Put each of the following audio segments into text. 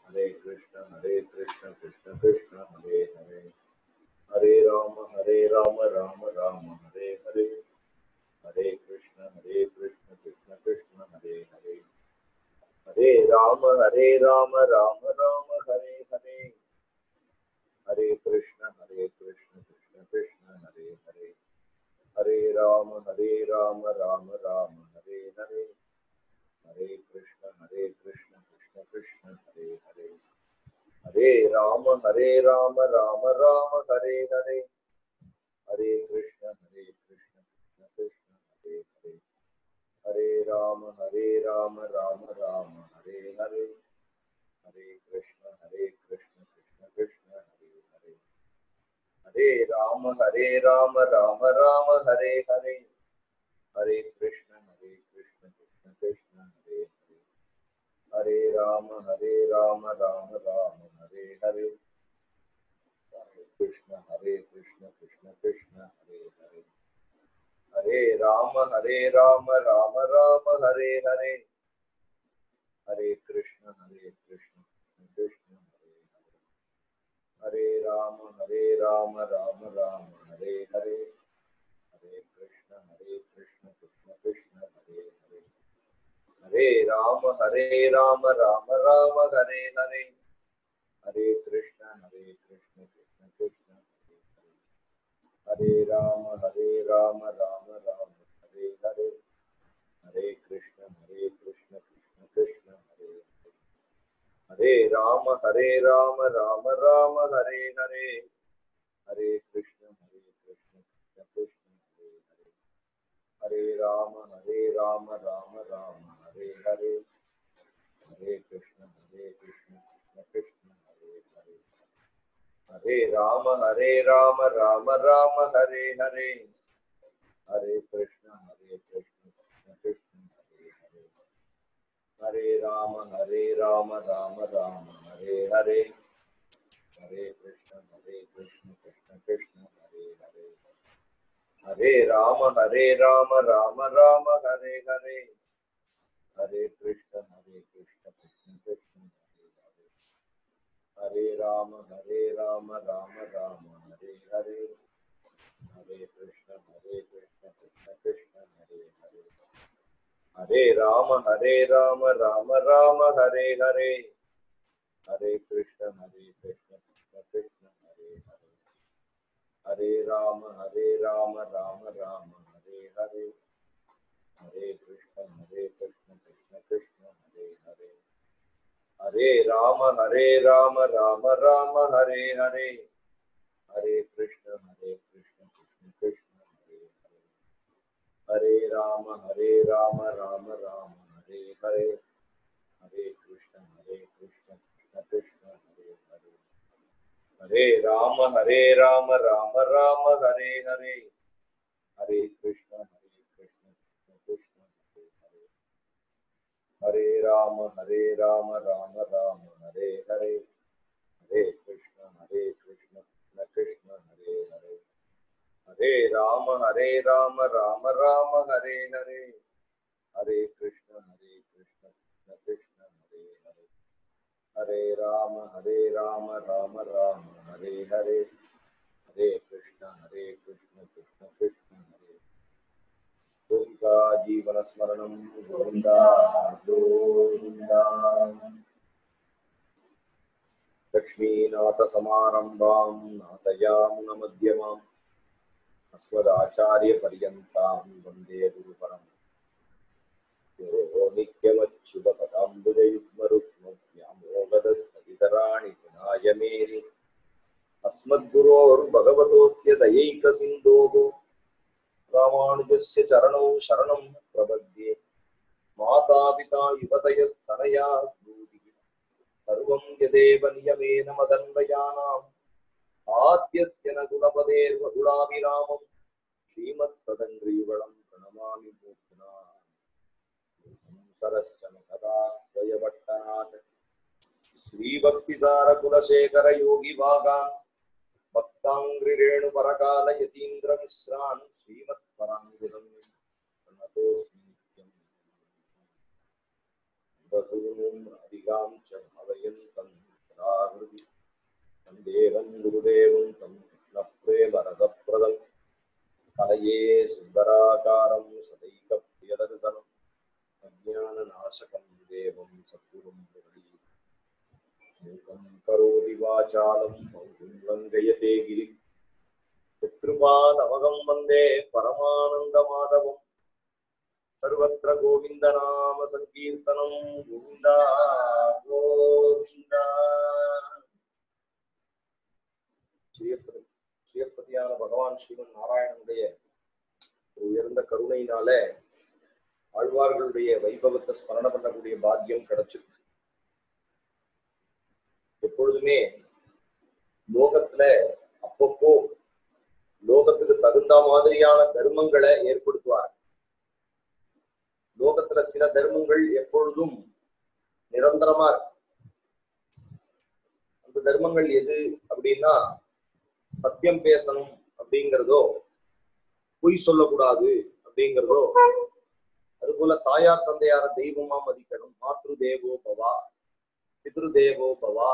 हरे कृष्ण हरे कृष्ण कृष्ण कृष्ण हरे हरे हरे राम हरे राम राम राम हरे हरे हरे कृष्ण हरे कृष्ण कृष्ण कृष्ण हरे हरे हरे राम हरे राम राम राम हरे हरे हरे कृष्ण हरे कृष्ण कृष्ण कृष्ण हरे हरे हरे राम हरे राम राम राम हरे हरे हरे कृष्ण हरे कृष्ण कृष्ण कृष्ण हरे हरे हरे राम हरे राम राम राम हरे हरे हरे कृष्ण हरे कृष्ण कृष्ण कृष्ण हरे हरे हरे राम हरे राम राम राम हरे हरे हरे कृष्ण हरे कृष्ण कृष्ण कृष्ण हरे हरे हरे राम हरे राम राम राम हरे हरे हरे कृष्ण हरे कृष्ण कृष्ण कृष्ण हरे हरे हरे राम हरे राम राम राम हरे हरे हरे कृष्ण हरे कृष्ण कृष्ण कृष्ण हरे हरे हरे राम हरे राम राम राम हरे हरे हरे कृष्ण हरे कृष्ण कृष्ण कृष्ण हरे हरे हरे राम हरे राम राम राम हरे हरे हरे कृष्ण हरे कृष्ण कृष्ण कृष्ण हरे हरे हरे राम हरे राम राम राम हरे हरे हरे कृष्ण हरे कृष्ण कृष्ण कृष्ण हरे हरे हरे राम हरे राम राम राम हरे हरे हरे कृष्ण हरे कृष्ण कृष्ण कृष्ण हरे हरे हरे राम हरे राम राम राम हरे हरे हरे कृष्ण हरे कृष्ण कृष्ण कृष्ण हरे हरे हरे राम हरे राम राम राम हरे हरे हरे कृष्ण हरे कृष्ण कृष्ण कृष्ण हरे हरे हरे राम हरे राम राम राम हरे हरे हरे कृष्ण हरे कृष्ण कृष्ण कृष्ण हरे हरे हरे राम हरे राम राम राम हरे हरे हरे कृष्ण हरे कृष्ण कृष्ण कृष्ण हरे हरे हरे राम हरे राम राम राम हरे हरे हरे कृष्ण हरे कृष्ण कृष्ण कृष्ण हरे हरे हरे राम हरे राम राम राम हरे हरे हरे कृष्ण हरे कृष्ण कृष्ण कृष्ण हरे हरे हरे राम हरे राम राम राम हरे हरे हरे कृष्ण हरे कृष्ण कृष्ण कृष्ण हरे हरे हरे राम हरे राम राम राम हरे हरे हरे कृष्ण हरे कृष्ण कृष्ण कृष्ण हरे हरे हरे राम हरे राम राम राम हरे हरे हरे कृष्ण हरे कृष्ण कृष्ण कृष्ण हरे हरे हरे राम हरे राम राम राम हरे हरे हरे कृष्ण हरे कृष्ण कृष्ण कृष्ण हरे हरे हरे राम हरे राम राम राम हरे हरे हरे कृष्ण हरे कृष्ण कृष्ण कृष्ण हरे हरे हरे राम हरे राम राम राम हरे हरे हरे कृष्ण हरे कृष्ण कृष्ण कृष्ण हरे हरे हरे राम हरे राम राम राम हरे हरे हरे कृष्ण हरे कृष्ण कृष्ण कृष्ण हरे हरे हरे राम हरे राम राम राम हरे हरे हरे कृष्ण हरे कृष्ण कृष्ण कृष्ण हरे गोपिका जीवन स्मरणं गोविन्दा गोविन्दा लक्ष्मीनाथसमारम्भां नाथयामुनमध्यमाम् अस्मदाचार्यपर्यन्तां वन्दे गुरुपरम् यो नित्यमच्युतपदाम्बुजयुग्मरुक्मव्यामोगदस्तवितराणि गुणाय मेरि अस्मद्गुरोर्भगवतोऽस्य दयैकसिन्धोः रामानुजस्य चरणौ शरणं प्रपद्ये मातापिता युवतयस्तनया भूतिः सर्वं यदेव नियमेन मदन्वयानाम् आद्यस्य न गुणपदेर्वगुणाभिरामम् श्रीमत्पदङ्ग्रियुगलं प्रणमामि मूर्ध्ना सरश्च नखदाद्वयभट्टनाथ श्रीभक्तिसारकुलशेखरयोगिभागान् भक्ताङ्ग्रिरेणुपरकालयतीन्द्रमिश्रान् श्रीमत्पराङ्गिरम् प्रणतोऽस्मि नित्यम् बहून् अधिगां च भावयन्तं सदाहृदि वन्देहं गुरुदेवं तं कृष्णप्रेमरसप्रदं कलये सुन्दराकारं सदैकप्रियदर्शनम् अज्ञाननाशकं देवं सद्गुरुं मुरळी मूकं करोति वाचालं पौरुं लङ्घयते गिरिं पितृपादवगं वन्दे परमानन्दमाधवम् सर्वत्र गोविन्दनाम सङ्कीर्तनं गोविन्द गोविन्द ஸ்ரீயப்பதி ஸ்ரீயப்பதியான பகவான் ஸ்ரீமன் நாராயணனுடைய ஒரு உயர்ந்த கருணையினால ஆழ்வார்களுடைய வைபவத்தை ஸ்மரணம் பண்ணக்கூடிய பாக்கியம் கிடைச்சிருக்கு எப்பொழுதுமே லோகத்துல அப்பப்போ லோகத்துக்கு தகுந்த மாதிரியான தர்மங்களை ஏற்படுத்துவார் லோகத்துல சில தர்மங்கள் எப்பொழுதும் நிரந்தரமா இருக்கும் அந்த தர்மங்கள் எது அப்படின்னா சத்தியம் பேசணும் அப்படிங்கிறதோ பொய் சொல்லக்கூடாது அப்படிங்கிறதோ அதுபோல தாயார் தந்தையார தெய்வமா மதிக்கணும் மாத்ரு தேவோ பவா பித்ரு தேவோ பவா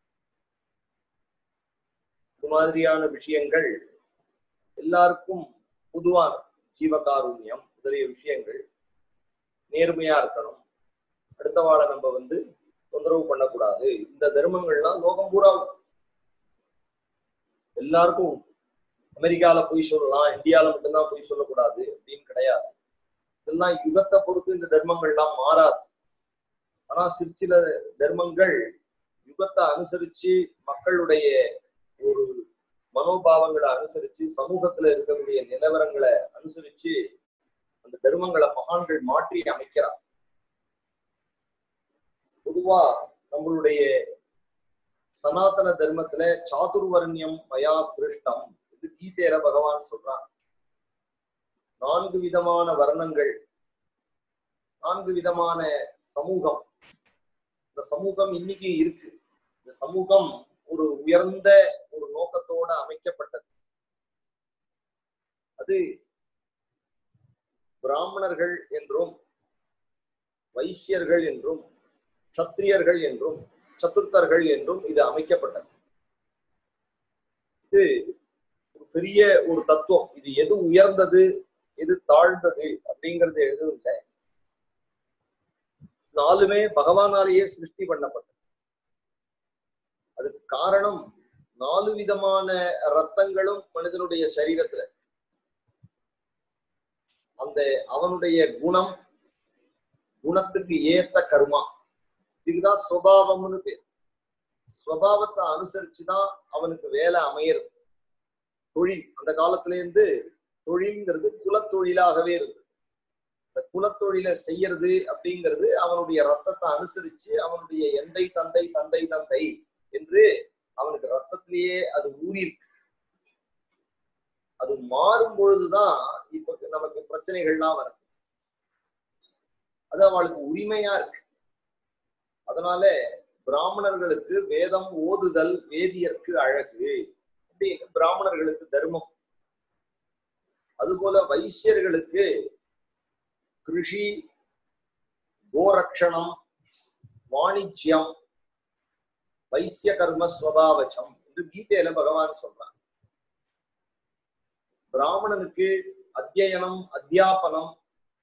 இது மாதிரியான விஷயங்கள் எல்லாருக்கும் பொதுவான ஜீவகாருண்யம் முதலிய விஷயங்கள் நேர்மையா இருக்கணும் அடுத்த வாழை நம்ம வந்து தொந்தரவு பண்ணக்கூடாது இந்த தர்மங்கள்லாம் லோகம் பூரா உண்டு. எல்லாருக்கும் உண்டு. அமெரிக்கால போய் சொல்லலாம் இந்தியால மட்டும்தான் போய் சொல்லக்கூடாது அப்படின்னு கிடையாது இதெல்லாம் யுகத்தை பொறுத்து இந்த தர்மங்கள்லாம் மாறாது ஆனா சிறு சில தர்மங்கள் யுகத்தை அனுசரிச்சு மக்களுடைய ஒரு மனோபாவங்களை அனுசரிச்சு சமூகத்துல இருக்கக்கூடிய நிலவரங்களை அனுசரிச்சு அந்த தர்மங்களை மகான்கள் மாற்றி அமைக்கிறார் பொதுவா நம்மளுடைய சனாதன தர்மத்துல சாதுர்வர்ணியம் மயா சிருஷ்டம் இது கீதையில பகவான் சொல்றான் நான்கு விதமான வர்ணங்கள் நான்கு விதமான சமூகம் இந்த சமூகம் இன்னைக்கு இருக்கு இந்த சமூகம் ஒரு உயர்ந்த ஒரு நோக்கத்தோட அமைக்கப்பட்டது அது பிராமணர்கள் என்றும் வைசியர்கள் என்றும் சத்திரியர்கள் என்றும் சதுர்த்தர்கள் என்றும் இது அமைக்கப்பட்டது இது ஒரு பெரிய ஒரு தத்துவம் இது எது உயர்ந்தது எது தாழ்ந்தது அப்படிங்கிறது எதுவும் இல்லை நாலுமே பகவானாலேயே சிருஷ்டி பண்ணப்பட்டது அதுக்கு காரணம் நாலு விதமான ரத்தங்களும் மனிதனுடைய சரீரத்துல அந்த அவனுடைய குணம் குணத்துக்கு ஏத்த கர்மா இதுதான் சுவாவம்னு பேர் ஸ்வபாவத்தை அனுசரிச்சுதான் அவனுக்கு வேலை அமையிறது தொழில் அந்த காலத்துல இருந்து தொழில்ங்கிறது குலத்தொழிலாகவே இருந்தது இந்த குலத்தொழிலை செய்யறது அப்படிங்கிறது அவனுடைய ரத்தத்தை அனுசரிச்சு அவனுடைய எந்தை தந்தை தந்தை தந்தை என்று அவனுக்கு ரத்தத்திலேயே அது ஊறிருக்கு அது மாறும் பொழுதுதான் இப்ப நமக்கு பிரச்சனைகள்லாம் வருது அது அவளுக்கு உரிமையா இருக்கு அதனால பிராமணர்களுக்கு வேதம் ஓதுதல் வேதியர்க்கு அழகு அப்படின்னு பிராமணர்களுக்கு தர்மம் அதுபோல வைசியர்களுக்கு கிருஷி கோரக்ஷணம் வாணிஜ்யம் வைசிய கர்ம ஸ்வபாவச்சம் என்று கீதையில பகவான் சொல்றான் பிராமணனுக்கு அத்தியனம் அத்தியாபனம்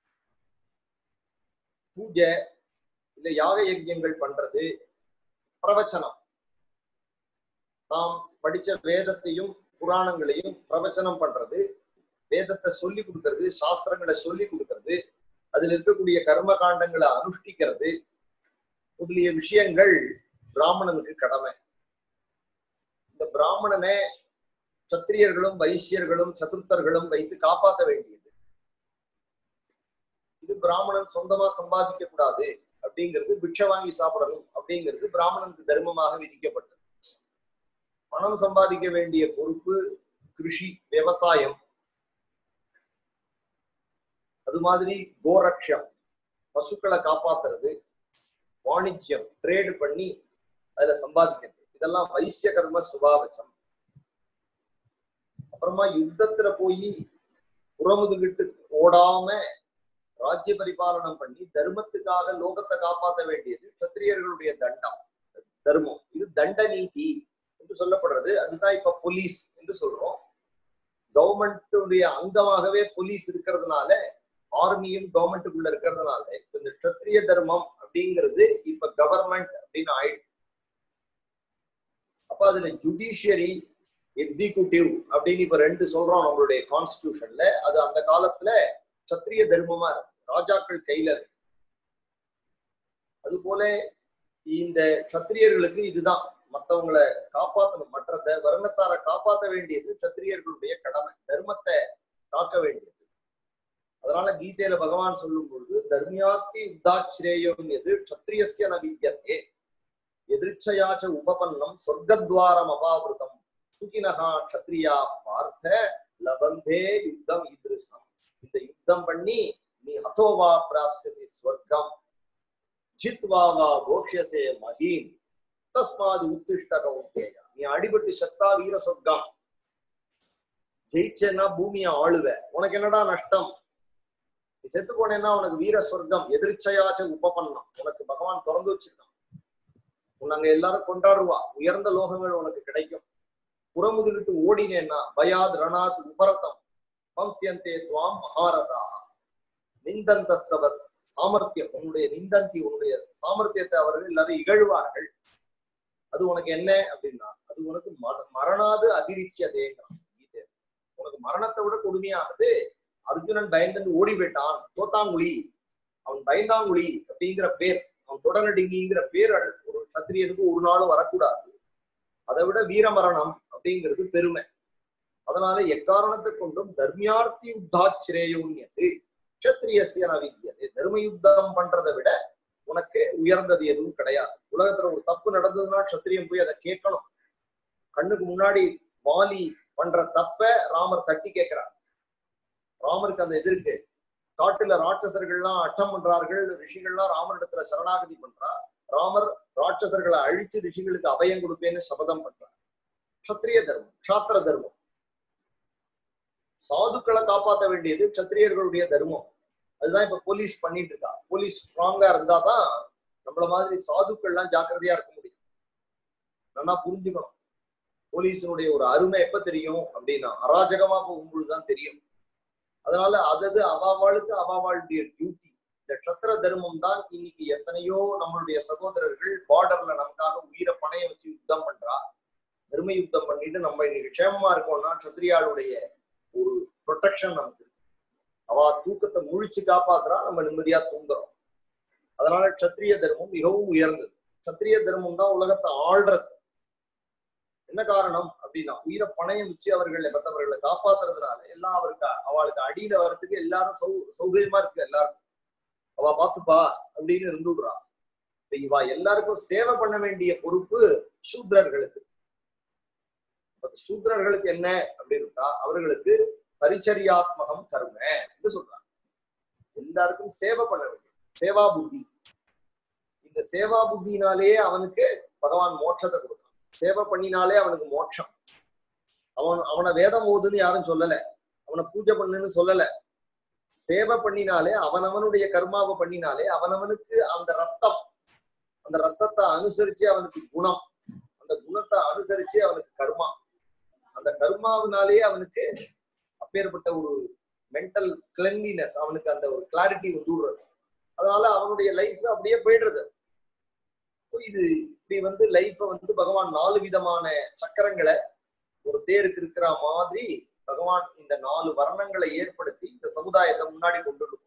பூஜை இல்ல யாக யஜ்யங்கள் பண்றது பிரவச்சனம் நாம் படிச்ச வேதத்தையும் புராணங்களையும் பிரவச்சனம் பண்றது வேதத்தை சொல்லி கொடுக்கறது சாஸ்திரங்களை சொல்லி கொடுக்கறது அதுல இருக்கக்கூடிய கர்ம காண்டங்களை அனுஷ்டிக்கிறது முதலிய விஷயங்கள் பிராமணனுக்கு கடமை இந்த பிராமணனை சத்திரியர்களும் வைசியர்களும் சதுர்த்தர்களும் வைத்து காப்பாற்ற வேண்டியது இது பிராமணன் சொந்தமா சம்பாதிக்க கூடாது அப்படிங்கிறது பிக்ஷை வாங்கி சாப்பிடணும் அப்படிங்கிறது பிராமணனுக்கு தர்மமாக விதிக்கப்பட்டது பணம் சம்பாதிக்க வேண்டிய பொறுப்பு கிருஷி விவசாயம் அது மாதிரி கோரக்ஷம் பசுக்களை காப்பாத்துறது வாணிஜ்யம் ட்ரேடு பண்ணி அதுல சம்பாதிக்கிறது இதெல்லாம் வைசிய கர்ம சுபாவச்சம் அப்புறமா யுத்தத்துல போய் புறமுதுகிட்டு ஓடாம ராஜ்ய பரிபாலனம் பண்ணி தர்மத்துக்காக லோகத்தை காப்பாற்ற வேண்டியது கத்திரியர்களுடைய தண்டம் தர்மம் இது தண்ட நீதி என்று சொல்லப்படுறது அதுதான் இப்ப போலீஸ் என்று சொல்றோம் கவர்மெண்ட்டுடைய அங்கமாகவே போலீஸ் இருக்கிறதுனால ஆர்மியும் கவர்மெண்ட்டுக்குள்ள இருக்கிறதுனால இப்ப இந்த கத்திரிய தர்மம் அப்படிங்கிறது இப்ப கவர்மெண்ட் அப்படின்னு ஆயிடுச்சு அப்ப அதுல ஜுடிஷியரி எக்ஸிகியூட்டிவ் அப்படின்னு இப்ப ரெண்டு சொல்றோம் நம்மளுடைய கான்ஸ்டிடியூஷன்ல அது அந்த காலத்துல சத்திரிய தர்மமா இருக்கு ராஜாக்கள் கையில இருக்கு அது போல இந்த சத்திரியர்களுக்கு இதுதான் மத்தவங்களை காப்பாற்றணும் மற்றத வருணத்தார காப்பாற்ற வேண்டியது சத்திரியர்களுடைய கடமை தர்மத்தை காக்க வேண்டியது அதனால கீதையில பகவான் சொல்லும் பொழுது தர்மியாத்தி உத்தாச்சிரேயம் எது சத்திரியசிய நவித்தியத்தே எதிர்ச்சையாச்ச உபபன்னம் சொர்க்கத்வாரம் அபாவிருதம் சுகினகா க்ஷத்ரியா பார்த்த லபந்தே யுத்தம் ஈதிருஷம் இந்த யுத்தம் பண்ணி நீ ஹதோவா பிராப்சசி ஸ்வர்க்கம் ஜித்வா வா போக்ஷசே மகீம் தஸ்மாது உத்திஷ்ட கௌந்தேய நீ அடிபட்டு சத்தா வீர சொர்க்கம் ஜெயிச்சேன்னா பூமியை ஆளுவ உனக்கு என்னடா நஷ்டம் நீ செத்து போனேன்னா உனக்கு வீர சொர்க்கம் எதிர்ச்சையாச்ச உபபன்னம் உனக்கு பகவான் திறந்து வச்சிருக்கான் உன்னை அங்க எல்லாரும் கொண்டாடுவா உயர்ந்த லோகங்கள் உனக்கு கிடைக்கும் புறமுதுகிட்டு ஓடினேன்னா பயாத் ரணாத் உபரதம் வம்சியந்தே துவாம் மகாரதா நிந்தந்தஸ்தவர் சாமர்த்தியம் உன்னுடைய நிந்தந்தி உன்னுடைய சாமர்த்தியத்தை அவர்கள் எல்லாரும் இகழ்வார்கள் அது உனக்கு என்ன அப்படின்னா அது உனக்கு மர- மரணாது அதிர்ச்சி அதேங்கிறான் கீதை உனக்கு மரணத்தை விட கொடுமையானது அர்ஜுனன் பயந்து ஓடி போயிட்டான் தோத்தாங்குழி அவன் பயந்தாங்குழி அப்படிங்கிற பேர் அவன் தொடரடிங்கிங்கிற பேர் ஒரு சத்திரியனுக்கு ஒரு நாளும் வரக்கூடாது அதை விட வீரமரணம் அப்படிங்கிறது பெருமை அதனால எக்காரணத்தை கொண்டும் தர்மியார்த்தி யுத்தாச்சிரேயோன்யது கஷத்திரியசிய நவித்தியது தர்ம யுத்தம் பண்றதை விட உனக்கு உயர்ந்தது எதுவும் கிடையாது உலகத்துல ஒரு தப்பு நடந்ததுன்னா சத்திரியம் போய் அதை கேட்கணும் கண்ணுக்கு முன்னாடி வாலி பண்ற தப்ப ராமர் தட்டி கேட்கிறார் ராமருக்கு அந்த இது இருக்கு காட்டுல ராட்சசர்கள்லாம் அட்டம் பண்றார்கள் ரிஷிகள்லாம் ராமரிடத்துல சரணாகதி பண்றா ராமர் ராட்சசர்களை அழிச்சு ரிஷிகளுக்கு அபயம் கொடுப்பேன்னு சபதம் பண்றார் க்ஷத்ரிய தர்மம் க்ஷாத்திர தர்மம் சாதுக்களை காப்பாற்ற வேண்டியது க்ஷத்திரியர்களுடைய தர்மம் அதுதான் இப்ப போலீஸ் பண்ணிட்டு இருக்கா போலீஸ் ஸ்ட்ராங்கா இருந்தாதான் நம்மள மாதிரி சாதுக்கள்லாம் ஜாக்கிரதையா இருக்க முடியும் நல்லா புரிஞ்சுக்கணும் போலீஸினுடைய ஒரு அருமை எப்ப தெரியும் அப்படின்னா அராஜகமா போகும்பொழுதுதான் தெரியும் அதனால அதது அவாவாளுக்கு அவாவாளுடைய டியூட்டி இந்த க்ஷத்திர தர்மம் தான் இன்னைக்கு எத்தனையோ நம்மளுடைய சகோதரர்கள் பார்டர்ல நமக்காக உயிரை பணைய வச்சு யுத்தம் பண்றா தர்ம யுத்தம் பண்ணிட்டு நம்ம இன்னைக்கு க்ஷேமமா இருக்கோம்னா க்ஷத்திரியாளுடைய ஒரு ப்ரொடெக்ஷன் நமக்கு இருக்கு. அவ தூக்கத்தை முழிச்சு காப்பாத்துறா நம்ம நிம்மதியா தூங்குறோம் அதனால க்ஷத்திரிய தர்மம் மிகவும் உயர்ந்தது க்ஷத்திரிய தர்மம் தான் உலகத்தை ஆள்றது என்ன காரணம் அப்படின்னா உயிரை பணையம் வச்சு அவர்களை மற்றவர்களை காப்பாத்துறதுனால எல்லாம் அவருக்கு அவளுக்கு அடியில வர்றதுக்கு எல்லாரும் சௌ சௌகரியமா இருக்கு எல்லாருக்கும் அவ பாத்துப்பா அப்படின்னு இருந்துடுறா இப்ப இவ எல்லாருக்கும் சேவை பண்ண வேண்டிய பொறுப்பு சூத்ரர்களுக்கு அப்ப சூத்ரர்களுக்கு என்ன அப்படின்னா அவர்களுக்கு பரிச்சரியாத்மகம் கர்ம என்று சொல்றாங்க எல்லாருக்கும் சேவை பண்ண வேண்டும் சேவா புத்தி இந்த சேவா புத்தினாலேயே அவனுக்கு பகவான் மோட்சத்தை கொடுத்தான் சேவை பண்ணினாலே அவனுக்கு மோட்சம் அவன் அவனை வேதம் ஓதுன்னு யாரும் சொல்லல அவனை பூஜை பண்ணுன்னு சொல்லல சேவை பண்ணினாலே அவனவனுடைய கர்மாவை பண்ணினாலே அவனவனுக்கு அந்த ரத்தம் அந்த ரத்தத்தை அனுசரிச்சு அவனுக்கு குணம் அந்த குணத்தை அனுசரிச்சு அவனுக்கு கர்மா அந்த கர்மாவினாலேயே அவனுக்கு அப்பேற்பட்ட ஒரு மென்டல் கிளென்லினஸ் அவனுக்கு அந்த ஒரு கிளாரிட்டி வந்துடுறது அதனால அவனுடைய லைஃப் அப்படியே போயிடுறது So இது இப்படி வந்து லைஃப வந்து பகவான் நாலு விதமான சக்கரங்களை ஒரு தேருக்கு இருக்கிற மாதிரி பகவான் இந்த நாலு வர்ணங்களை ஏற்படுத்தி இந்த சமுதாயத்தை முன்னாடி கொண்டு வருவான்.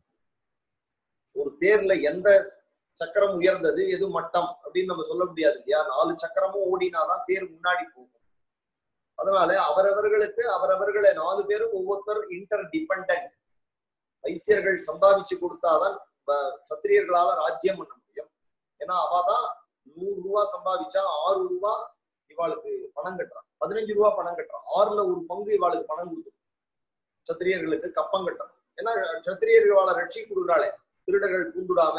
ஒரு தேர்ல எந்த சக்கரம் உயர்ந்தது எது மட்டம் அப்படின்னு நம்ம சொல்ல முடியாது இல்லையா நாலு சக்கரமும் ஓடினாதான் தேர் முன்னாடி போகும் அதனால அவரவர்களுக்கு அவரவர்களை நாலு பேரும் ஒவ்வொருத்தர் இன்டர் டிபெண்ட் வைசியர்கள் சம்பாதிச்சு கொடுத்தாதான் ப- சத்திரியர்களால ராஜ்யம் பண்ண முடியும் ஏன்னா அவதான் நூறு ரூபா சம்பாதிச்சா ஆறு ரூபா இவாளுக்கு பணம் கட்டுறான் பதினஞ்சு ரூபா பணம் கட்டுறான் ஆறுல ஒரு பங்கு இவாளுக்கு பணம் கொடுக்கும் சத்திரியர்களுக்கு கப்பம் கட்டணும் ஏன்னா சத்திரியர்கள் இவாளை ரட்சி கொடுக்குறாளே திருடர்கள் பூந்துடாம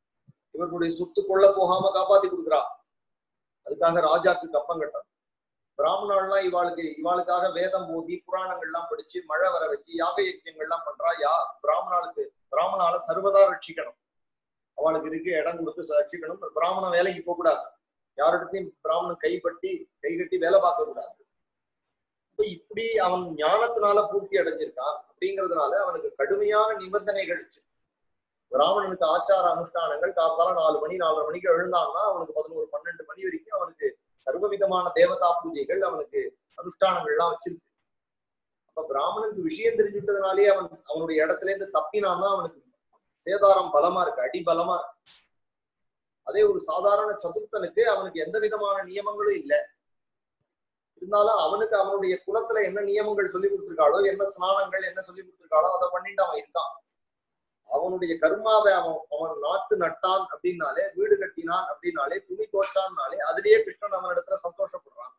இவர்களுடைய சொத்து கொள்ள போகாம காப்பாத்தி கொடுக்குறா அதுக்காக ராஜாக்கு கப்பம் கட்டணும் பிராமணாலாம் இவாளுக்கு இவாளுக்காக வேதம் போதி புராணங்கள்லாம் படிச்சு மழை வர வச்சு யாக யஜ்யங்கள்லாம் பண்றா யா பிராமணாளுக்கு பிராமணால சர்வதா ரட்சிக்கணும் அவளுக்கு இருக்கு இடம் கொடுத்து ரட்சிக்கணும் பிராமணன் வேலைக்கு போக கூடாது யாரிடத்தையும் பிராமணன் கைப்பட்டி கை கட்டி வேலை பார்க்க கூடாது இப்ப இப்படி அவன் ஞானத்தினால பூர்த்தி அடைஞ்சிருக்கான் அப்படிங்கிறதுனால அவனுக்கு கடுமையான நிபந்தனைகள் இருக்கு. பிராமணனுக்கு ஆச்சார அனுஷ்டானங்கள் காத்தால நாலு மணி நாலரை மணிக்கு எழுந்தான்னா அவனுக்கு பதினோரு பன்னெண்டு மணி வரைக்கும் அவனுக்கு சர்வவிதமான தேவதா பூஜைகள் அவனுக்கு அனுஷ்டானங்கள்லாம் வச்சிருக்கு அப்ப பிராமணனுக்கு விஷயம் தெரிஞ்சுட்டதுனாலே அவன் அவனுடைய இடத்துல இருந்து தப்பினான்னா அவனுக்கு சேதாரம் பலமா இருக்கு அடி பலமா இருக்கு அதே ஒரு சாதாரண சதுர்த்தனுக்கு அவனுக்கு எந்த விதமான நியமங்களும் இல்லை இருந்தாலும் அவனுக்கு அவனுடைய குலத்துல என்ன நியமங்கள் சொல்லி கொடுத்திருக்காளோ என்ன ஸ்நானங்கள் என்ன சொல்லி கொடுத்திருக்காளோ அதை பண்ணிட்டு அவன் இருக்கான் அவனுடைய கர்மாவை அவன் அவன் நாட்டு நட்டான் அப்படின்னாலே வீடு கட்டினான் அப்படின்னாலே துணி தோச்சான்னாலே அதுலயே கிருஷ்ணன் அவன் இடத்துல சந்தோஷப்படுறான்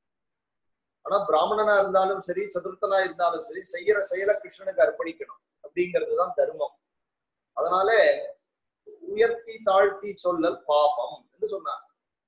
ஆனா பிராமணனா இருந்தாலும் சரி சதுர்த்தனா இருந்தாலும் சரி செய்யற செயலை கிருஷ்ணனுக்கு அர்ப்பணிக்கணும் அப்படிங்கிறது தான் தர்மம் அதனால உயர்த்தி தாழ்த்தி சொல்லல் பாபம் என்று சொன்னார்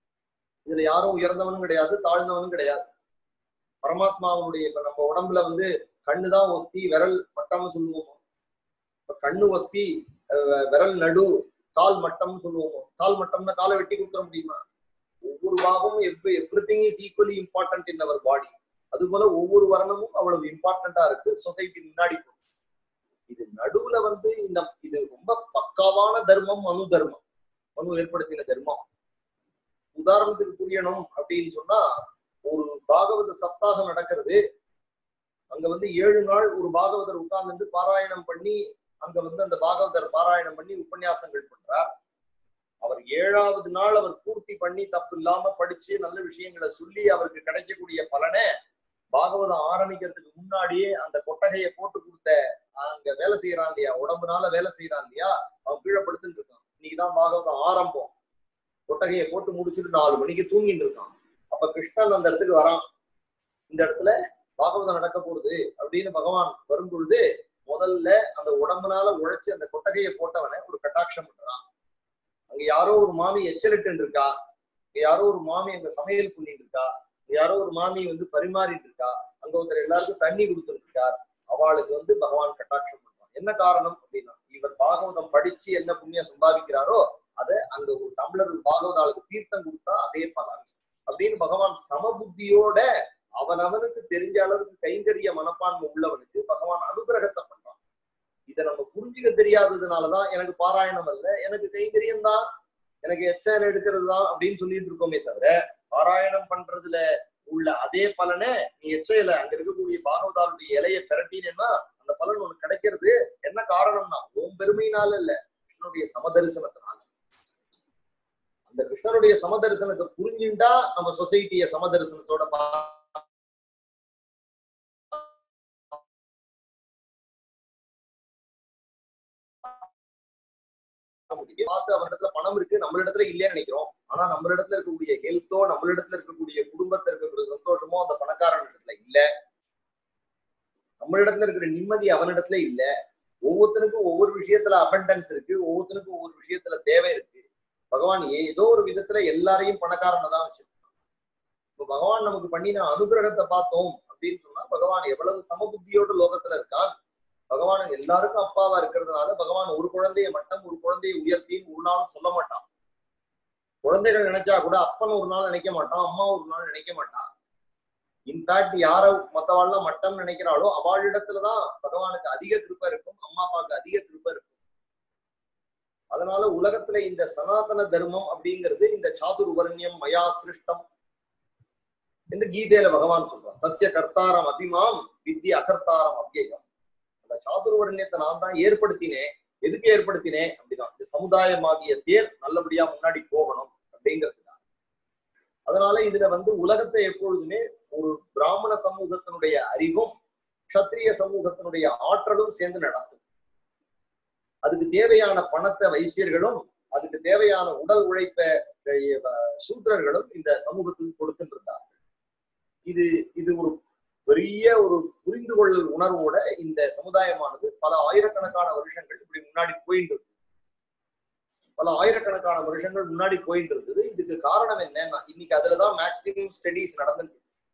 இதுல யாரும் உயர்ந்தவனும் கிடையாது தாழ்ந்தவனும் கிடையாது பரமாத்மாவனுடைய இப்ப நம்ம உடம்புல வந்து கண்ணுதான் ஒஸ்தி விரல் மட்டம்னு சொல்லுவோம் இப்ப கண்ணு ஒஸ்தி அஹ் விரல் நடு கால் மட்டம் சொல்லுவோம் கால் மட்டம்னா காலை வெட்டி கொடுத்துட முடியுமா ஒவ்வொரு பாகமும் every everything is equally important in our body அது போல ஒவ்வொரு வர்ணமும் அவ்வளவு இம்பார்ட்டண்டா இருக்கு சொசைட்டி முன்னாடி போகும். இது நடுவுல வந்து இந்த இது ரொம்ப பக்காவான தர்மம் மனு தர்மம் மனு ஏற்படுத்தின தர்மம் உதாரணத்துக்கு புரியணும் அப்படின்னு சொன்னா ஒரு பாகவத சப்தாகம் நடக்கிறது அங்க வந்து ஏழு நாள் ஒரு பாகவதர் உட்கார்ந்துட்டு பாராயணம் பண்ணி அங்க வந்து அந்த பாகவதர் பாராயணம் பண்ணி உபன்யாசங்கள் பண்றார் அவர் ஏழாவது நாள் அவர் பூர்த்தி பண்ணி தப்பு இல்லாம படிச்சு நல்ல விஷயங்களை சொல்லி அவருக்கு கிடைக்கக்கூடிய பலனை பாகவதம் ஆரம்பிக்கிறதுக்கு முன்னாடியே அந்த கொட்டகையை போட்டு கொடுத்த அங்க வேலை செய்யறான் இல்லையா உடம்புனால வேலை செய்யறான் இல்லையா அவன் கீழே படுத்துட்டு இருக்கான் இன்னைக்குதான் பாகவதம் ஆரம்பம் கொட்டகையை போட்டு முடிச்சுட்டு நாலு மணிக்கு தூங்கிட்டு இருக்கான் அப்ப கிருஷ்ணன் அந்த இடத்துக்கு வரான் இந்த இடத்துல பாகவதம் நடக்க போகுது அப்படின்னு பகவான் வரும் பொழுது முதல்ல அந்த உடம்புனால உழைச்சு அந்த கொட்டகையை போட்டவனை ஒரு கட்டாட்சம் பண்றான் அங்க யாரோ ஒரு மாமி எச்சரிட்டு இருக்கா இங்க யாரோ ஒரு மாமி அங்க சமையல் பண்ணிட்டு இருக்கா இங்க யாரோ ஒரு மாமி வந்து பரிமாறிட்டு இருக்கா அங்க ஒருத்தர் எல்லாருக்கும் தண்ணி கொடுத்துட்டு இருக்கார் அவளுக்கு வந்து பகவான் கட்டாட்சம் பண்றான் என்ன காரணம் அப்படின்னா இவர் பாகவதம் படிச்சு என்ன புண்ணியம் சம்பாதிக்கிறாரோ அதை அங்க ஒரு டம்ளர் ஒரு பாகவத ஆளுக்கு தீர்த்தம் கொடுத்தா அதே பலன் அப்படின்னு பகவான் சமபுத்தியோட அவனவனுக்கு தெரிஞ்ச அளவுக்கு கைங்கரிய மனப்பான்மை உள்ளவனுக்கு பகவான் அனுகிரகத்தை பண்றான் இதை நம்ம புரிஞ்சுக்க தெரியாததுனாலதான் எனக்கு பாராயணம் அல்ல எனக்கு கைங்கரியம் தான் எனக்கு எச்சல் எடுக்கிறது தான் அப்படின்னு சொல்லிட்டு இருக்கோமே தவிர பாராயணம் பண்றதுல உள்ள அதே பலனை நீ எச்சையில அங்க இருக்கக்கூடிய பாகவதாருடைய இலையை பிரட்டினேன்னா அந்த பலன் உனக்கு கிடைக்கிறது என்ன காரணம்னா உன் பெருமையினால இல்ல கிருஷ்ணனுடைய சமதரிசனத்தினால அந்த கிருஷ்ணனுடைய சமதரிசனத்தை புரிஞ்சுட்டா நம்ம சொசைட்டிய சமதரிசனத்தோட பா முடியும். பார்த்து அவரிடத்துல பணம் இருக்கு நம்மளிடத்துல இல்லைன்னு நினைக்கிறோம் ஆனா நம்மளிடத்துல இருக்கக்கூடிய ஹெல்த்தோ நம்மளிடத்துல இருக்கக்கூடிய குடும்பத்துல இருக்கக்கூடிய சந்தோஷமோ அந்த பணக்காரன் இடத்துல இல்ல நம்மளிடத்துல இருக்கிற நிம்மதி அவனிடத்துல இல்ல ஒவ்வொருத்தனுக்கும் ஒவ்வொரு விஷயத்துல அபண்டன்ஸ் இருக்கு ஒவ்வொருத்தனுக்கும் ஒவ்வொரு விஷயத்துல தேவை இருக்கு பகவான் ஏதோ ஒரு விதத்துல எல்லாரையும் பணக்காரனை தான் வச்சிருக்கான் இப்ப பகவான் நமக்கு பண்ணின அனுகிரகத்தை பார்த்தோம் அப்படின்னு சொன்னா பகவான் எவ்வளவு சமபுத்தியோட லோகத்துல இருக்கான் பகவான் எல்லாருக்கும் அப்பாவா இருக்கிறதுனால பகவான் ஒரு குழந்தையை மட்டும் ஒரு குழந்தையை உயர்த்தின்னு ஒரு நாளும் சொல்ல மாட்டான் குழந்தைகள் நினைச்சா கூட அப்பன் ஒரு நாள் நினைக்க மாட்டான் அம்மா ஒரு நாள் நினைக்க மாட்டான் இன்ஃபேக்ட் யார மத்தவாள்லாம் மட்டம் நினைக்கிறாளோ அவளிடத்துலதான் பகவானுக்கு அதிக கிருப்பை இருக்கும் அம்மா அப்பாவுக்கு அதிக கிருப்பை இருக்கும் அதனால உலகத்துல இந்த சனாதன தர்மம் அப்படிங்கிறது இந்த சாதுர்வர்ணியம் மயா சிருஷ்டம் என்று கீதையில பகவான் சொல்றான் தஸ்ய கர்த்தாரம் அபிமாம் வித்ய அகர்த்தாரம் அவ்யயம் அந்த சாதுர்வர்ணியத்தை நான் தான் ஏற்படுத்தினேன் எதுக்கு ஏற்படுத்தினேன் அப்படின்னா இந்த சமுதாயமாகிய தேர் நல்லபடியா முன்னாடி போகணும் அப்படிங்கிறதுதான் அதனால இதுல வந்து உலகத்தை எப்பொழுதுமே ஒரு பிராமண சமூகத்தினுடைய அறிவும் க்ஷத்ரிய சமூகத்தினுடைய ஆற்றலும் சேர்ந்து நடத்தும் அதுக்கு தேவையான பணத்தை வைசியர்களும் அதுக்கு தேவையான உடல் உழைப்ப அஹ், சூத்திரர்களும் இந்த சமூகத்துக்கு கொடுத்துட்டு இருந்தார்கள் இது இது ஒரு பெரிய ஒரு புரிந்து கொள்ளல் உணர்வோட இந்த சமுதாயமானது பல ஆயிரக்கணக்கான வருஷங்கள் இப்படி முன்னாடி போயிட்டு இருக்கு பல ஆயிரக்கணக்கான வருஷங்கள் முன்னாடி போயிட்டு இருந்தது இதுக்கு காரணம் என்னன்னா இன்னைக்கு அதுலதான் மேக்சிமம் ஸ்டடிஸ் நடந்துட்டு இருக்கு.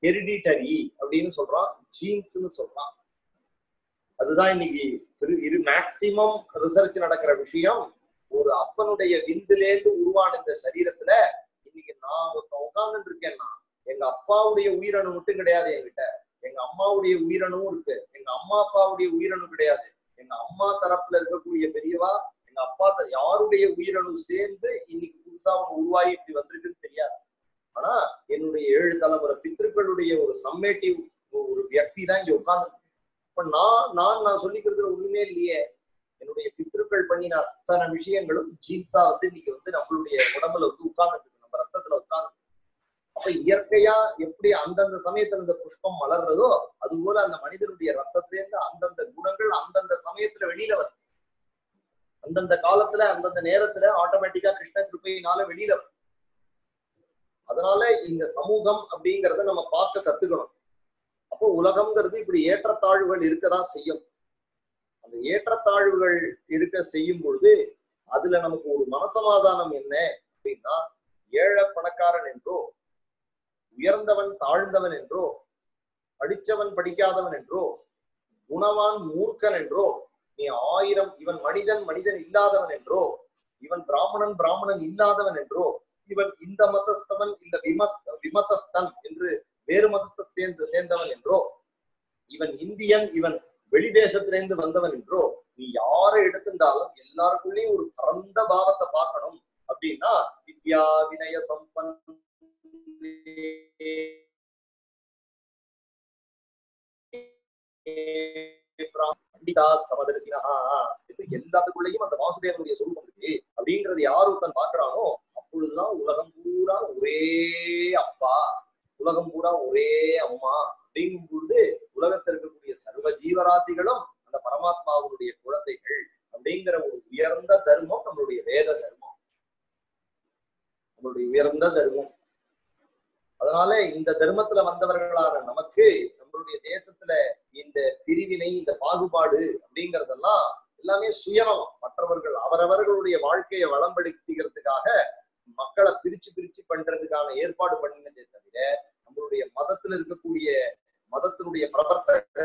ஹெரிடிட்டரி அப்படின்னு சொல்றான் ஜீன்ஸ்னு சொல்றான் அதுதான் இன்னைக்கு இரு மேக்சிமம் ரிசர்ச் நடக்கிற விஷயம் ஒரு அப்பனுடைய விந்துலேருந்து உருவான இந்த சரீரத்துல இன்னைக்கு நான் ஒருத்தன் உட்கார்ந்துட்டு இருக்கேன்னா எங்க அப்பாவுடைய உயிரணு மட்டும் கிடையாது என்கிட்ட எங்க அம்மாவுடைய உயிரணும் இருக்கு எங்க அம்மா அப்பாவுடைய உயிரணு கிடையாது எங்க அம்மா தரப்புல இருக்கக்கூடிய பெரியவா எங்க அப்பா த- யாருடைய உயிரணு சேர்ந்து இன்னைக்கு புதுசா ஒண்ணு உருவாகி இப்படி வந்திருக்குன்னு தெரியாது ஆனா என்னுடைய ஏழு தலைமுறை பித்திருக்களுடைய ஒரு சம்மேட்டிவ் ஒரு வியக்தி தான் இங்க உட்கார்ந்து இப்ப நான் நான் நான் சொல்லிக்கிறதுல ஒண்ணுமே இல்லையே என்னுடைய பித்திருக்கள் பண்ணின அத்தனை விஷயங்களும் ஜீன்ஸா வந்து இன்னைக்கு வந்து நம்மளுடைய உடம்புல வந்து உட்கார்ந்துட்டு இருக்கு நம்ம ரத்தத்துல உட்கார்ந்து அப்ப இயற்கையா எப்படி அந்தந்த சமயத்துல இந்த புஷ்பம் மலர்றதோ அது போல அந்த மனிதனுடைய ரத்தத்திலேருந்து அந்தந்த குணங்கள் அந்தந்த சமயத்துல வெளியில வரும் அந்தந்த காலத்துல அந்தந்த நேரத்துல ஆட்டோமேட்டிக்கா கிருஷ்ண கிருப்பையினால வெளியில வரும் அதனால இந்த சமூகம் அப்படிங்கறத நம்ம பார்க்க கத்துக்கணும் அப்போ உலகம்ங்கிறது இப்படி ஏற்றத்தாழ்வுகள் இருக்கதான் செய்யும் அந்த ஏற்றத்தாழ்வுகள் இருக்க செய்யும் பொழுது அதுல நமக்கு ஒரு மனசமாதானம் என்ன அப்படின்னா ஏழை பணக்காரன் என்றோ உயர்ந்தவன் தாழ்ந்தவன் என்றோ படிச்சவன் படிக்காதவன் என்றோ குணவான் மூர்க்கன் என்றோ நீ ஆயிரம் இவன் மனிதன் மனிதன் இல்லாதவன் என்றோ இவன் பிராமணன் பிராமணன் இல்லாதவன் என்றோ இவன் இந்த மதஸ்தவன் இல்ல விமத் விமதஸ்தன் என்று வேறு மதத்தை சேர்ந்து சேர்ந்தவன் என்றோ இவன் இந்தியன் இவன் வெளிதேசத்திலிருந்து வந்தவன் என்றோ நீ யாரை எடுத்திருந்தாலும் எல்லாருக்குள்ளேயும் ஒரு பரந்த பாவத்தை பார்க்கணும் அப்படின்னா வித்யா வினய சம்பன் பண்டிதா சமதரிசினா என்று எல்லாத்துக்குள்ளேயும் அந்த வாசுதேவனுடைய சொரூபம் இருக்கு அப்படிங்கறது யார் ஒருத்தன் பார்க்கறானோ அப்பொழுதுதான் உலகம் பூரா ஒரே அப்பா உலகம் பூரா ஒரே அம்மா அப்படிங்கும் பொழுது உலகத்தில் இருக்கக்கூடிய சர்வ ஜீவராசிகளும் அந்த பரமாத்மாவுடைய குழந்தைகள் அப்படிங்கிற ஒரு உயர்ந்த தர்மம் நம்மளுடைய வேத தர்மம் நம்மளுடைய உயர்ந்த தர்மம் அதனால இந்த தர்மத்துல வந்தவர்களான நமக்கு நம்மளுடைய தேசத்துல இந்த பிரிவினை இந்த பாகுபாடு அப்படிங்கறதெல்லாம் எல்லாமே சுயநலம் மற்றவர்கள் அவரவர்களுடைய வாழ்க்கையை வளம்படுத்திக்கிறதுக்காக மக்களை பிரிச்சு பிரிச்சு பண்றதுக்கான ஏற்பாடு பண்ணினதே தவிர நம்மளுடைய மதத்துல இருக்கக்கூடிய மதத்தினுடைய பிரவர்த்தக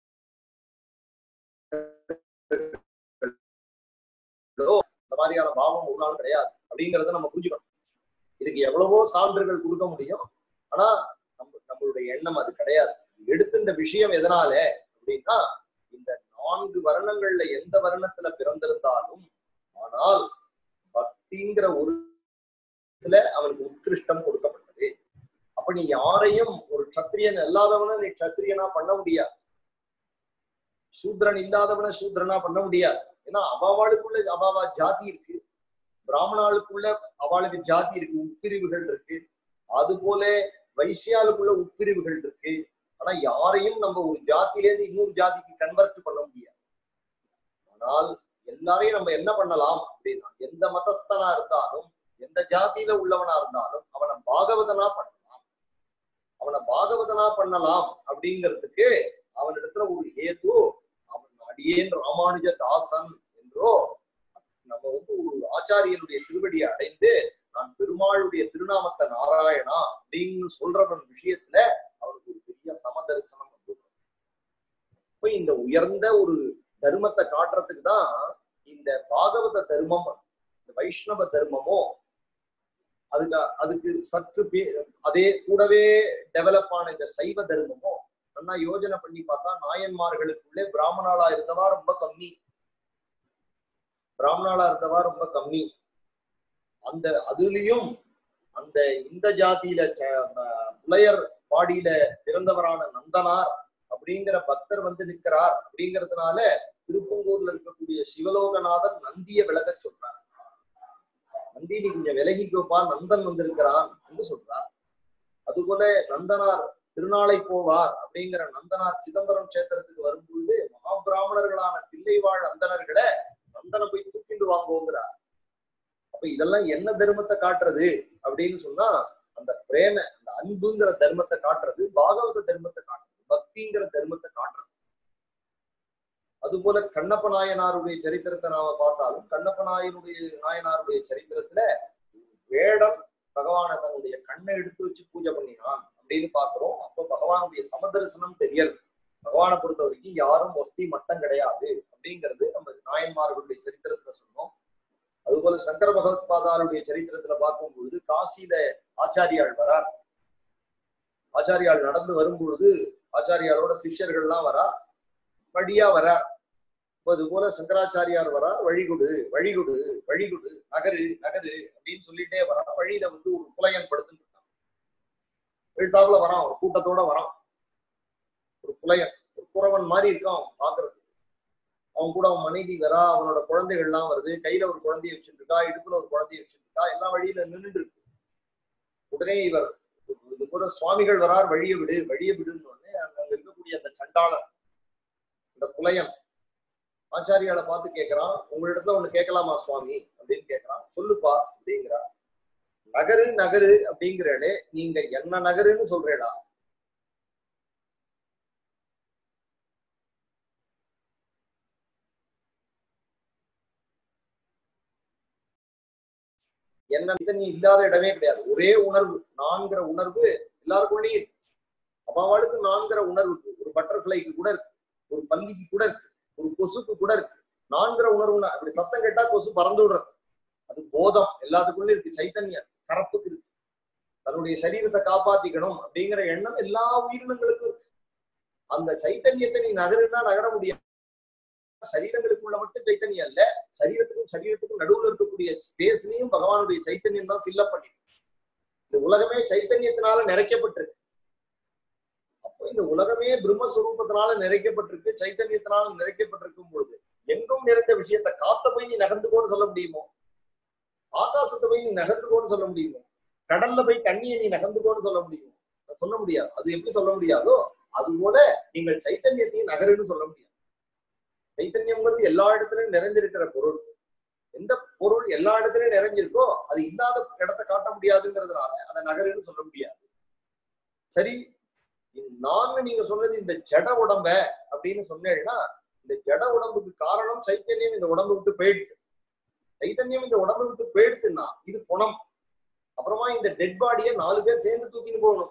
இந்த மாதிரியான பாவம் ஒரு நாள் கிடையாது அப்படிங்கறத நம்ம புரிஞ்சுக்கணும் இதுக்கு எவ்வளவோ சான்றுகள் கொடுக்க முடியும் ஆனா நம்ம நம்மளுடைய எண்ணம் அது கிடையாது எடுத்துட்ட விஷயம் எதனால அப்படின்னா இந்த நான்கு வருணங்கள்ல எந்த வருணத்துல பிறந்திருந்தாலும் ஆனால் பக்திங்கிற ஒரு இதுல அவனுக்கு உத்கிருஷ்டம் கொடுக்கப்பட்டது அப்ப நீ யாரையும் ஒரு க்ஷத்திரியன் இல்லாதவன நீ க்ஷத்திரியனா பண்ண முடியாது சூத்ரன் இல்லாதவன சூத்ரனா பண்ண முடியாது ஏன்னா அவாவாளுக்குள்ள அவாவா ஜாதி இருக்கு பிராமணாளுக்குள்ள அவளுக்கு ஜாதி இருக்கு உட்பிரிவுகள் இருக்கு அது போல வைசியாளுக்குள்ள உட்பிரிவுகள் இருக்கு ஆனா யாரையும் நம்ம ஒரு ஜாதியிலேருந்து இன்னொரு ஜாதிக்கு கன்வெர்ட் பண்ண முடியாது ஆனால் எல்லாரையும் நம்ம என்ன பண்ணலாம் அப்படின்னா எந்த மதஸ்தனா இருந்தாலும் எந்த ஜாதியில உள்ளவனா இருந்தாலும் அவனை பாகவதனா பண்ணலாம் அவனை பாகவதனா பண்ணலாம் அப்படிங்கிறதுக்கு அவனிடத்துல ஒரு ஹேது அவன் அடியேன் ராமானுஜ தாசன் என்றோ நம்ம வந்து ஒரு ஆச்சாரியனுடைய திருவடியை அடைந்து நான் பெருமாளுடைய திருநாமத்தை நாராயணா அப்படின்னு சொல்றவன் விஷயத்துல அவனுக்கு ஒரு பெரிய சமதரிசனம் வந்து இப்ப இந்த உயர்ந்த ஒரு தர்மத்தை காட்டுறதுக்கு தான் இந்த பாகவத தர்மம் இந்த வைஷ்ணவ தர்மமோ அதுக்கு அதுக்கு சற்று பே அதே கூடவே டெவலப் ஆன இந்த சைவ தர்மமோ நல்லா யோஜனை பண்ணி பார்த்தா நாயன்மார்களுக்குள்ளே பிராமணாளா இருந்தவா ரொம்ப கம்மி பிராமணாளா இருந்தவா ரொம்ப கம்மி அந்த அதுலயும் அந்த இந்த ஜாதியில ச- ம- புலையர் பாடியில பிறந்தவரான நந்தனார் அப்படிங்கிற பக்தர் வந்து நிற்கிறார் அப்படிங்கிறதுனால திருப்பங்கூர்ல இருக்கக்கூடிய சிவலோகநாதர் நந்திய விலக சொல்றார் நந்தி நீ கொஞ்சம் விலகிக்கோப்பா நந்தன் வந்திருக்கிறான் என்று சொல்றார் அதுபோல நந்தனார் திருநாளை போவார் அப்படிங்கிற நந்தனார் சிதம்பரம் கஷேத்திரத்துக்கு வரும்பொழுது மகாபிராமணர்களான தில்லைவாழ் அந்தணர்களை நந்தனை போய் தூக்கிண்டு வாங்குவோங்கிறார் அப்ப இதெல்லாம் என்ன தர்மத்தை காட்டுறது அப்படின்னு சொன்னா அந்த பிரேம அந்த அன்புங்கிற தர்மத்தை காட்டுறது பாகவத தர்மத்தை காட்டுறது பக்திங்கிற தர்மத்தை காட்டுறது அதுபோல கண்ணப்ப நாயனாருடைய சரித்திரத்தை நாம பார்த்தாலும் கண்ணப்ப நாயனுடைய நாயனாருடைய சரித்திரத்துல வேடன் பகவானை தன்னுடைய கண்ணை எடுத்து வச்சு பூஜை பண்ணினான் அப்படின்னு பாக்குறோம் அப்ப பகவானுடைய சமதரிசனம் தெரியல பகவானை பொறுத்த வரைக்கும் யாரும் ஒஸ்தி மட்டம் கிடையாது அப்படிங்கிறது நம்ம நாயன்மார்களுடைய சரித்திரத்துல சொன்னோம் அதுபோல சங்கர பகவத்பாதாருடைய சரித்திரத்துல பார்க்கும் பொழுது காசியில ஆச்சாரியாள் வரார் ஆச்சாரியாள் நடந்து வரும் பொழுது ஆச்சாரியாரோட சிஷ்யர்கள்லாம் வரா வழியா வரார் அது போல சங்கராச்சாரியார் வரார் வழிகுடு வழிகுடு வழிகுடு நகரு நகரு அப்படின்னு சொல்லிட்டே வரா வழியில வந்து ஒரு புலையன் படுத்துட்டு இருக்கான் எழுத்தாப்புல வரான் ஒரு கூட்டத்தோட வரான் ஒரு புலையன் ஒரு குறவன் மாதிரி இருக்கான் அவன் பாக்குறது அவன் கூட அவன் மனைவி வரா அவனோட குழந்தைகள் எல்லாம் வருது கையில ஒரு குழந்தைய வச்சுட்டு இருக்கா இடுப்புல ஒரு குழந்தைய வச்சுட்டு இருக்கா எல்லா வழியில நின்றுட்டு இருக்கு உடனே இவர் இது கூட சுவாமிகள் வரார் வழியை விடு வழியை விடுன்னு உடனே அங்க அங்க இருக்கக்கூடிய அந்த சண்டாளன் இந்த புலையன் ஆச்சாரியால பார்த்து கேட்கிறான் உங்களிடத்துல ஒண்ணு கேட்கலாமா சுவாமி அப்படின்னு கேட்கிறான் சொல்லுப்பா அப்படிங்கிறா நகரு நகரு அப்படிங்கிறே நீங்க என்ன நகருன்னு சொல்றேடா என்ன நீ இல்லாத இடமே கிடையாது ஒரே உணர்வு நான்கிற உணர்வு எல்லாருக்குள்ளேயும் இருக்கு அப்பாவாளுக்கு நான்கிற உணர்வு இருக்கு ஒரு பட்டர்ஃபிளைக்கு கூட இருக்கு ஒரு பல்லிக்கு கூட இருக்கு ஒரு கொசுக்கு கூட இருக்கு நான்கிற உணர்வுனா அப்படி சத்தம் கேட்டா கொசு பறந்து விடுறது அது போதம் எல்லாத்துக்குள்ள இருக்கு சைத்தன்யம் கரப்புக்கு இருக்கு தன்னுடைய சரீரத்தை காப்பாத்திக்கணும் அப்படிங்கிற எண்ணம் எல்லா உயிரினங்களுக்கும் இருக்கு அந்த சைத்தன்யத்தை நீ நகருன்னா நகர முடியாது சரீரங்களுக்குள்ள மட்டும் சைத்தன்யம் இல்ல சரீரத்துக்கும் சரீரத்துக்கும் நடுவுல இருக்கக்கூடிய ஸ்பேஸ்லயும் பகவானுடைய சைத்தன்யம் தான் ஃபில்அப் பண்ணி இந்த உலகமே சைத்தன்யத்தினால நிறைக்கப்பட்டிருக்கு அப்போ இந்த உலகமே பிரம்மஸ்வரூபத்தினால நிறைக்கப்பட்டிருக்கு சைத்தன்யத்தினால நிறைக்கப்பட்டிருக்கும் பொழுது எங்கும் நிறைந்த விஷயத்த காத்த போய் நீ நகர்ந்துக்கோன்னு சொல்ல முடியுமோ ஆகாசத்தை போய் நீ நகர்ந்துக்கோன்னு சொல்ல முடியுமோ கடல்ல போய் தண்ணியை நீ நகர்ந்துக்கோன்னு சொல்ல முடியுமோ சொல்ல முடியாது அது எப்படி சொல்ல முடியாதோ அது போல நீங்கள் சைத்தன்யத்தையும் நகருன்னு சொல்ல முடியாது சைத்தன்யம்ங்கிறது எல்லா இடத்துலயும் நிறைந்திருக்கிற பொருள் எந்த பொருள் எல்லா இடத்துலயும் நிறைஞ்சிருக்கோ அது இல்லாத இடத்த காட்ட முடியாதுங்கிறதுனால அதை நகருன்னு சொல்ல முடியாது சரி நான் நீங்க சொன்னது இந்த ஜட உடம்ப அப்படின்னு சொன்னேன்னா இந்த ஜட உடம்புக்கு காரணம் சைத்தன்யம் இந்த உடம்பு விட்டு போயிடுது சைத்தன்யம் இந்த உடம்பு விட்டு போயிடுதுன்னா இது குணம் அப்புறமா இந்த டெட் பாடியை நாலு பேர் சேர்ந்து தூக்கின்னு போகணும்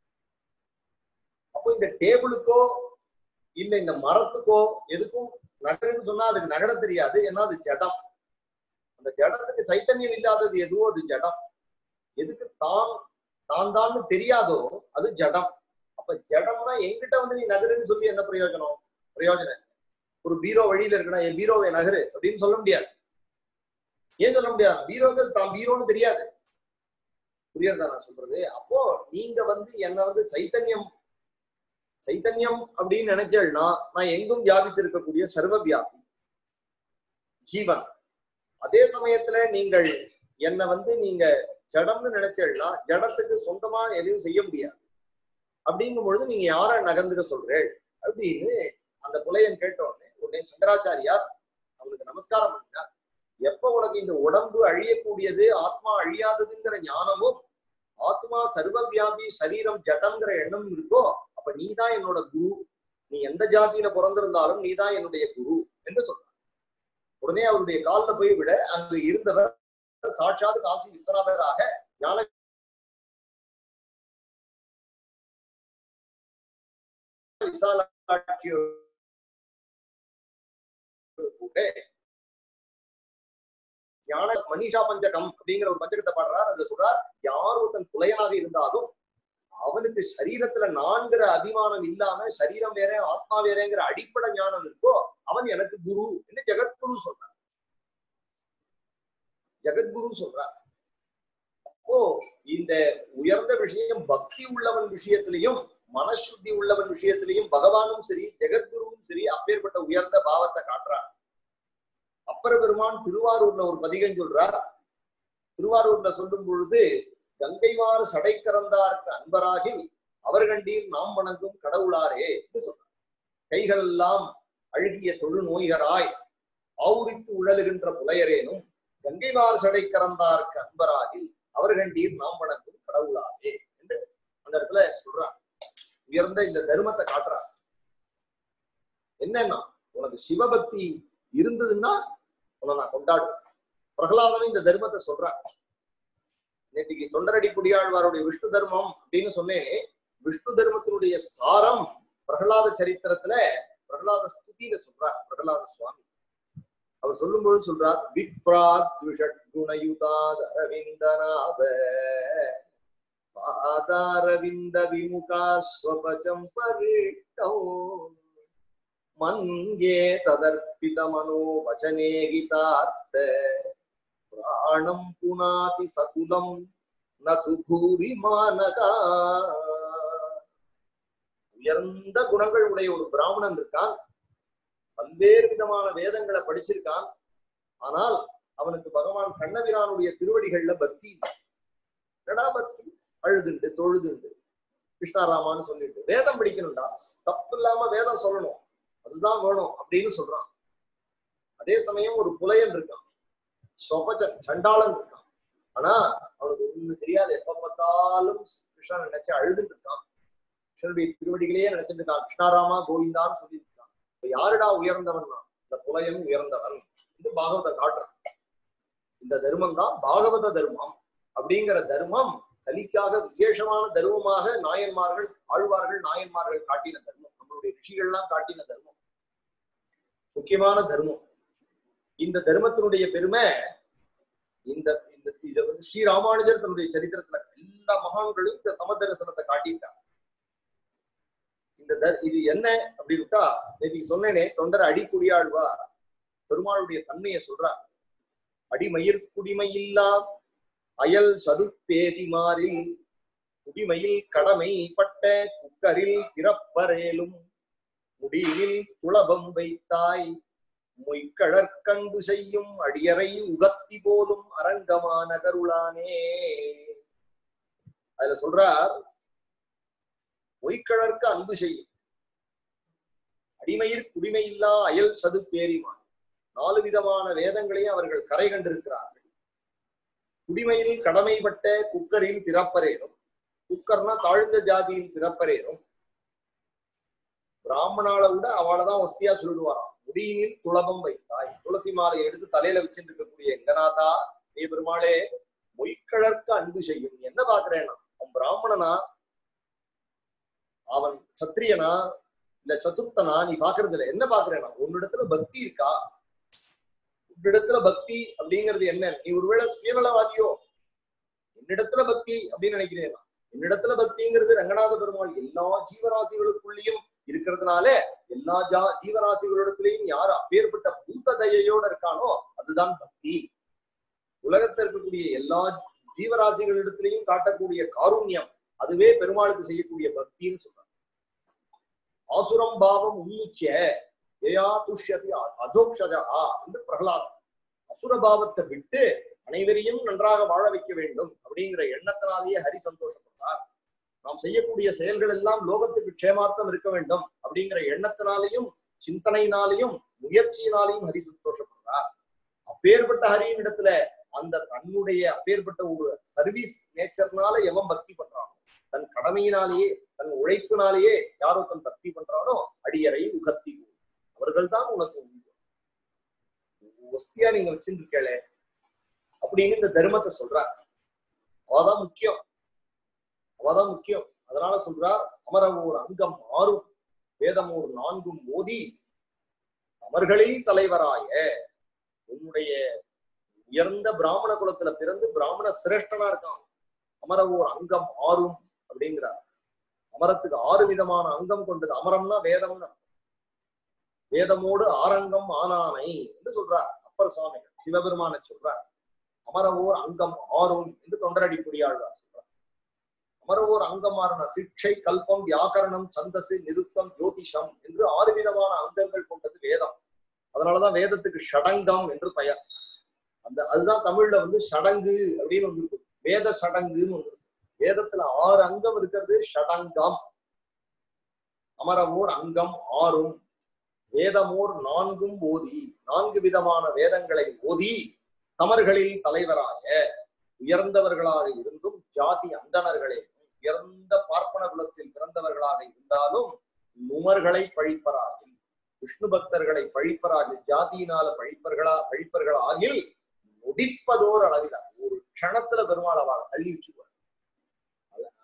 அப்போ இந்த டேபிளுக்கோ இல்ல இந்த மரத்துக்கோ எதுக்கும் நகருன்னு சொன்னா அதுக்கு நகர தெரியாது ஏன்னா அது ஜடம் அந்த ஜடத்துக்கு சைத்தன்யம் இல்லாதது எதுவோ அது ஜடம் எதுக்கு தான் தான் தான்னு தெரியாதோ அது ஜடம் அப்ப ஜடம்னா எங்கிட்ட வந்து நீ நகருன்னு சொல்லி என்ன பிரயோஜனம் பிரயோஜனம் ஒரு பீரோ வழியில இருக்கணும் என் பீரோவை நகரு அப்படின்னு சொல்ல முடியாது ஏன் சொல்ல முடியாது பீரோக்கள் தான் பீரோன்னு தெரியாது புரியுறதா நான் சொல்றது அப்போ நீங்க வந்து என்ன வந்து சைத்தன்யம் சைத்தன்யம் அப்படின்னு நினைச்சேன்னா நான் எங்கும் வியாபித்திருக்கக்கூடிய சர்வ வியாபி ஜீவன் அதே சமயத்துல நீங்கள் என்ன வந்து நீங்க ஜடம்னு நினைச்சேன்னா ஜடத்துக்கு சொந்தமா எதையும் செய்ய முடியாது அப்படிங்கும் பொழுது நீங்க யார நகர்ந்துக்க சொல்றேன் அப்படின்னு அந்த புலையன் கேட்ட உடனே உடனே சங்கராச்சாரியார் அவனுக்கு நமஸ்காரம் பண்ணினார் எப்ப உனக்கு இந்த உடம்பு அழியக்கூடியது ஆத்மா அழியாததுங்கிற ஞானமும் ஆத்மா சர்வ வியாபி சரீரம் ஜடம்ங்கிற எண்ணம் இருக்கோ அப்ப நீதான் என்னோட குரு நீ எந்த ஜாதியில பிறந்திருந்தாலும் நீதான் என்னுடைய குரு என்று சொன்னார் உடனே அவருடைய கால்ல போய் விட அங்கு இருந்தவர் சாட்சாத் காசி விஸ்வநாதராக ஞான விசாலாட்சியோட ஞான மனிஷா பஞ்சகம் அப்படிங்கிற ஒரு பஞ்சகத்தை பாடுறார் அதுல சொல்றார் யார் ஒருத்தன் புலையனாக இருந்தாலும் அவனுக்கு சரீரத்துல நான்கிற அபிமானம் இல்லாம சரீரம் வேற ஆத்மா வேறங்கிற அடிப்படை ஞானம் இருக்கோ அவன் எனக்கு குரு என்று ஜெகத்குரு சொல்றார் ஜெகத்குரு சொல்றார் அப்போ இந்த உயர்ந்த விஷயம் பக்தி உள்ளவன் விஷயத்திலையும் மனசுத்தி உள்ளவன் விஷயத்திலையும் பகவானும் சரி ஜெகத்குருவும் சரி அப்பேற்பட்ட உயர்ந்த பாவத்தை காட்டுறார் அப்பர பெருமான் திருவாரூர்ல ஒரு பதிகம் சொல்றார் திருவாரூர்ல சொல்லும் பொழுது கங்கைவாறு சடை கறந்தார்க்கு அன்பராகி அவர்கண்டீர் நாம் வணங்கும் கடவுளாரே என்று சொல்றார் கைகள் எல்லாம் அழுகிய தொழு நோய்கராய் ஆவுரித்து உழலுகின்ற புலையரேனும் கங்கைவாறு சடை கறந்தார்க்கு அன்பராகி அவர்கண்டீர் நாம் வணங்கும் கடவுளாரே என்று அந்த இடத்துல சொல்றார் உயர்ந்த இந்த தர்மத்தை காட்டுறார் என்னன்னா உனக்கு சிவபக்தி இருந்ததுன்னா உன்னை நான் கொண்டாடுவேன் பிரகலாதனும் இந்த தர்மத்தை சொல்றார் நேற்றுக்கு தொண்டரடி குடியாழ்வாருடைய விஷ்ணு தர்மம் அப்படின்னு சொன்னேன் விஷ்ணு தர்மத்தினுடைய சாரம் பிரகலாத சரித்திரத்துல பிரகலாத ஸ்துதியில சொல்றார் பிரகலாத சுவாமி அவர் சொல்லும்போது சொல்றார் விப்ராத் குணயுதாத் அரவிந்தநாப பாதாரவிந்த விமுகா ஸ்வபஜம் பரிட்டோ மன்யே ததர்ப்பித மனோ வச்சனே கீதார்த்த பிராணம் புனாதி சகுலம் நது பூரி மானகா உயர்ந்த குணங்கள் உடைய ஒரு பிராமணன் இருக்கான் பல்வேறு விதமான வேதங்களை படிச்சிருக்கான் ஆனால் அவனுக்கு பகவான் கண்ணபிரானுடைய திருவடிகள்ல பக்தி இல்லை. என்னடா பக்தி அழுதுண்டு தொழுதுண்டு கிருஷ்ணாராமான்னு சொல்லிட்டு வேதம் படிக்கணும்டா தப்பு இல்லாம வேதம் சொல்லணும் அதுதான் வேணும் அப்படின்னு சொல்றான் அதே சமயம் ஒரு புலையன் இருக்கான் சொபச்சன் சண்டாளன் இருக்கான் ஆனா அவனுக்கு ஒண்ணு தெரியாது எப்ப பார்த்தாலும் கிருஷ்ணன் நினைச்சு அழுதுட்டு இருக்கான் கிருஷ்ணனுடைய திருவடிகளையே நினைச்சிட்டு இருக்கான் கிருஷ்ணாராமா கோவிந்தான்னு சொல்லிட்டு இருக்கான் இப்ப யாருடா உயர்ந்தவன் இந்த புலையன் உயர்ந்தவன் இது பாகவத காட்டுறான் இந்த தர்மம் தான் பாகவத தர்மம் அப்படிங்கிற தர்மம் கலிக்காக விசேஷமான தர்மமாக நாயன்மார்கள் ஆழ்வார்கள் நாயன்மார்கள் காட்டின தர்மம் நம்மளுடைய ரிஷிகள்லாம் காட்டின தர்மம் முக்கியமான தர்மம் இந்த தர்மத்தினுடைய பெருமை இந்த இந்த இத வந்து ஸ்ரீ ராமானுஜர் தன்னுடைய சரித்திரத்துல எல்லா மகான்களும் இந்த சமதரிசனத்தை காட்டியிருக்காங்க இந்த தர் இது என்ன அப்படி விட்டா நேற்று சொன்னேனே தொண்டர் அடிக்குடியாழ்வா பெருமாளுடைய தன்மையை சொல்றார் அடிமயிர் குடிமையில்லா அயல் சதுப்பேதிமாரில் குடிமையில் கடமைப்பட்ட குக்கரில் பிறப்பரேலும் முடியில் துளபம் வைத்தாய் மொய்கழற்கண்டு செய்யும் அடியறை உகத்தி போலும் அரங்கமான கருளானே அதுல சொல்றார் மொய்கழற்கு அன்பு செய்யும் அடிமையிற் குடிமையில்லா அயல் சது பேரிமான் நாலு விதமான வேதங்களையும் அவர்கள் கரை கண்டிருக்கிறார்கள் குடிமையில் கடமைப்பட்ட குக்கரில் பிறப்பரேனும் குக்கர்னா தாழ்ந்த ஜாதியில் பிறப்பரேனும் பிராமணால விட அவளதான் வசதியா சொல்லிடுவாராம் முடியினில் துளபம் வைத்தாய் துளசி மாலை எடுத்து தலையில வச்சுட்டு இருக்கக்கூடிய எங்கநாதா நீ பெருமாளே மொய்க்கழற்கு அன்பு செய்யும் நீ என்ன பாக்குறேன்னா அவன் பிராமணனா அவன் சத்திரியனா இல்ல சதுர்த்தனா நீ பாக்குறது இல்ல என்ன பாக்குறேன்னா உன்னிடத்துல பக்தி இருக்கா உன்னிடத்துல பக்தி அப்படிங்கிறது என்ன நீ ஒருவேளை சுயநலவாதியோ என்னிடத்துல பக்தி அப்படின்னு நினைக்கிறேன் என்னிடத்துல பக்திங்கிறது ரங்கநாத பெருமாள் எல்லா ஜீவராசிகளுக்குள்ளேயும் இருக்கிறதுனால எல்லா ஜா ஜீவராசிகளிடத்திலையும் யார் அப்பேற்பட்ட பூத்த தயையோட இருக்கானோ அதுதான் பக்தி உலகத்தில் இருக்கக்கூடிய எல்லா ஜீவராசிகளிடத்திலையும் காட்டக்கூடிய காருண்யம் அதுவே பெருமாளுக்கு செய்யக்கூடிய பக்தின்னு சொல்றாங்க ஆசுரம் பாவம் உன்னிச்ச ஏயா துஷ்யதி அதோக்ஷஜா என்று பிரகலாத் அசுர பாவத்தை விட்டு அனைவரையும் நன்றாக வாழ வைக்க வேண்டும் அப்படிங்கிற எண்ணத்தினாலேயே ஹரி சந்தோஷப்பட்டார் நாம் செய்யக்கூடிய செயல்கள் எல்லாம் லோகத்துக்கு க்ஷேமார்த்தம் இருக்க வேண்டும் அப்படிங்கிற எண்ணத்தினாலையும் சிந்தனையினாலையும் முயற்சியினாலையும் ஹரி சந்தோஷப்படுறார் அப்பேற்பட்ட ஹரியின் இடத்துல அந்த தன்னுடைய அப்பேற்பட்ட ஒரு சர்வீஸ் நேச்சர்னால எவன் பக்தி பண்றானோ தன் கடமையினாலேயே தன் உழைப்பினாலேயே யாரோ தன் பக்தி பண்றானோ அடியறை உகத்தி அவர்கள் தான் உனக்கு வஸ்தியா நீங்க வச்சிருக்கல அப்படின்னு இந்த தர்மத்தை சொல்றார் அவதான் முக்கியம் அவதான் முக்கியம் அதனால சொல்றார் அமரவோர் அங்கம் ஆறும் வேதமோர் நான்கும் மோதி அமர்களில் தலைவராய உன்னுடைய உயர்ந்த பிராமண குலத்துல பிறந்து பிராமண சிரேஷ்டனா இருக்கான் அமரவோர் அங்கம் ஆறும் அப்படிங்கிறார் அமரத்துக்கு ஆறு விதமான அங்கம் கொண்டது அமரம்னா வேதம்னா வேதமோடு ஆரங்கம் ஆனானை என்று சொல்றார் அப்பர் சுவாமிகள் சிவபெருமான சொல்றார் அமரவோர் அங்கம் ஆறும் என்று தொண்டரடி புரியாழ்வார் சொல்றார் அமரவோர் அங்கம் ஆறுன சிக்ஷை கல்பம் வியாக்கரணம் சந்தசு நிருத்தம் ஜோதிஷம் என்று ஆறு விதமான அங்கங்கள் கொண்டது வேதம் அதனாலதான் வேதத்துக்கு ஷடங்கம் என்று பெயர் அந்த அதுதான் தமிழ்ல வந்து சடங்கு அப்படின்னு ஒன்று இருக்கு வேத சடங்குன்னு ஒன்று இருக்கு வேதத்துல ஆறு அங்கம் இருக்கிறது ஷடங்கம் அமரவோர் அங்கம் ஆறும் வேதமோர் நான்கும் ஓதி நான்கு விதமான வேதங்களை ஓதி தமர்களில் தலைவராக உயர்ந்தவர்களாக இருந்தும் ஜாதி அந்தணர்களே உயர்ந்த பார்ப்பன குலத்தில் பிறந்தவர்களாக இருந்தாலும் நுமர்களை பழிப்பராகில் விஷ்ணு பக்தர்களை பழிப்பராகில் ஜாதியினால பழிப்பர்களா பழிப்பர்களாகில் நொடிப்பதோர் அளவில் ஒரு க்ஷணத்துல பெருமாள் அவளை தள்ளி வச்சுக்குவார்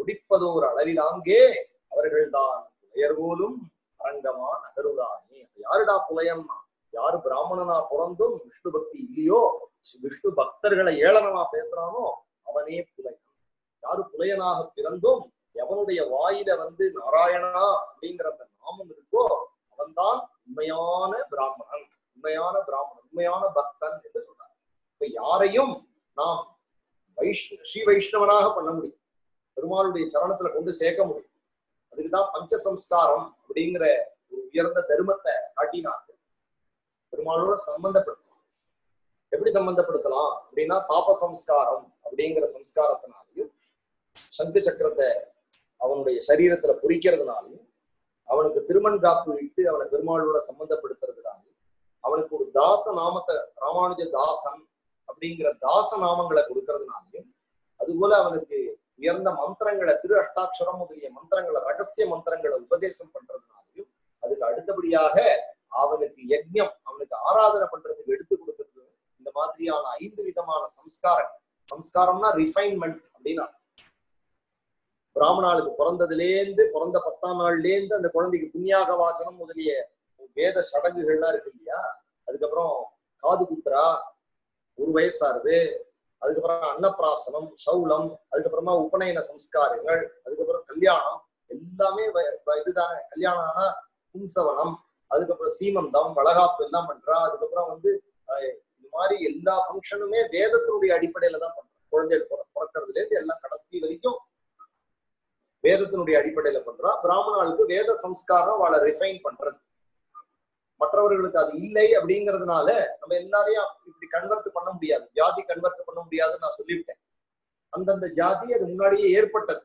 முடிப்பதோர் அளவில் அங்கே அவர்கள்தான் புலையர்கோலும் அரங்கமா நகருளானே யாருடா புலையன்னா யாரு பிராமணனா பிறந்தும் விஷ்ணு பக்தி இல்லையோ விஷ்ணு பக்தர்களை ஏளனமா பேசுறானோ அவனே புலையன் யாரு புலையனாக பிறந்தும் எவனுடைய வாயில வந்து நாராயணா அப்படிங்கிற அந்த நாமம் இருக்கோ அவன்தான் உண்மையான பிராமணன் உண்மையான பிராமணன் உண்மையான பக்தன் என்று சொல்றார் இப்ப யாரையும் நாம் வைஷ்ண ஸ்ரீ வைஷ்ணவனாக பண்ண முடியும் பெருமாளுடைய சரணத்துல கொண்டு சேர்க்க முடியும் அதுக்குதான் பஞ்ச சம்ஸ்காரம் அப்படிங்கிற ஒரு உயர்ந்த தர்மத்தை காட்டினாங்க பெருமாளோட சம்பந்தப்படுத்தலாம் எப்படி சம்பந்தப்படுத்தலாம் அப்படின்னா தாப சம்ஸ்காரம் அப்படிங்கிற சம்ஸ்காரத்தினாலையும் சங்கு சக்கரத்தை அவனுடைய சரீரத்துல பொறிக்கிறதுனாலையும் அவனுக்கு திருமண் காப்பு இட்டு அவனை பெருமாளோட சம்பந்தப்படுத்துறதுனாலையும் அவனுக்கு ஒரு தாச நாமத்தை ராமானுஜ தாசன் அப்படிங்கிற தாச நாமங்களை கொடுக்கறதுனாலையும் அதுபோல அவனுக்கு உயர்ந்த மந்திரங்களை திரு அஷ்டாட்சரம் முதலிய மந்திரங்களை ரகசிய மந்திரங்களை உபதேசம் பண்றதுனாலையும் அதுக்கு அடுத்தபடியாக அவனுக்கு யஜ்ஞம் அவனுக்கு ஆராதனை பண்றதுக்கு எடுத்து கொடுக்கறது இந்த மாதிரியான ஐந்து விதமான சம்ஸ்காரம் சம்ஸ்காரம்னா ரிஃபைன்மெண்ட் அப்படின்னா பிராமணாளுக்கு பிறந்ததுலேருந்து பிறந்த பத்தாம் நாள்லேருந்து அந்த குழந்தைக்கு புண்ணியாக வாசனம் முதலிய வேத சடங்குகள்லாம் இருக்கு இல்லையா அதுக்கப்புறம் காது குத்துறா ஒரு வயசாருது அதுக்கப்புறம் அன்னப்பிராசனம் சௌலம் அதுக்கப்புறமா உபநயன சம்ஸ்காரங்கள் அதுக்கப்புறம் கல்யாணம் எல்லாமே வ- வ- இதுதானே கல்யாணம் ஆனா பும்சவனம் அதுக்கப்புறம் சீமந்தம் வளகாப்பு எல்லாம் பண்றா அதுக்கப்புறம் வந்து அஹ், இந்த மாதிரி எல்லா ஃபங்க்ஷனுமே வேதத்தினுடைய அடிப்படையில தான் பண்றோம் குழந்தைகள் பிற- பிறக்கறதுல இருந்து எல்லாம் கடைசி வரைக்கும் வேதத்தினுடைய அடிப்படையில பண்றா பிராமணாளுக்கு வேத சம்ஸ்காரம் அவளை ரிஃபைன் பண்றது மற்றவர்களுக்கு அது இல்லை அப்படிங்கிறதுனால நம்ம எல்லாரையும் இப்படி கன்வெர்ட் பண்ண முடியாது ஜாதி கன்வெர்ட் பண்ண முடியாதுன்னு நான் சொல்லிவிட்டேன் அந்தந்த ஜாதி அது முன்னாடியே ஏற்பட்டது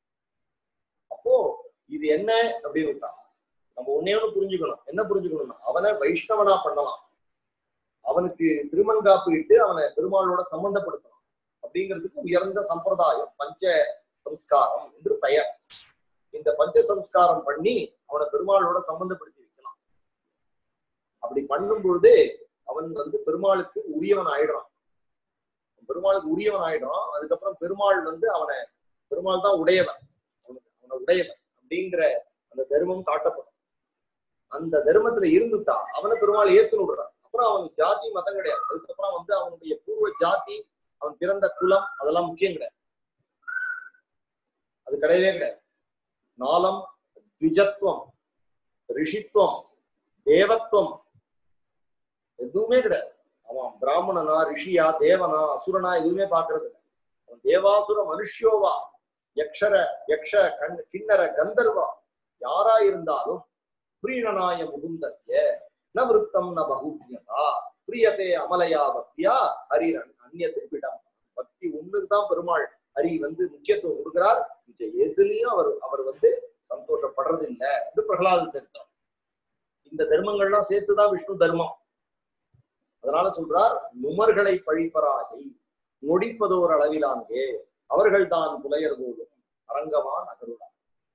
அப்போ இது என்ன அப்படின்னு விட்டா நம்ம ஒன்னே ஒண்ணு புரிஞ்சுக்கணும் என்ன புரிஞ்சுக்கணும்னா அவனை வைஷ்ணவனா பண்ணலாம் அவனுக்கு திருமண்காப்பு இட்டு அவனை பெருமாளோட சம்பந்தப்படுத்தலாம் அப்படிங்கிறதுக்கு உயர்ந்த சம்பிரதாயம் பஞ்ச சம்ஸ்காரம் என்று பெயர் இந்த பஞ்ச சம்ஸ்காரம் பண்ணி அவனை பெருமாளோட சம்பந்தப்படுத்தி வைக்கலாம் அப்படி பண்ணும் பொழுது அவன் வந்து பெருமாளுக்கு உரியவன் ஆயிடுறான் பெருமாளுக்கு உரியவன் ஆயிடுறான் அதுக்கப்புறம் பெருமாள் வந்து அவனை பெருமாள் தான் உடையவன் அவனுக்கு அவனை உடையவன் அப்படிங்கிற அந்த தர்மம் காட்டப்படும் அந்த தர்மத்துல இருந்துட்டா அவனை பெருமாள் ஏத்து விடுறான் அப்புறம் அவனுக்கு ஜாதி மதம் கிடையாது அதுக்கப்புறம் வந்து அவனுடைய பூர்வ ஜாதி அவன் பிறந்த குலம் அதெல்லாம் முக்கியம் கிடையாது அது கிடையவே கிடையாது நாளம் த்விஜத்துவம் ரிஷித்துவம் தேவத்துவம் எதுவுமே கிடையாது அவன் பிராமணனா ரிஷியா தேவனா அசுரனா எதுவுமே பாக்குறது இல்லை அவன் தேவாசுர மனுஷ்யோவா யக்ஷர யக்ஷ கண் கிண்ணற கந்தர்வா யாரா இருந்தாலும் பிரீணனாய முகுந்தஸ்ய ந விருத்தம் ந பகுஜ்யதா பிரியதே அமலையா பக்தியா ஹரிரன் அந்நியத்தை விடம் பக்தி ஒண்ணுதான் பெருமாள் ஹரி வந்து முக்கியத்துவம் கொடுக்கிறார் மிச்ச எதுலயும் அவர் அவர் வந்து சந்தோஷப்படுறது இல்லை என்று பிரகலாத சரித்திரம் இந்த தர்மங்கள்லாம் சேர்த்துதான் விஷ்ணு தர்மம் அதனால சொல்றார் நுமர்களை பழிப்பராகி நொடிப்பதோர் அளவிலாங்கே அவர்கள்தான் புலையர் போலும் அரங்கமா நகருடா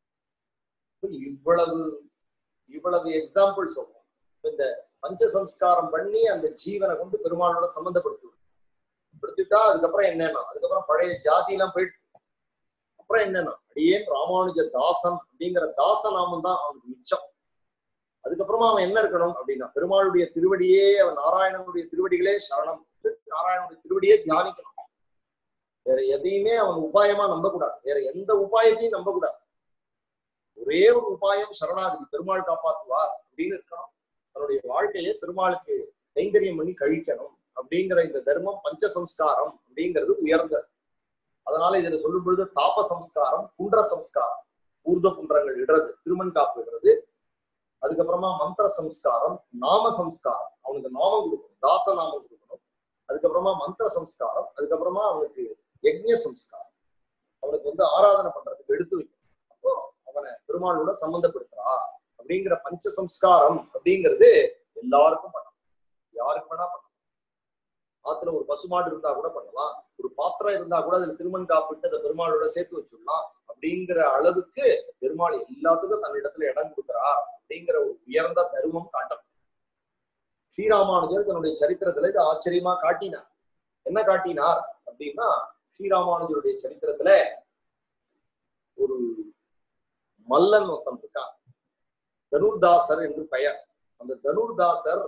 இவ்வளவு இவ்வளவு எக்ஸாம்பிள் சொல்றோம் இந்த பஞ்ச சம்ஸ்காரம் பண்ணி அந்த ஜீவனை கொண்டு பெருமாளோட சம்பந்தப்படுத்தி படுத்திட்டா அதுக்கப்புறம் என்னன்னா அதுக்கப்புறம் பழைய ஜாதி எல்லாம் போயிடுச்சு அப்புறம் என்னன்னா அடியேன் ராமானுஜ தாசன் அப்படிங்கிற தாச நாமம் தான் அவனுக்கு மிச்சம் அதுக்கப்புறமா அவன் என்ன இருக்கணும் அப்படின்னா பெருமாளுடைய திருவடியே அவன் நாராயணனுடைய திருவடிகளே சரணம் நாராயணனுடைய திருவடியே தியானிக்கணும் வேற எதையுமே அவன் உபாயமா நம்பக்கூடாது வேற எந்த உபாயத்தையும் நம்பக்கூடாது ஒரே ஒரு உபாயம் சரணாகதி பெருமாள் காப்பாற்றுவார் அப்படின்னு இருக்கான் தன்னுடைய வாழ்க்கையை பெருமாளுக்கு கைங்கரியம் பண்ணி கழிக்கணும் அப்படிங்கிற இந்த தர்மம் பஞ்ச சம்ஸ்காரம் அப்படிங்கிறது உயர்ந்தது அதனால இதுல சொல்லும் பொழுது தாப சம்ஸ்காரம் குன்ற சம்ஸ்காரம் ஊர்த குன்றங்கள் இடுறது திருமண் காப்பு இடுறது அதுக்கப்புறமா மந்திர சம்ஸ்காரம் நாம சம்ஸ்காரம் அவனுக்கு நாமம் கொடுக்கணும் தாச நாமம் கொடுக்கணும் அதுக்கப்புறமா மந்திர சம்ஸ்காரம் அதுக்கப்புறமா அவனுக்கு யஜ்ஞ சம்ஸ்காரம் அவனுக்கு வந்து ஆராதனை பண்றதுக்கு எடுத்து வைக்கணும் அப்போ அவனை பெருமாளோட சம்பந்தப்படுத்துறா அப்படிங்கிற பஞ்ச சம்ஸ்காரம் அப்படிங்கிறது எல்லாருக்கும் பண்ணலாம் யாருக்கு வேணா பண்ணலாம் ஆத்துல ஒரு பசுமாடு இருந்தா கூட பண்ணலாம் ஒரு பாத்திரம் இருந்தா கூட அதுல திருமண் காப்பிட்டு அதை பெருமாளோட சேர்த்து வச்சுடலாம் அப்படிங்கிற அளவுக்கு பெருமாள் எல்லாத்துக்கும் தன்னிடத்துல இடம் கொடுக்குறா அப்படிங்கிற ஒரு உயர்ந்த தருமம் காட்டும் ஸ்ரீராமானுஜர் தன்னுடைய சரித்திரத்துல இது ஆச்சரியமா காட்டினார் என்ன காட்டினார் அப்படின்னா ஸ்ரீராமானுஜருடைய சரித்திரத்துல ஒரு ஒரு மல்லன் ஒருத்தன் இருக்கான் தனுர்தாசர் என்று பெயர் அந்த தனுர்தாசர்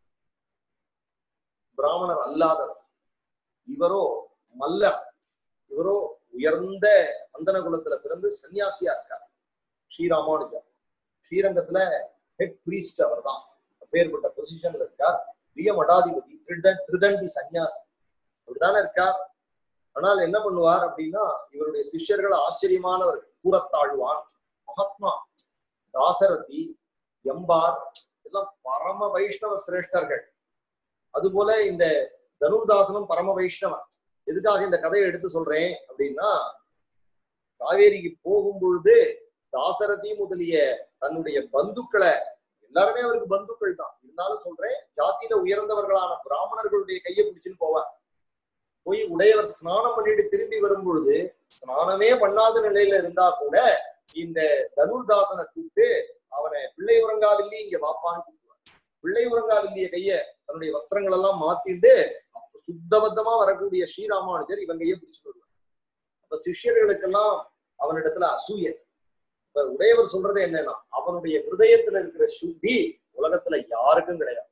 பிராமணர் அல்லாதவர் இவரோ மல்லர் இவரோ உயர்ந்த அந்தன குலத்துல பிறந்து சன்னியாசியா இருக்கார் ஸ்ரீராமானுஜர் ஸ்ரீரங்கத்துல ஹெட் பிரீஸ்ட் அவர் தான் அப்பேற்பட்ட பொசிஷன்ல இருக்கார் பிரிய மடாதிபதி திருடன் திருதண்டி சன்னியாசி அப்படிதானே இருக்கார் ஆனால் என்ன பண்ணுவார் அப்படின்னா இவருடைய சிஷ்யர்கள் ஆச்சரியமானவர்கள் கூறத்தாழ்வான் மகாத்மா தாசரதி எம்பார் எல்லாம் பரம வைஷ்ணவ சிரேஷ்டர்கள் அதுபோல இந்த தனுர்தாசனும் பரம வைஷ்ணவன் எதுக்காக இந்த கதையை எடுத்து சொல்றேன் அப்படின்னா காவேரிக்கு போகும் பொழுது தாசரதி முதலிய தன்னுடைய பந்துக்களை எல்லாருமே அவருக்கு பந்துக்கள் தான் இருந்தாலும் சொல்றேன் ஜாதியில உயர்ந்தவர்களான பிராமணர்களுடைய கையை பிடிச்சுன்னு போவார் போய் உடையவர் ஸ்நானம் பண்ணிட்டு திரும்பி வரும் பொழுது ஸ்நானமே பண்ணாத நிலையில இருந்தா கூட இந்த தனுர்தாசனை கூப்பிட்டு அவனை பிள்ளை உறங்காவில்லி இங்க வாப்பான்னு கூப்பிடுவார் பிள்ளை உறங்காவில்லிய கைய தன்னுடைய வஸ்திரங்கள் எல்லாம் மாத்திட்டு அப்ப சுத்தபத்தமா வரக்கூடிய ஸ்ரீராமானுஜர் இவன் கையை பிடிச்சு வருவார் அப்ப சிஷ்யர்களுக்கெல்லாம் அவனிடத்துல அசூய இப்ப உடையவர் சொல்றது என்னன்னா அவனுடைய ஹிருதயத்துல இருக்கிற சுத்தி உலகத்துல யாருக்கும் கிடையாது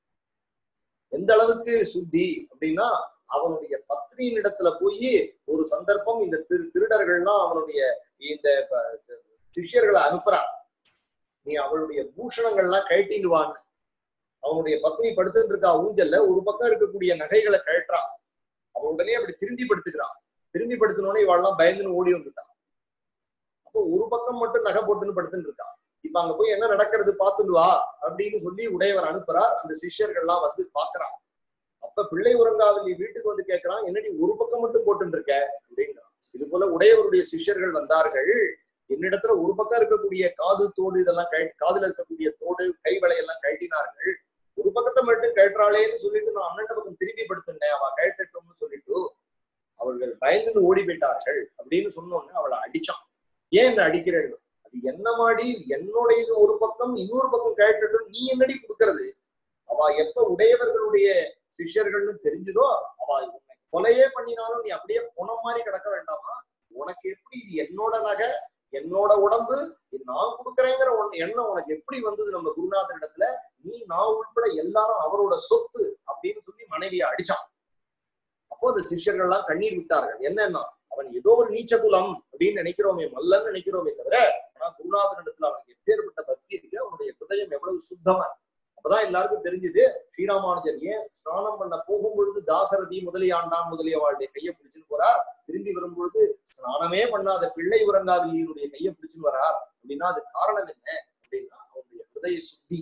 எந்த அளவுக்கு சுத்தி அப்படின்னா அவனுடைய பத்னியின் இடத்துல போய் ஒரு சந்தர்ப்பம் இந்த திரு திருடர்கள்லாம் அவனுடைய இந்த ப- சிஷ்யர்களை அனுப்புறான் நீ அவளுடைய பூஷணங்கள்லாம் கழட்டிட்டு வான்னு அவனுடைய பத்னி படுத்துட்டு இருக்கா ஊஞ்சல்ல ஒரு பக்கம் இருக்கக்கூடிய நகைகளை கழட்டுறான் அவன் உடனே அப்படி திரும்பி படுத்துக்கிறான் திரும்பி படுத்தினோடனே இவாள்லாம் பயந்துன்னு ஓடி வந்துட்டான் அப்போ ஒரு பக்கம் மட்டும் நகை போட்டுன்னு படுத்துட்டு இருக்கான் இப்ப அங்க போய் என்ன நடக்கிறது பார்த்துட்டு வா அப்படின்னு சொல்லி உடையவர் அனுப்புறார் அந்த சிஷ்யர்கள்லாம் வந்து பாக்குறான் அப்ப பிள்ளை உறங்காவல்லி வீட்டுக்கு வந்து கேட்கிறான் என்னடி ஒரு பக்கம் மட்டும் போட்டுட்டு இருக்க அப்படிங்கிறான் இது போல உடையவருடைய சிஷ்யர்கள் வந்தார்கள் என்னிடத்துல ஒரு பக்கம் இருக்கக்கூடிய காது தோடு இதெல்லாம் கழ காதுல இருக்கக்கூடிய தோடு கை வளையெல்லாம் கழட்டினார்கள் ஒரு பக்கத்தை மட்டும் கழட்டுறாளேன்னு சொல்லிட்டு நான் அண்ணன் பக்கம் திரும்பி படுத்துட்டேன் அவ கழட்டட்டும்னு சொல்லிட்டு அவர்கள் பயந்துன்னு ஓடி போயிட்டார்கள் அப்படின்னு சொன்னோன்னு அவளை அடிச்சான் ஏன் என்ன அடிக்கிறேன்னு அது என்ன மாடி என்னோட இது ஒரு பக்கம் இன்னொரு பக்கம் கழட்டட்டும் நீ என்னடி கொடுக்கறது அவ எப்ப உடையவர்களுடைய சிஷ்யர்கள்னு தெரிஞ்சதோ அவ உன்னை கொலையே பண்ணினாலும் நீ அப்படியே புணம் மாதிரி கிடக்க வேண்டாமா உனக்கு எப்படி இது என்னோட நகை என்னோட உடம்பு இது நான் கொடுக்குறேங்கிற ஒண்ணு எண்ணம் உனக்கு எப்படி வந்தது நம்ம குருநாதர் இடத்துல நீ நான் உட்பட எல்லாரும் அவரோட சொத்து அப்படின்னு சொல்லி மனைவியை அடிச்சான் அப்போ அந்த சிஷ்யர்கள்லாம் கண்ணீர் விட்டார்கள் என்னன்னா அவன் ஏதோ ஒரு நீச்ச குலம் அப்படின்னு நினைக்கிறோமே மல்லன்னு நினைக்கிறோமே தவிர ஆனா குருநாதன் இடத்துல அவனுக்கு எப்பேற்பட்ட பக்தி இருக்கு அவனுடைய ஹிருதயம் எவ்வளவு சுத்தமா இருக்கு. அப்பதான் எல்லாருக்கும் தெரிஞ்சது ஸ்ரீராமானுஜர் ஏன் ஸ்நானம் பண்ண போகும் பொழுது தாசரதி முதலியாண்டான் முதலியவாளுடைய கையை பிடிச்சுன்னு போறார் திரும்பி வரும்பொழுது ஸ்நானமே பண்ணாத பிள்ளை உறங்காவிலியினுடைய கையை பிடிச்சுன்னு வரார் அப்படின்னா அது காரணம் என்ன அப்படின்னா அவனுடைய ஹிருதய சுத்தி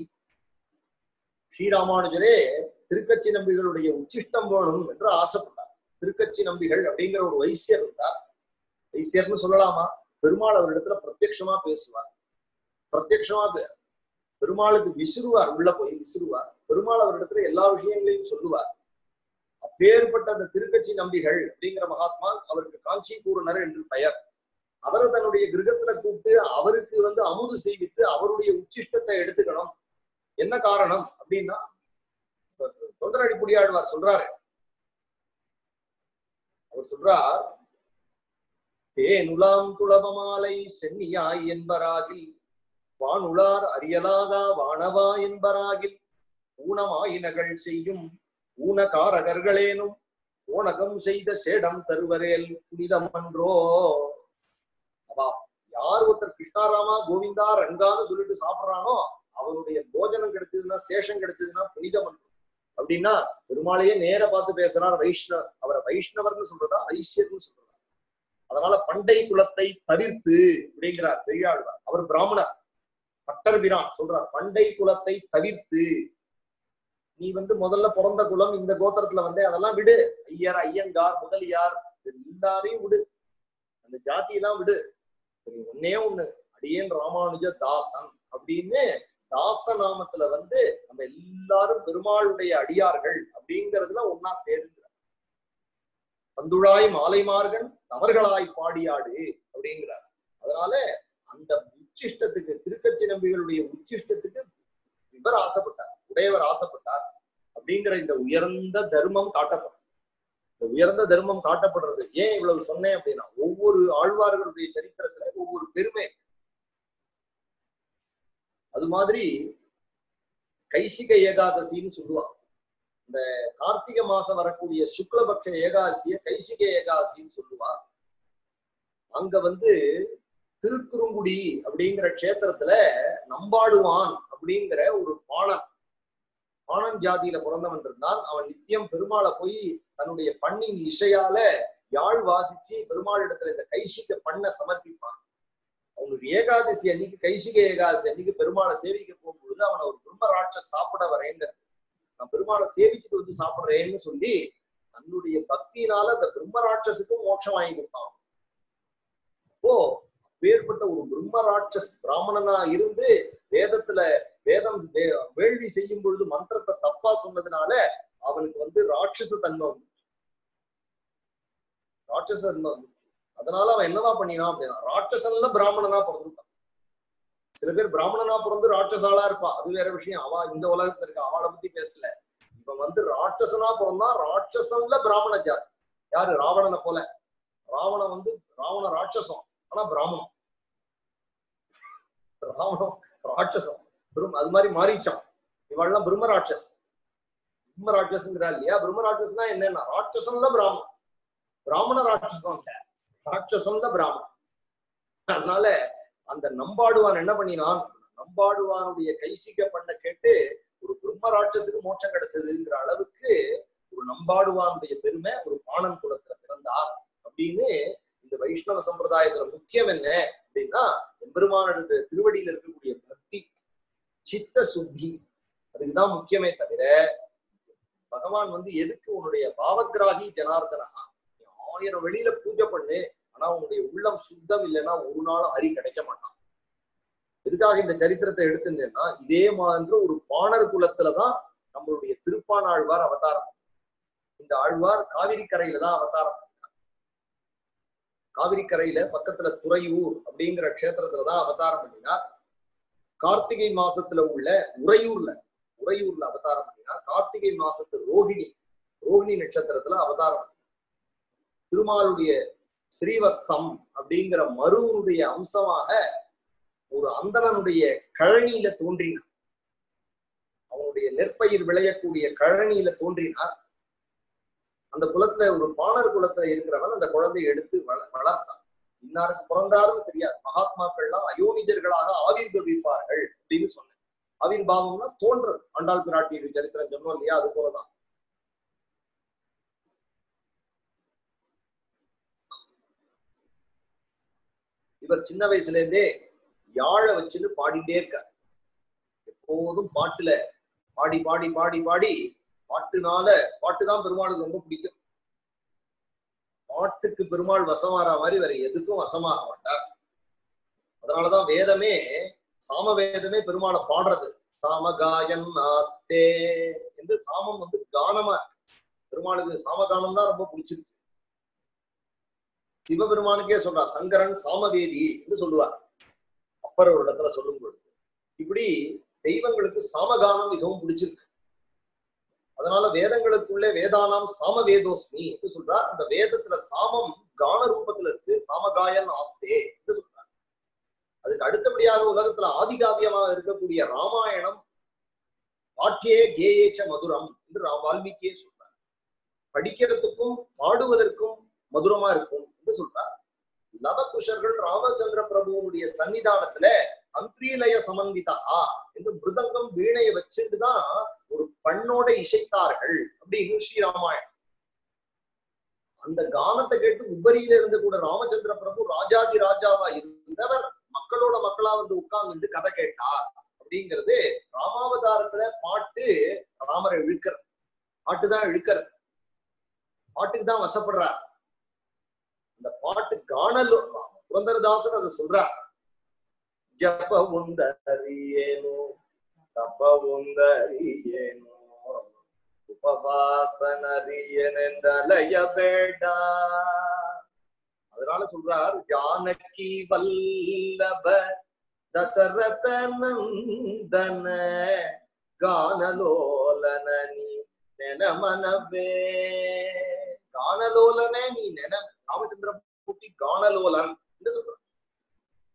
ஸ்ரீராமானுஜரே திருக்கச்சி நம்பிகளுடைய உச்சிஷ்டம் வேணும் என்று ஆசைப்பட்டார் திருக்கச்சி நம்பிகள் அப்படிங்கிற ஒரு வைசியர் இருந்தார் வைசியர்னு சொல்லலாமா பெருமாள் அவரிடத்துல பிரத்யட்சமா பேசுவார் பிரத்யட்சமா பே- பெருமாளுக்கு விசிறுவார் உள்ள போய் விசிறுவார் பெருமாள் அவரிடத்துல எல்லா விஷயங்களையும் சொல்லுவார் அப்பேற்பட்ட அந்த திருக்கச்சி நம்பிகள் அப்படிங்கிற மகாத்மா அவருக்கு காஞ்சி பூரணர் என்று பெயர் அவரை தன்னுடைய கிரகத்துல கூப்பிட்டு அவருக்கு வந்து அமுது செய்வித்து அவருடைய உச்சிஷ்டத்தை எடுத்துக்கணும் என்ன காரணம் அப்படின்னா தொண்டரடி புடியாழ்வார் சொல்றாரு அவர் சொல்றார் தேனுலாம் துளபமாலை சென்னியாய் என்பராகில் வானுளார் அரியலாகா வானவா என்பராகில் ஊனமாயினகள் செய்யும் ஊனகாரகர்களேனும் ஓனகம் செய்த சேடம் தருவரேல் புனிதம் அன்றோ அவா யார் ஒருத்தர் கிருஷ்ணாராமா கோவிந்தா ரங்கான்னு சொல்லிட்டு சாப்பிடுறானோ அவனுடைய போஜனம் கிடைச்சதுன்னா சேஷம் கிடைச்சதுன்னா புனிதம் அன்றோ அப்படின்னா பெருமாளையே நேர பார்த்து பேசுறார் வைஷ்ணவ அவரை வைஷ்ணவர்னு சொல்றதா வைசியர்னு சொல்றதா அதனால பண்டை குலத்தை தவிர்த்து அப்படிங்கிறார் பெரியாழ்வார் அவர் பிராமணர் பட்டர் பிரான் சொல்றார் பண்டை குலத்தை தவிர்த்து நீ வந்து முதல்ல பிறந்த குலம் இந்த கோத்திரத்துல வந்து அதெல்லாம் விடு ஐயர் ஐயங்கார் முதலியார் எல்லாரையும் விடு அந்த ஜாதியெல்லாம் விடு நீ ஒன்னே ஒண்ணு அடியேன் ராமானுஜ தாசன் அப்படின்னு தாச நாமத்துல வந்து நம்ம எல்லாரும் பெருமாளுடைய அடியார்கள் அப்படிங்கறதுல ஒன்னா சேர்ந்துற பந்துழாய் மாலைமார்கள் தவறுகளாய் பாடியாடு அப்படிங்கிறார் அதனால அந்த உச்சிஷ்டத்துக்கு திருக்கச்சி நம்பிகளுடைய உச்சிஷ்டத்துக்கு இவர் ஆசைப்பட்டார் உடையவர் ஆசைப்பட்டார் அப்படிங்கிற இந்த உயர்ந்த தர்மம் காட்டப்படும் இந்த உயர்ந்த தர்மம் காட்டப்படுறது ஏன் இவ்வளவு சொன்னேன் அப்படின்னா ஒவ்வொரு ஆழ்வார்களுடைய சரித்திரத்துல ஒவ்வொரு பெருமை அது மாதிரி கைசிக ஏகாதசின்னு சொல்லுவாங்க இந்த கார்த்திகை மாசம் வரக்கூடிய சுக்லபக்ஷ ஏகாதசிய கைசிக ஏகாதசின்னு சொல்லுவா அங்க வந்து திருக்குறுங்குடி அப்படிங்கிற க்ஷேத்திரத்துல நம்பாடுவான் அப்படிங்கிற ஒரு பாணன் பாணன் ஜாதியில பிறந்தவன் இருந்தான் அவன் நித்தியம் பெருமாளை போய் தன்னுடைய பண்ணின் இசையால யாழ் வாசிச்சு பெருமாள் இடத்துல இந்த கைசிக பண்ண சமர்ப்பிப்பான் அவனுடைய ஏகாதசி அன்னைக்கு கைசிக ஏகாதசி அன்னைக்கு பெருமாளை சேவிக்க போகும்பொழுது அவனை ஒரு பிரம்மராட்ச சாப்பிட வரேங்க நான் பெருமாளை சேவிச்சுட்டு வந்து சாப்பிடுறேன்னு சொல்லி தன்னுடைய பக்தியினால அந்த பிரம்மராட்சசுக்கும் மோட்சம் வாங்கி கொடுத்தான் அப்போ வேறுபட்ட ஒரு பிரம்மராட்சஸ் பிராமணனா இருந்து வேதத்துல வேதம் வே- வேள்வி செய்யும் பொழுது மந்திரத்தை தப்பா சொன்னதுனால அவனுக்கு வந்து ராட்சச தன்மை வந்து ராட்சச தன்மை வந்து அதனால அவன் என்னவா பண்ணினான் அப்படின்னா ராட்சசன்ல பிராமணனா பிறந்துட்டான் சில பேர் பிராமணனா பிறந்து ராட்சசாலா இருப்பான் அது வேற விஷயம் அவ இந்த உலகத்துல இருக்க அவளை பத்தி பேசல இவன் வந்து ராட்சசனா பிறந்தா ராட்சசன்ல பிராமண ஜாதி யாரு ராவணனை போல ராவணன் வந்து ராவண ராட்சசம் ஆனா பிராமணன் ராவணம் ராட்சசம் பிரம் அது மாதிரி மாறிச்சான் இவள்லாம் பிரம்ம ராட்சஸ் பிரம்ம ராட்சஸ்ங்கிறா இல்லையா பிரம்ம ராட்சஸ்னா என்னன்னா ராட்சசன்ல பிராமணன் பிராமண ராட்சசம் இல்ல ராட்சசன்ல பிராமணன் அதனால அந்த நம்பாடுவான் என்ன பண்ணினான் நம்பாடுவானுடைய கைசிக்க பண்ண கேட்டு ஒரு பிரம்ம ராட்சசுக்கு மோட்சம் கிடைச்சதுங்கிற அளவுக்கு ஒரு நம்பாடுவானுடைய பெருமை ஒரு பாணன் குலத்துல பிறந்தார் அப்படின்னு இந்த வைஷ்ணவ சம்பிரதாயத்துல முக்கியம் என்ன அப்படின்னா எம்பெருமானோட திருவடியில இருக்கக்கூடிய பக்தி சித்த சுத்தி அதுக்குதான் முக்கியமே தவிர பகவான் வந்து எதுக்கு உன்னுடைய பாவகிராகி ஜனார்தனா நீ ஆயிரம் வெளியில பூஜை பண்ணு ஆனா உன்னுடைய உள்ளம் சுத்தம் இல்லைன்னா ஒரு நாளும் ஹரி கிடைக்க மாட்டான் எதுக்காக இந்த சரித்திரத்தை எடுத்துட்டேன்னா இதே மாதிரி ஒரு பாணர் குலத்துலதான் நம்மளுடைய திருப்பான் ஆழ்வார் அவதாரம் இந்த ஆழ்வார் காவிரி கரையில தான் அவதாரம் காவிரி கரையில பக்கத்துல துறையூர் அப்படிங்கிற க்ஷேத்திரத்துலதான் அவதாரம் பண்ணினார் கார்த்திகை மாசத்துல உள்ள உறையூர்ல உறையூர்ல அவதாரம் பண்ணினார் கார்த்திகை மாசத்து ரோஹிணி ரோஹிணி நட்சத்திரத்துல அவதாரம் பண்ணினார். திருமாலுடைய ஸ்ரீவத்சம் அப்படிங்கிற மருவனுடைய அம்சமாக ஒரு அந்தணனுடைய கழனியில தோன்றினார் அவனுடைய நெற்பயிர் விளையக்கூடிய கழனியில தோன்றினார் அந்த குலத்துல ஒரு பாணர் குலத்துல இருக்கிறவன் அந்த குழந்தையை எடுத்து வள- வளர்த்தான் இன்னாருக்கு பிறந்தாருன்னு தெரியாது மகாத்மாக்கள்லாம் அயோனிஜர்களாக ஆவிர்பவிப்பார்கள் அப்படின்னு சொன்னேன் ஆவிர்பாவம்னா தோன்றது ஆண்டாள் பிராட்டியுடைய சரித்திரம் சொன்னோம் இல்லையா அது போலதான் இவர் சின்ன வயசுல இருந்தே யாழை வச்சுன்னு பாடிட்டே இருக்கார் எப்போதும் பாட்டுல பாடி பாடி பாடி பாடி பாட்டுனால பாட்டுதான் பெருமாளுக்கு ரொம்ப பிடிக்கும் பாட்டுக்கு பெருமாள் வசமாற மாதிரி வேற எதுக்கும் வசமாக மாட்டார் அதனாலதான் வேதமே சாம வேதமே பெருமாளை பாடுறது சாமகாயன் நாஸ்தே என்று சாமம் வந்து கானமா இருக்கு பெருமாளுக்கு சாமகானம் தான் ரொம்ப பிடிச்சிருக்கு சிவபெருமானுக்கே சொல்றார் சங்கரன் சாமவேதி என்று சொல்லுவார் அப்பர் ஒரு இடத்துல சொல்லும் பொழுது இப்படி தெய்வங்களுக்கு சாமகானம் மிகவும் பிடிச்சிருக்கு அதனால வேதங்களுக்குள்ளே வேதானாம் சாம வேதோஸ்மி என்று சொல்றார் அந்த வேதத்துல சாமம் கான ரூபத்துல இருக்கு சாமகாயன் ஆஸ்தே என்று சொல்றார் அதுக்கு அடுத்தபடியாக உலகத்துல ஆதிகாவியமாக இருக்கக்கூடிய ராமாயணம் பாட்டியே கேயேச்ச மதுரம் என்று ரா- வால்மீகியே சொல்றார் படிக்கிறதுக்கும் பாடுவதற்கும் மதுரமா இருக்கும் என்று சொல்றார் நவகுஷர்கள் ராமச்சந்திர பிரபுவனுடைய சன்னிதானத்துல அந்திரீலய சமன்விதா என்று மிருதங்கம் வீணையை வச்சுட்டு தான் ஒரு பண்ணோட இசைத்தார்கள் அப்படின்னு ஸ்ரீராமாயணம் அந்த கானத்தை கேட்டு உபரியில இருந்து கூட ராமச்சந்திர பிரபு ராஜாதி ராஜாவா இருந்தவர் மக்களோட மக்களா வந்து உட்கார்ந்துட்டு கதை கேட்டார் அப்படிங்கிறது ராமாவதாரத்துல பாட்டு ராமரை இழுக்கிறது பாட்டு தான் இழுக்கிறது பாட்டுக்கு தான் வசப்படுறார் அந்த பாட்டு காணல் புரந்தரதாசன் அதை சொல்றார் ಜಪ ಉಂದರಿಯೇನು ತಪ ಉಂದರಿಯೇನು உபவாசனரியனெந்தலையಬೇಡ அதனால சொல்றார் ஜானகி வல்லப தசரத நந்தன கானலோலன நீ நெனமனவே கானலோலனே நீ நென ராமச்சந்திர மூர்த்தி கானலோலன் என்று சொல்றார்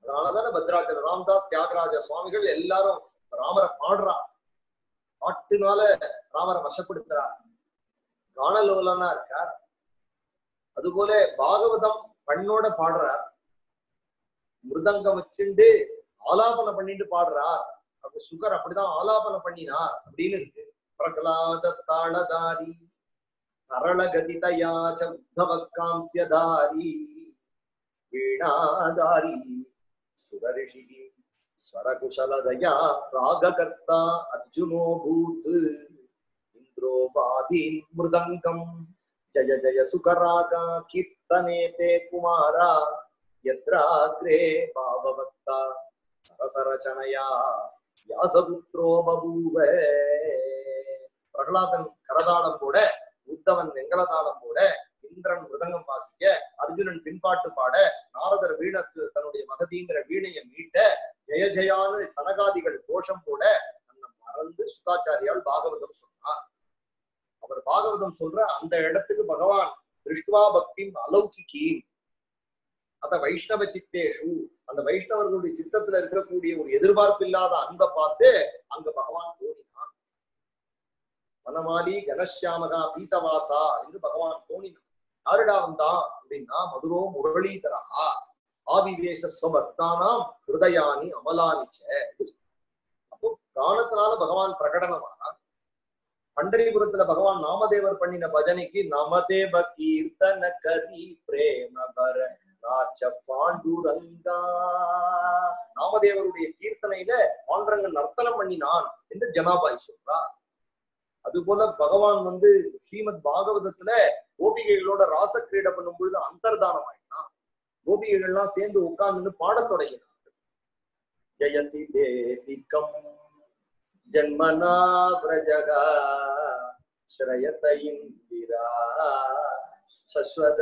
அதனாலதானே பத்ராச்சல ராம்தாஸ் தியாகராஜ சுவாமிகள் எல்லாரும் ராமரை பாடுறா பாட்டுனால ராமரை வசப்படுத்துறா காணலோலனா இருக்கார் அதுபோல பாகவதம் பண்ணோட பாடுறார் மிருதங்கம் வச்சுண்டு ஆலாபனை பண்ணிட்டு பாடுறார் அப்படி சுகர் அப்படிதான் ஆலாபனை பண்ணினார் அப்படின்னு இருக்கு பிரகலாத ஸ்தானதாரி சரளகதிதயாச்ச உத்தவக்காம்சியதாரி வீணாதாரி சுரரிஷி ஸ்வரகுஷலதயா ராககர்த்தா அர்ஜுனோ பூத் இந்திரோ பாதீன் மிருதங்கம் ஜய ஜய சுகராகா கீர்த்தனே தே குமாரா யத்ராக்ரே பாவவக்தா சரசரச்சனயா வியாசபுத்ரோ பபூவ பிரகலாதன் கரதாளம் போட உத்தவன் வெங்கலதாளம் போட இந்திரன் மிருதங்கம் வாசிக்க அர்ஜுனன் பின்பாட்டு பாட நாரதர் வீணத்து தன்னுடைய மகதிங்கிற வீணையை மீட்ட ஜெய ஜெயான்னு சனகாதிகள் கோஷம் போட தன்னை மறந்து சுகாச்சாரியால் பாகவதம் சொன்னார் அவர் பாகவதம் சொல்ற அந்த இடத்துக்கு பகவான் திருஷ்டுவா பக்தி அலௌகிக்கி அத வைஷ்ணவ சித்தேஷு அந்த வைஷ்ணவர்களுடைய சித்தத்துல இருக்கக்கூடிய ஒரு எதிர்பார்ப்பில்லாத அன்பை பார்த்து அங்க பகவான் தோணினான் வனமாலி கனஷ்யாமகா பீதவாசா என்று பகவான் தோணினான் யாருடா வந்தான் அப்படின்னா மதுரோ முரளீதரா ஆவிவேச ஸ்வபக்தானாம் ஹிருதயானி அமலானிச்ச அப்போ பிராணத்தினால பகவான் பிரகடனமானான் பண்டரிபுரத்துல பகவான் நாமதேவர் பண்ணின பஜனைக்கு நமதேவ கீர்த்தன கரி பிரேம பர ராஜ பாண்டுரங்கா நாமதேவருடைய கீர்த்தனையில பாண்டரங்கன் நர்த்தனம் பண்ணினான் என்று ஜனாபாய் சொல்றார் அதுபோல பகவான் வந்து ஸ்ரீமத் பாகவதத்துல கோபிகைகளோட ராச கிரீடை பண்ணும் பொழுது அந்தர்தானம் ஆயிட்டான் கோபிகைகள்லாம் சேர்ந்து உட்கார்ந்து பாடத் தொடங்கினார் ஜெயந்தி தேவிகம் ஜன்மனா பிரஜகா ஸ்ரயத இந்திரா சஸ்வத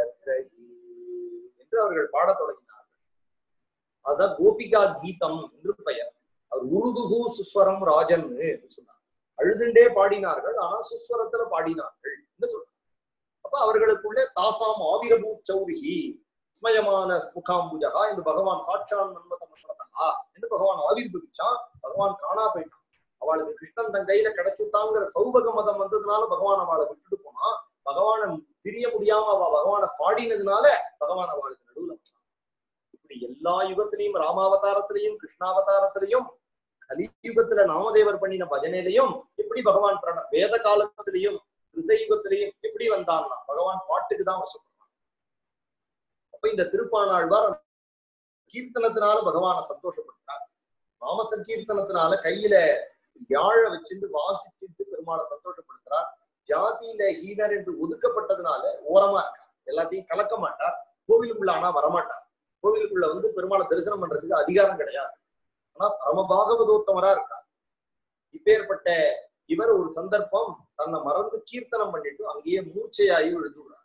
என்று அவர்கள் பாடத் தொடங்கினார்கள் அதான் கோபிகா கீதம் என்று பெயர் அவர் உருதுகு சுஸ்வரம் ராஜன் சொன்னார் அழுதுண்டே பாடினார்கள் ஆனா சுஸ்வரத்துல பாடினார்கள் என்று சொல்றார் அப்ப அவர்களுக்குள்ளே தாசாம் ஆவிரபூ சௌரிகி ஸ்மயமான முகாம்புஜகா என்று பகவான் சாட்சான் மன்மத மன்மதா என்று பகவான் ஆவிர்பவிச்சான் பகவான் காணா போயிட்டான் அவளுக்கு கிருஷ்ணன் தன் கையில கிடைச்சுட்டாங்கிற சௌபக மதம் வந்ததுனால பகவான் அவளை விட்டுட்டு போனா பகவானை பிரிய முடியாம அவ பகவானை பாடினதுனால பகவான் அவளுக்கு நடுவுல வந்தான். இப்படி எல்லா யுகத்திலையும் ராமாவதாரத்திலையும் கிருஷ்ணாவதாரத்திலையும் கலியுகத்துல நாமதேவர் பண்ணின பஜனையிலையும் எப்படி பகவான் பிரண வேத காலத்திலையும் யுகத்திலையும் எப்படி வந்தான்னா பகவான் பாட்டுக்கு தான் வசப்படுறான் அப்ப இந்த திருப்பானாழ்வார் கீர்த்தனத்தினால பகவானை சந்தோஷப்படுறார் நாம சங்கீர்த்தனத்தினால கையில யாழ வச்சிருந்து வாசிச்சுட்டு பெருமாளை சந்தோஷப்படுத்துறார் ஜாதியில ஈனர் என்று ஒதுக்கப்பட்டதுனால ஓரமா இருக்கார் எல்லாத்தையும் கலக்க மாட்டார் கோவிலுக்குள்ள ஆனா வரமாட்டார் கோவிலுக்குள்ள வந்து பெருமாளை தரிசனம் பண்றதுக்கு அதிகாரம் கிடையாது ஆனா பரமபாகவதோத்தமரா இருக்கார் இப்பேற்பட்ட இவர் ஒரு சந்தர்ப்பம் தன்னை மறந்து கீர்த்தனம் பண்ணிட்டு அங்கேயே மூர்ச்சையாகி விழுந்துடுறார்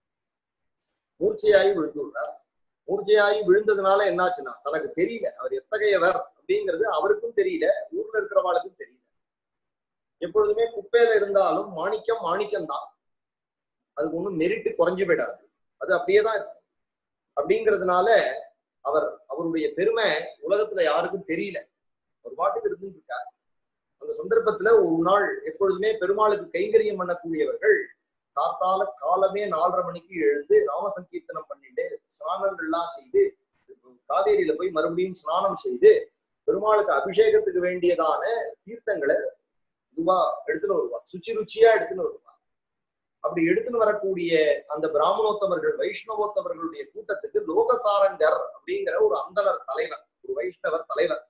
மூர்ச்சையாகி விழுந்துடுறார் மூர்ச்சையாகி விழுந்ததுனால என்னாச்சுன்னா தனக்கு தெரியல அவர் எத்தகையவர் அப்படிங்கிறது அவருக்கும் தெரியல ஊர்ல இருக்கிறவாளுக்கும் தெரியல எப்பொழுதுமே குப்பையில இருந்தாலும் மாணிக்கம் மாணிக்கம் தான் அதுக்கு ஒண்ணும் மெரிட்டு குறைஞ்சு போயிடாது அது அப்படியே தான் இருக்கும் அப்படிங்கிறதுனால அவர் அவருடைய பெருமை உலகத்துல யாருக்கும் தெரியல ஒரு பாட்டுக்கு இருந்துட்டு இருக்கார் அந்த சந்தர்ப்பத்துல ஒரு நாள் எப்பொழுதுமே பெருமாளுக்கு கைங்கரியம் பண்ணக்கூடியவர்கள் காத்தால காலமே நாலரை மணிக்கு எழுந்து ராம சங்கீர்த்தனம் பண்ணிட்டு ஸ்நானங்கள்லாம் செய்து காவேரியில போய் மறுபடியும் ஸ்நானம் செய்து பெருமாளுக்கு அபிஷேகத்துக்கு வேண்டியதான தீர்த்தங்களை இதுவா எடுத்துன்னு வருவா சுச்சி ருச்சியா எடுத்துன்னு வருவா அப்படி எடுத்துன்னு வரக்கூடிய அந்த பிராமணோத்தமர்கள் வைஷ்ணவோத்தமர்களுடைய கூட்டத்துக்கு லோகசாரங்கர் அப்படிங்கிற ஒரு அந்தனர் தலைவர் ஒரு வைஷ்ணவர் தலைவர்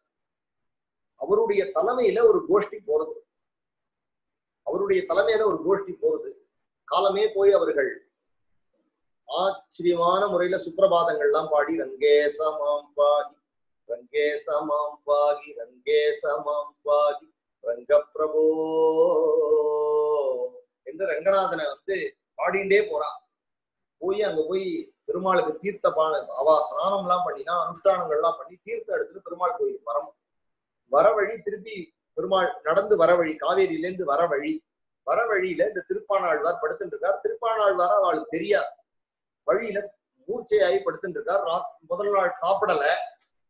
அவருடைய தலைமையில ஒரு கோஷ்டி போறது அவருடைய தலைமையில ஒரு கோஷ்டி போகுது காலமே போய் அவர்கள் ஆச்சரியமான முறையில சுப்பிரபாதங்கள்லாம் பாடி ரங்கேசமாம் பாடி ரங்கேசமாம் பாகி ரங்கேசமாம் பாகி ரங்க பிரபோ என்று ரங்கநாதனை வந்து பாடிண்டே போறா போய் அங்க போய் பெருமாளுக்கு தீர்த்த பான அவா ஸ்நானம் எல்லாம் பண்ணினா அனுஷ்டானங்கள்லாம் பண்ணி தீர்த்தம் எடுத்துட்டு பெருமாள் கோயிலுக்கு வரணும் வர வழி திருப்பி பெருமாள் நடந்து வர வழி காவேரியிலேருந்து வர வழி வர வழியில இந்த திருப்பானாழ்வார் படுத்துட்டு இருக்கார் திருப்பானாழ்வார் அவளுக்கு தெரியாது வழியில மூர்ச்சையாகி படுத்துட்டு இருக்கார் ரா முதல் நாள் சாப்பிடல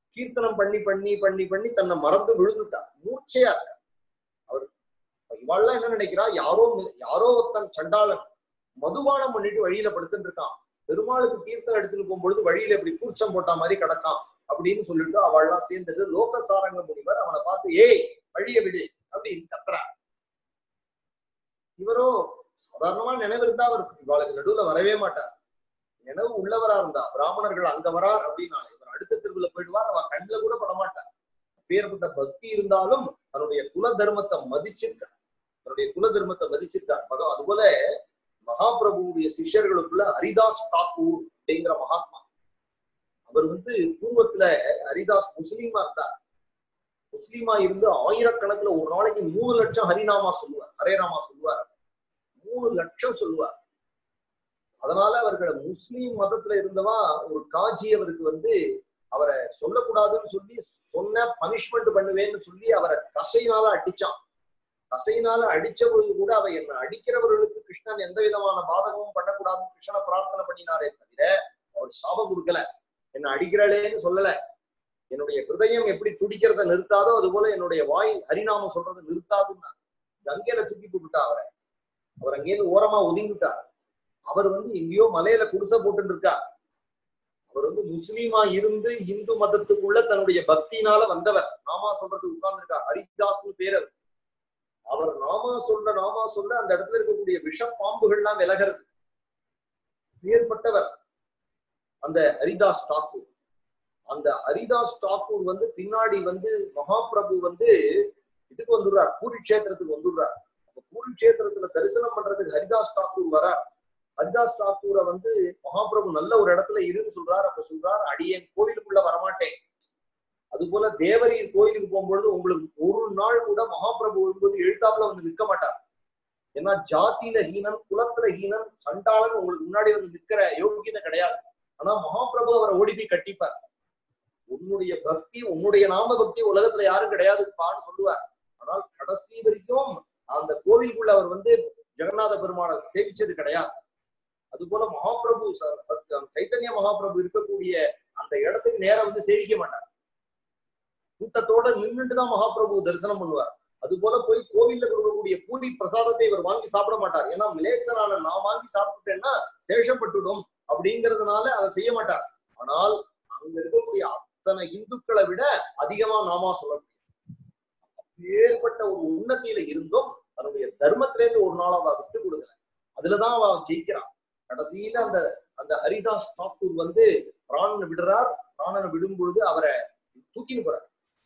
கீர்த்தனம் பண்ணி பண்ணி பண்ணி பண்ணி தன்னை மறந்து விழுந்துட்டா மூர்ச்சையா இருக்க அவர் இவாள்லாம் என்ன நினைக்கிறா யாரோ மி- யாரோ ஒருத்தன் சண்டாளன் மதுபானம் பண்ணிட்டு வழியில படுத்துட்டு இருக்கான் பெருமாளுக்கு தீர்த்தம் எடுத்துட்டு போகும்பொழுது வழியில இப்படி கூச்சம் போட்ட மாதிரி கிடக்கான் அப்படின்னு சொல்லிட்டு அவள்லாம் சேர்ந்துட்டு லோகசாரங்க முனிவர் அவனை பார்த்து ஏய் வழிய விடு அப்படின்னு கத்துறா இவரோ சாதாரணமா நினைவு இருந்தா அவர் இவாளுக்கு நடுவுல வரவே மாட்டார் நினைவு உள்ளவரா இருந்தா பிராமணர்கள் அங்க வரார் அப்படின்னா இவர் அடுத்த தெருவுல போயிடுவார் அவ கண்ணுல கூட படமாட்டார் பேர்பட்ட பக்தி இருந்தாலும் தன்னுடைய குல தர்மத்தை மதிச்சிருக்கார் தன்னுடைய குல தர்மத்தை மதிச்சிருக்கார் பகவான் அதுபோல மகாபிரபுவுடைய சிஷ்யர்களுக்குள்ள ஹரிதாஸ் தாக்கூர் அப்படிங்கிற மகாத்மா அவர் வந்து பூர்வத்துல ஹரிதாஸ் முஸ்லீமா இருந்தார் முஸ்லீமா இருந்து ஆயிரக்கணக்குல ஒரு நாளைக்கு மூணு லட்சம் ஹரிநாமா சொல்லுவார் ஹரேராமா சொல்லுவார் மூணு லட்சம் சொல்லுவார் அதனால அவர்கள் முஸ்லீம் மதத்துல இருந்தவா ஒரு காஜி அவருக்கு வந்து அவரை சொல்லக்கூடாதுன்னு சொல்லி சொன்ன பனிஷ்மெண்ட் பண்ணுவேன்னு சொல்லி அவரை கசையினால அடிச்சான் கசையினால அடிச்ச பொழுது கூட அவ என்ன அடிக்கிறவர்களுக்கு கிருஷ்ணன் எந்த விதமான பாதகமும் பண்ணக்கூடாதுன்னு கிருஷ்ணனை பிரார்த்தனை பண்ணினாரே தவிர அவர் சாபம் கொடுக்கல என்ன அடிக்கிறாளேன்னு சொல்லல என்னுடைய ஹிருதயம் எப்படி துடிக்கிறத நிறுத்தாதோ அது போல என்னுடைய வாய் ஹரிநாமம் சொல்றதை நிறுத்தாதுன்னா கங்கையில தூக்கி போட்டுட்டா அவரை அவர் அங்கேயிருந்து ஓரமா ஒதுங்கிட்டார் அவர் வந்து எங்கேயோ மலையில குடிசை போட்டு இருக்கார் அவர் வந்து முஸ்லீமா இருந்து இந்து மதத்துக்குள்ள தன்னுடைய பக்தினால வந்தவர் நாமா சொல்றது உட்கார்ந்துருக்கார் ஹரிதாஸ்னு பேர் அவர். அவர் நாமா சொல்ற நாமா சொல்ல அந்த இடத்துல இருக்கக்கூடிய விஷ பாம்புகள்லாம் விலகிறது ஏற்பட்டவர் அந்த ஹரிதாஸ் டாக்கூர் அந்த ஹரிதாஸ் டாக்கூர் வந்து பின்னாடி வந்து மகாபிரபு வந்து இதுக்கு வந்துடுறார் பூரி கஷேத்திரத்துக்கு வந்துடுறார் அப்ப பூரி கஷேத்திரத்துல தரிசனம் பண்றதுக்கு ஹரிதாஸ் டாக்கூர் வரார் ஹரிதாஸ் டாக்கூரை வந்து மகாபிரபு நல்ல ஒரு இடத்துல இருன்னு சொல்றார் அப்ப சொல்றார் அடியேன் கோவிலுக்குள்ள வரமாட்டேன் அது போல தேவரீர் கோயிலுக்கு போகும்பொழுது உங்களுக்கு ஒரு நாள் கூட மகாபிரபு வரும்போது எழுத்தாப்புல வந்து நிற்க மாட்டார் ஏன்னா ஜாத்தியில ஹீனன் குலத்துல ஹீனன் சண்டாளன் உங்களுக்கு முன்னாடி வந்து நிக்கிற யோகியதை கிடையாது ஆனா மகாபிரபு அவரை ஓடி போய் கட்டிப்பார் உன்னுடைய பக்தி உன்னுடைய நாம பக்தி உலகத்துல யாரும் கிடையாதுப்பான்னு சொல்லுவார் ஆனால் கடைசி வரைக்கும் அந்த கோவிலுக்குள்ள அவர் வந்து ஜெகநாத பெருமானை சேவிச்சது கிடையாது அது போல மகாபிரபு ச- சத்- சைத்தன்ய மகாபிரபு இருக்கக்கூடிய அந்த இடத்துக்கு நேரா வந்து சேவிக்க மாட்டார் கூட்டத்தோட நின்றுட்டு தான் மகாபிரபு தரிசனம் பண்ணுவார் அது போல போய் கோவில்ல கொடுக்கக்கூடிய பூரி பிரசாதத்தை இவர் வாங்கி சாப்பிட மாட்டார் ஏன்னா மிலேச்சனான நான் வாங்கி சாப்பிட்டுட்டேன்னா சேஷப்பட்டுடும் அப்படிங்கிறதுனால அதை செய்ய மாட்டார் ஆனால் அங்க இருக்கக்கூடிய அத்தனை இந்துக்களை விட அதிகமா நாமா சொல்ல முடியும் ஏற்பட்ட ஒரு உன்னத்தியில இருந்தும் தன்னுடைய தர்மத்திலேருந்து ஒரு நாள் அவ விட்டு கொடுக்கல அதுலதான் அவ ஜெயிக்கிறான் கடைசியில அந்த அந்த ஹரிதாஸ் தாக்கூர் வந்து பிராணனை விடுறார் பிராணனை விடும் பொழுது அவரை தூக்கின்னு போறார்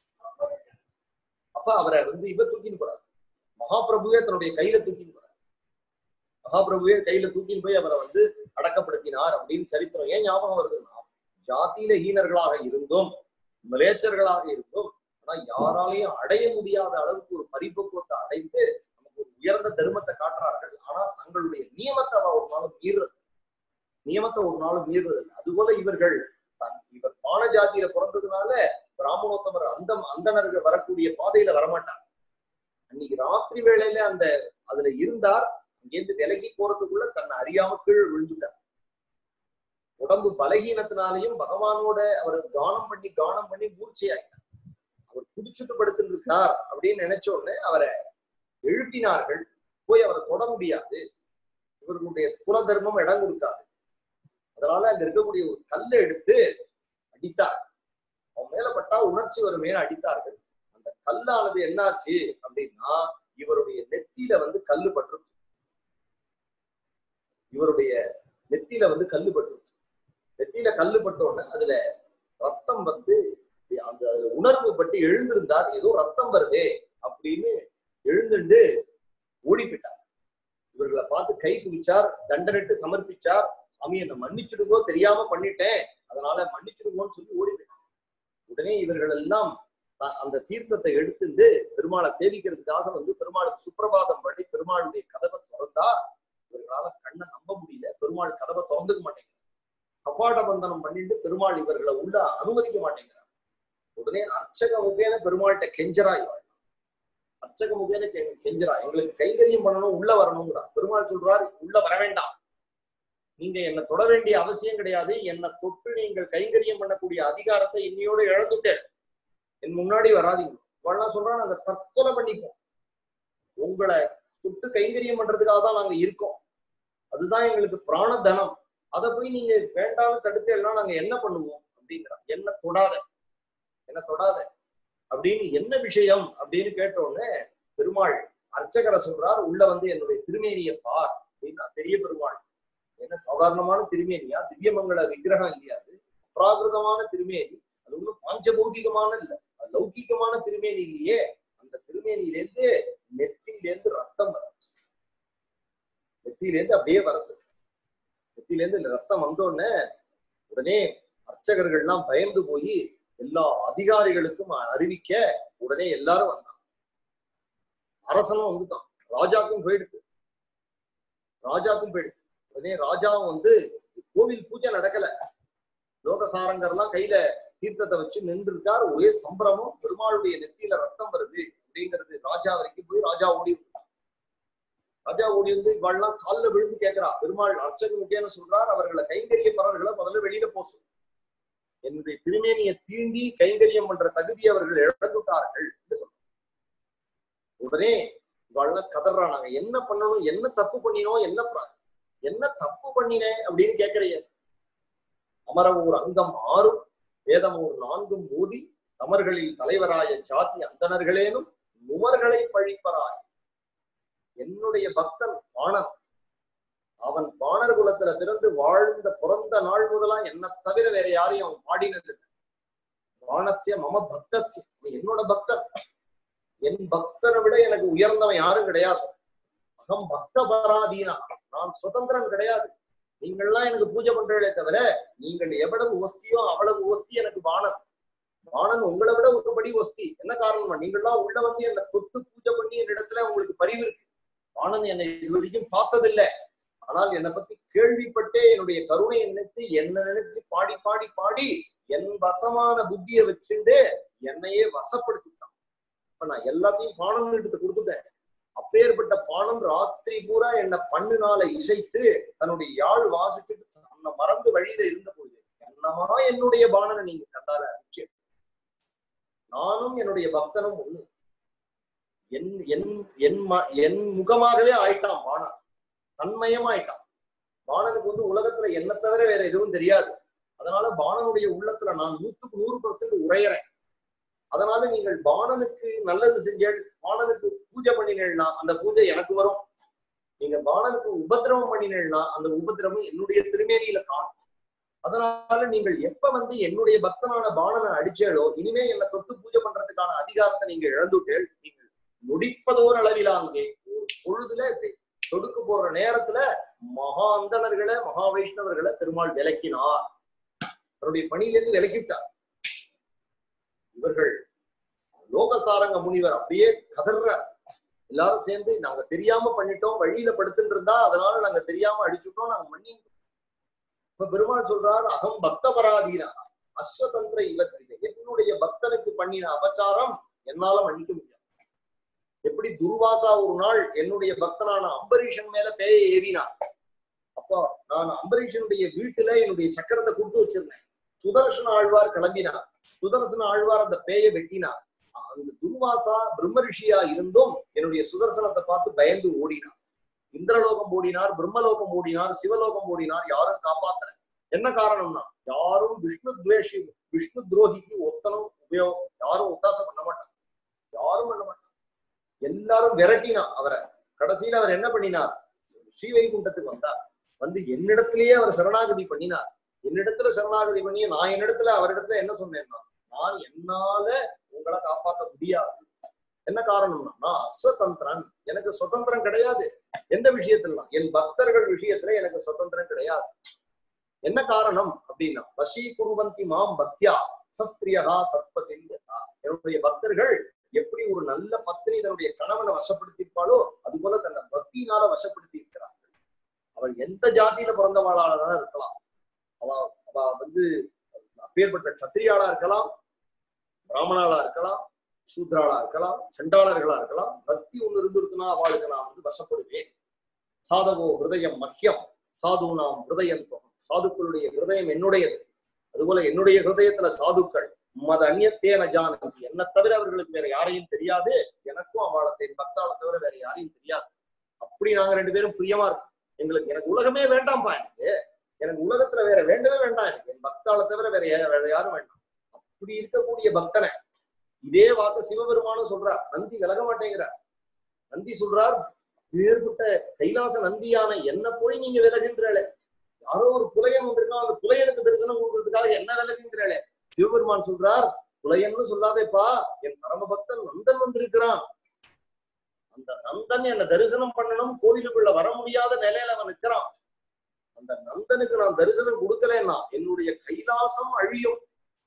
அப்ப அவரை வந்து இவர் தூக்கின்னு போறார் மகாபிரபுவே தன்னுடைய கையில தூக்கின்னு போறார் மகாபிரபுவே கையில தூக்கின்னு போய் அவரை வந்து அடக்கப்படுத்தினார் அப்படின்னு சரித்திரம் ஏன் ஞாபகம் வருதுன்னா ஜாதியில ஹீனர்களாக இருந்தும் மிலேச்சர்களாக இருந்தும் ஆனா யாராலையும் அடைய முடியாத அளவுக்கு ஒரு பரிபக்குவத்தை அடைந்து நமக்கு ஒரு உயர்ந்த தர்மத்தை காட்டுறார்கள் ஆனா தங்களுடைய நியமத்தை அவ ஒரு நாளும் மீறுறது நியமத்தை ஒரு நாளும் மீறுறது இல்லை. அதுபோல இவர்கள் தன் இவர் பான ஜாதியில பிறந்ததுனால பிராமணோத்தமர் அந்த அந்தணர்கள் வரக்கூடிய பாதையில வரமாட்டார் அன்னைக்கு ராத்திரி வேளையில அந்த அதுல இருந்தார் அங்கேருந்து விலகி போறதுக்குள்ள தன்னை அறியாம கீழ் விழுந்துட்டார் உடம்பு பலகீனத்தினாலையும் பகவானோட அவர் கானம் பண்ணி கானம் பண்ணி மூர்ச்சையாயிட்டார் அவர் குடிச்சுட்டு படுத்துட்டு இருக்கார் அப்படின்னு நினைச்ச உடனே அவரை எழுப்பினார்கள் போய் அவரை தொட முடியாது இவர்களுடைய குல தர்மம் இடம் கொடுக்காது அதனால அங்க இருக்கக்கூடிய ஒரு கல்லை எடுத்து அடித்தார் அவன் மேல பட்டா உணர்ச்சி வரும் மேல அடித்தார்கள் அந்த கல்லானது என்னாச்சு அப்படின்னா இவருடைய நெத்தியில வந்து கல்லு பட்டு இவருடைய நெத்தியில வந்து கல்லு பட்டு நெத்தியில கல்லு பட்ட உடனே அதுல ரத்தம் வந்து அந்த அதுல உணர்வு பட்டு எழுந்திருந்தார் ஏதோ ரத்தம் வருதே அப்படின்னு எழுந்துண்டு ஓடி போயிட்டார் இவர்களை பார்த்து கை குவிச்சார் தண்டனிட்டு சமர்ப்பிச்சார் சாமி என்னை மன்னிச்சிடுங்கோ தெரியாம பண்ணிட்டேன் அதனால மன்னிச்சிடுங்கோன்னு சொல்லி ஓடி போயிட்டார் உடனே இவர்கள் எல்லாம் த- அந்த தீர்த்தத்தை எடுத்துட்டு பெருமாளை சேவிக்கிறதுக்காக வந்து பெருமாளுக்கு சுப்பிரபாதம் பண்ணி பெருமாளுடைய கதவை திறந்தா இவர்களால கண்ணை நம்ப முடியல பெருமாள் கதவை திறந்துக்க மாட்டேங்கிறார் கபாட பந்தனம் பண்ணிட்டு பெருமாள் இவர்களை உள்ள அனுமதிக்க மாட்டேங்கிறார் உடனே அர்ச்சக முகேன பெருமாள்கிட்ட கெஞ்சரா இவள் அர்ச்சக முகேன கெ- கெஞ்சரா எங்களுக்கு கைங்கரியம் பண்ணணும் உள்ள வரணுங்கிறா பெருமாள் சொல்றார் உள்ள வர வேண்டாம் நீங்க என்ன தொட வேண்டிய அவசியம் கிடையாது என்னை தொட்டு நீங்கள் கைங்கரியம் பண்ணக்கூடிய அதிகாரத்தை இன்னையோட இழந்துட்டேன் என் முன்னாடி வராதீங்க இவெல்லாம் சொல்றா நாங்க தற்கொலை பண்ணிப்போம் உங்களை தொட்டு கைங்கரியம் பண்றதுக்காக தான் நாங்க இருக்கோம் அதுதான் எங்களுக்கு பிராண தனம் அதை போய் நீங்க வேண்டாம் தடுத்து எல்லாம் நாங்க என்ன பண்ணுவோம் அப்படிங்கிறான் என்ன தொடாத என்ன தொடாத அப்படின்னு என்ன விஷயம் அப்படின்னு கேட்ட உடனே பெருமாள் அர்ச்சகரை சொல்றார் உள்ள வந்து என்னுடைய திருமேனியை பார் அப்படின்னா பெரிய பெருமாள் என்ன சாதாரணமான திருமேனியா திவ்யமங்கல விக்கிரகம் இல்லையா அது அப்ராகிருதமான திருமேனி அது ஒண்ணும் பாஞ்சபௌதிகமான இல்ல அது லௌகிகமான திருமேனி இல்லையே அந்த திருமேனியிலேருந்து நெத்தியிலேருந்து ரத்தம் வருது நெத்தியிலேருந்து அப்படியே வருது நெத்தியிலேருந்து ரத்தம் வந்தோடனே உடனே அர்ச்சகர்கள்லாம் பயந்து போய் எல்லா அதிகாரிகளுக்கும் அறிவிக்க உடனே எல்லாரும் வந்தாங்க அரசனும் வந்துட்டான் ராஜாக்கும் போயிடுது ராஜாக்கும் போயிடுது உடனே ராஜாவும் வந்து கோவில் பூஜை நடக்கல லோகசாரங்கர்லாம் கையில தீர்த்தத்தை வச்சு நின்று இருக்கார் ஒரே சம்பிரமம் பெருமாளுடைய நெத்தியில ரத்தம் வருது அப்படிங்கிறது ராஜா வரைக்கும் போய் ராஜா ஓடி இருந்தான் ராஜா ஓடி வந்து இவாள்லாம் காலில் விழுந்து கேட்கிறா பெருமாள் அர்ச்சகனுக்கு என்ன சொல்றார் அவர்களை கைங்கரிய பறவர்களை முதல்ல வெளியில போசும் என்னுடைய திருமேனியை தீண்டி கைங்கரியம் பண்ற தகுதி அவர்கள் இழந்துட்டார்கள் என்று சொல்றாங்க உடனே இவாள்லாம் கதறா நாங்க என்ன பண்ணணும் என்ன தப்பு பண்ணினோம் என்ன பிர- என்ன தப்பு பண்ணினேன் அப்படின்னு கேட்கறீங்க அமரவூர் அங்கம் ஆறும் வேதமூர் நான்கும் ஊதி தமர்களில் தலைவராய ஜாதி அந்தணர்களேனும் நுமர்களை பழிப்பராய் என்னுடைய பக்தன் பாணன் அவன் பாணர் குலத்துல பிறந்து வாழ்ந்த பிறந்த நாள் முதலா என்ன தவிர வேற யாரையும் அவன் பாடினது இல்லை. பாணஸ்ய மம பக்தஸ்ய அவன் என்னோட பக்தன் என் பக்தனை விட எனக்கு உயர்ந்தவன் யாரும் கிடையாது அகம் பக்த பராதீனா நான் சுதந்திரம் கிடையாது நீங்கள்லாம் எனக்கு பூஜை பண்றீங்களே தவிர நீங்கள் எவ்வளவு ஒஸ்தியோ அவ்வளவு ஒஸ்தி எனக்கு பாணன் பாணன் உங்களை விட ஒருபடி ஒஸ்தி என்ன காரணமா நீங்கள்லாம் உள்ள வந்து என்னை தொட்டு பூஜை பண்ணி என்னிடத்துல உங்களுக்கு பரிவு இருக்கு பாணன் என்னை இது வரைக்கும் பார்த்ததில்லை ஆனால் என்னை பத்தி கேள்விப்பட்டே என்னுடைய கருணையை நினைத்து என்ன நினைத்து பாடி பாடி பாடி என் வசமான புத்தியை வச்சுட்டு என்னையே வசப்படுத்திட்டான் இப்ப நான் எல்லாத்தையும் பானம் எடுத்து கொடுத்துட்டேன் அப்பேற்பட்ட பானம் ராத்திரி பூரா என்ன பண்ணுனால இசைத்து தன்னுடைய யாழ் வாசிச்சுட்டு தன்னை மறந்து வழியில இருந்த போது என்னமா என்னுடைய பானனை நீங்க கண்டால நிச்சயம் நானும் என்னுடைய பக்தனும் ஒண்ணு என் என் என் ம- என் முகமாகவே ஆயிட்டான் பாணன் தன்மயமாயிட்டான் பாணனுக்கு வந்து உலகத்துல என்ன தவிர வேற எதுவும் தெரியாது அதனால பாணனுடைய உள்ளத்துல நான் நூத்துக்கு நூறு பர்சன்ட் உரையறேன் அதனால நீங்கள் பாணனுக்கு நல்லது செஞ்சேள் பாணனுக்கு பூஜை பண்ணினேன்னா அந்த பூஜை எனக்கு வரும் நீங்க பாணனுக்கு உபத்திரவம் பண்ணினேன்னா அந்த உபத்திரவம் என்னுடைய திருமேனியில காணும் அதனால நீங்கள் எப்ப வந்து என்னுடைய பக்தனான பாணனை அடிச்சேளோ இனிமே என்னை தொட்டு பூஜை பண்றதுக்கான அதிகாரத்தை நீங்க இழந்துட்டேள் நீங்கள் நொடிப்பதோர் அளவிலாங்கே ஒரு பொழுதுல இப்படி தொடுக்க போற நேரத்துல மகா அந்தணர்களை மகா வைஷ்ணவர்களை பெருமாள் விலக்கினார் தன்னுடைய பணியிலிருந்து விலக்கிவிட்டார் இவர்கள் லோகசாரங்க முனிவர் அப்படியே கதர்றார் எல்லாரும் சேர்ந்து நாங்க தெரியாம பண்ணிட்டோம் வழியில படுத்துட்டு இருந்தா அதனால நாங்க தெரியாம அடிச்சுட்டோம் நாங்க மன்னி இப்ப பெருமாள் சொல்றார் அகம் பக்த பராதீனா அஸ்வதந்திர இவத்திரிகை என்னுடைய பக்தனுக்கு பண்ணின அபச்சாரம் என்னால மன்னிக்க முடியாது எப்படி துர்வாசா ஒரு நாள் என்னுடைய பக்தனான அம்பரீஷன் மேல பேய ஏவினார் அப்போ நான் அம்பரீஷனுடைய வீட்டுல என்னுடைய சக்கரத்தை கொடுத்து வச்சிருந்தேன் சுதர்சன ஆழ்வார் கிளம்பினார் சுதர்சன ஆழ்வார் அந்த பேயை வெட்டினார் அந்த துர்வாசா பிரம்ம ரிஷியா இருந்தும் என்னுடைய சுதர்சனத்தை பார்த்து பயந்து ஓடினார் இந்திரலோகம் ஓடினார் பிரம்மலோகம் ஓடினார் சிவலோகம் ஓடினார் யாரும் காப்பாத்தல என்ன காரணம்னா யாரும் விஷ்ணு துவேஷி விஷ்ணு துரோகிக்கு ஒத்தனும் உபயோகம் யாரும் ஒத்தாசம் பண்ண மாட்டாங்க யாரும் பண்ண மாட்டாங்க எல்லாரும் விரட்டினா அவரை கடைசியில அவர் என்ன பண்ணினார் ஸ்ரீவைகுண்டத்துக்கு வந்தார் வந்து என்னிடத்திலேயே அவர் சரணாகதி பண்ணினார் என்னிடத்துல சரணாகதி பண்ணி நான் என்னிடத்துல அவரிடத்துல என்ன சொன்னேன்னா நான் என்னால உங்களை காப்பாற்ற முடியாது என்ன காரணம்னா நான் அஸ்வதந்திரன் எனக்கு சுதந்திரம் கிடையாது எந்த விஷயத்துல என் பக்தர்கள் விஷயத்துல எனக்கு சுதந்திரம் கிடையாது என்ன காரணம் அப்படின்னா வசீ குருவந்தி மாம் பக்தியா சஸ்திரியகா சத்பதின் யதா. என்னுடைய பக்தர்கள் எப்படி ஒரு நல்ல பத்னி தன்னுடைய கணவனை வசப்படுத்தியிருப்பாளோ அது போல தன்னை பக்தியினால வசப்படுத்தி இருக்கிறார்கள் அவள் எந்த ஜாதியில பிறந்தவாளாக இருக்கலாம் அவ அவ வந்து அப்பேற்பட்ட கத்திரியாளா இருக்கலாம் பிராமணாளா இருக்கலாம் சூத்ராளா இருக்கலாம் சண்டாளர்களா இருக்கலாம் பக்தி ஒண்ணு இருந்திருக்குன்னா அவளுக்கு நான் வந்து வசப்படுவேன் சாதவோ ஹிருதயம் மக்கியம் சாது நாம் ஹிருதயம் சாதுக்களுடைய ஹிருதயம் என்னுடையது அதுபோல என்னுடைய ஹிருதயத்துல சாதுக்கள் மத அந்நியத்தேன ஜானந்தி என்ன தவிர அவர்களுக்கு வேற யாரையும் தெரியாது எனக்கும் அவளத்தை பக்தாளை தவிர வேற யாரையும் தெரியாது அப்படி நாங்க ரெண்டு பேரும் பிரியமா இருக்கோம் எங்களுக்கு எனக்கு உலகமே வேண்டாம்ப்பா எனக்கு எனக்கு உலகத்துல வேற வேண்டவே வேண்டாம் எனக்கு என் பக்தாளை தவிர வேற யா- வேற யாரும் வேண்டாம் அப்படி இருக்கக்கூடிய பக்தனை இதே வாக்கு சிவபெருமானும் சொல்றார் நந்தி விலக மாட்டேங்கிறார் நந்தி சொல்றார் வேறுபட்ட கைலாச நந்தியான என்ன போய் நீங்க விலகின்றாளே யாரோ ஒரு புலையன் வந்திருக்கான் அந்த புலையனுக்கு தரிசனம் கொடுக்கறதுக்காக என்ன விலகுங்கிறாளே சிவபெருமான் சொல்றார் புலையன்னு சொல்லாதேப்பா என் பரம பக்தன் நந்தன் வந்திருக்கிறான் அந்த நந்தன் என்ன தரிசனம் பண்ணணும் கோவிலுக்குள்ள வர முடியாத நிலையில அவன் நிற்கிறான் அந்த நந்தனுக்கு நான் தரிசனம் கொடுக்கலன்னா என்னுடைய கைலாசம் அழியும்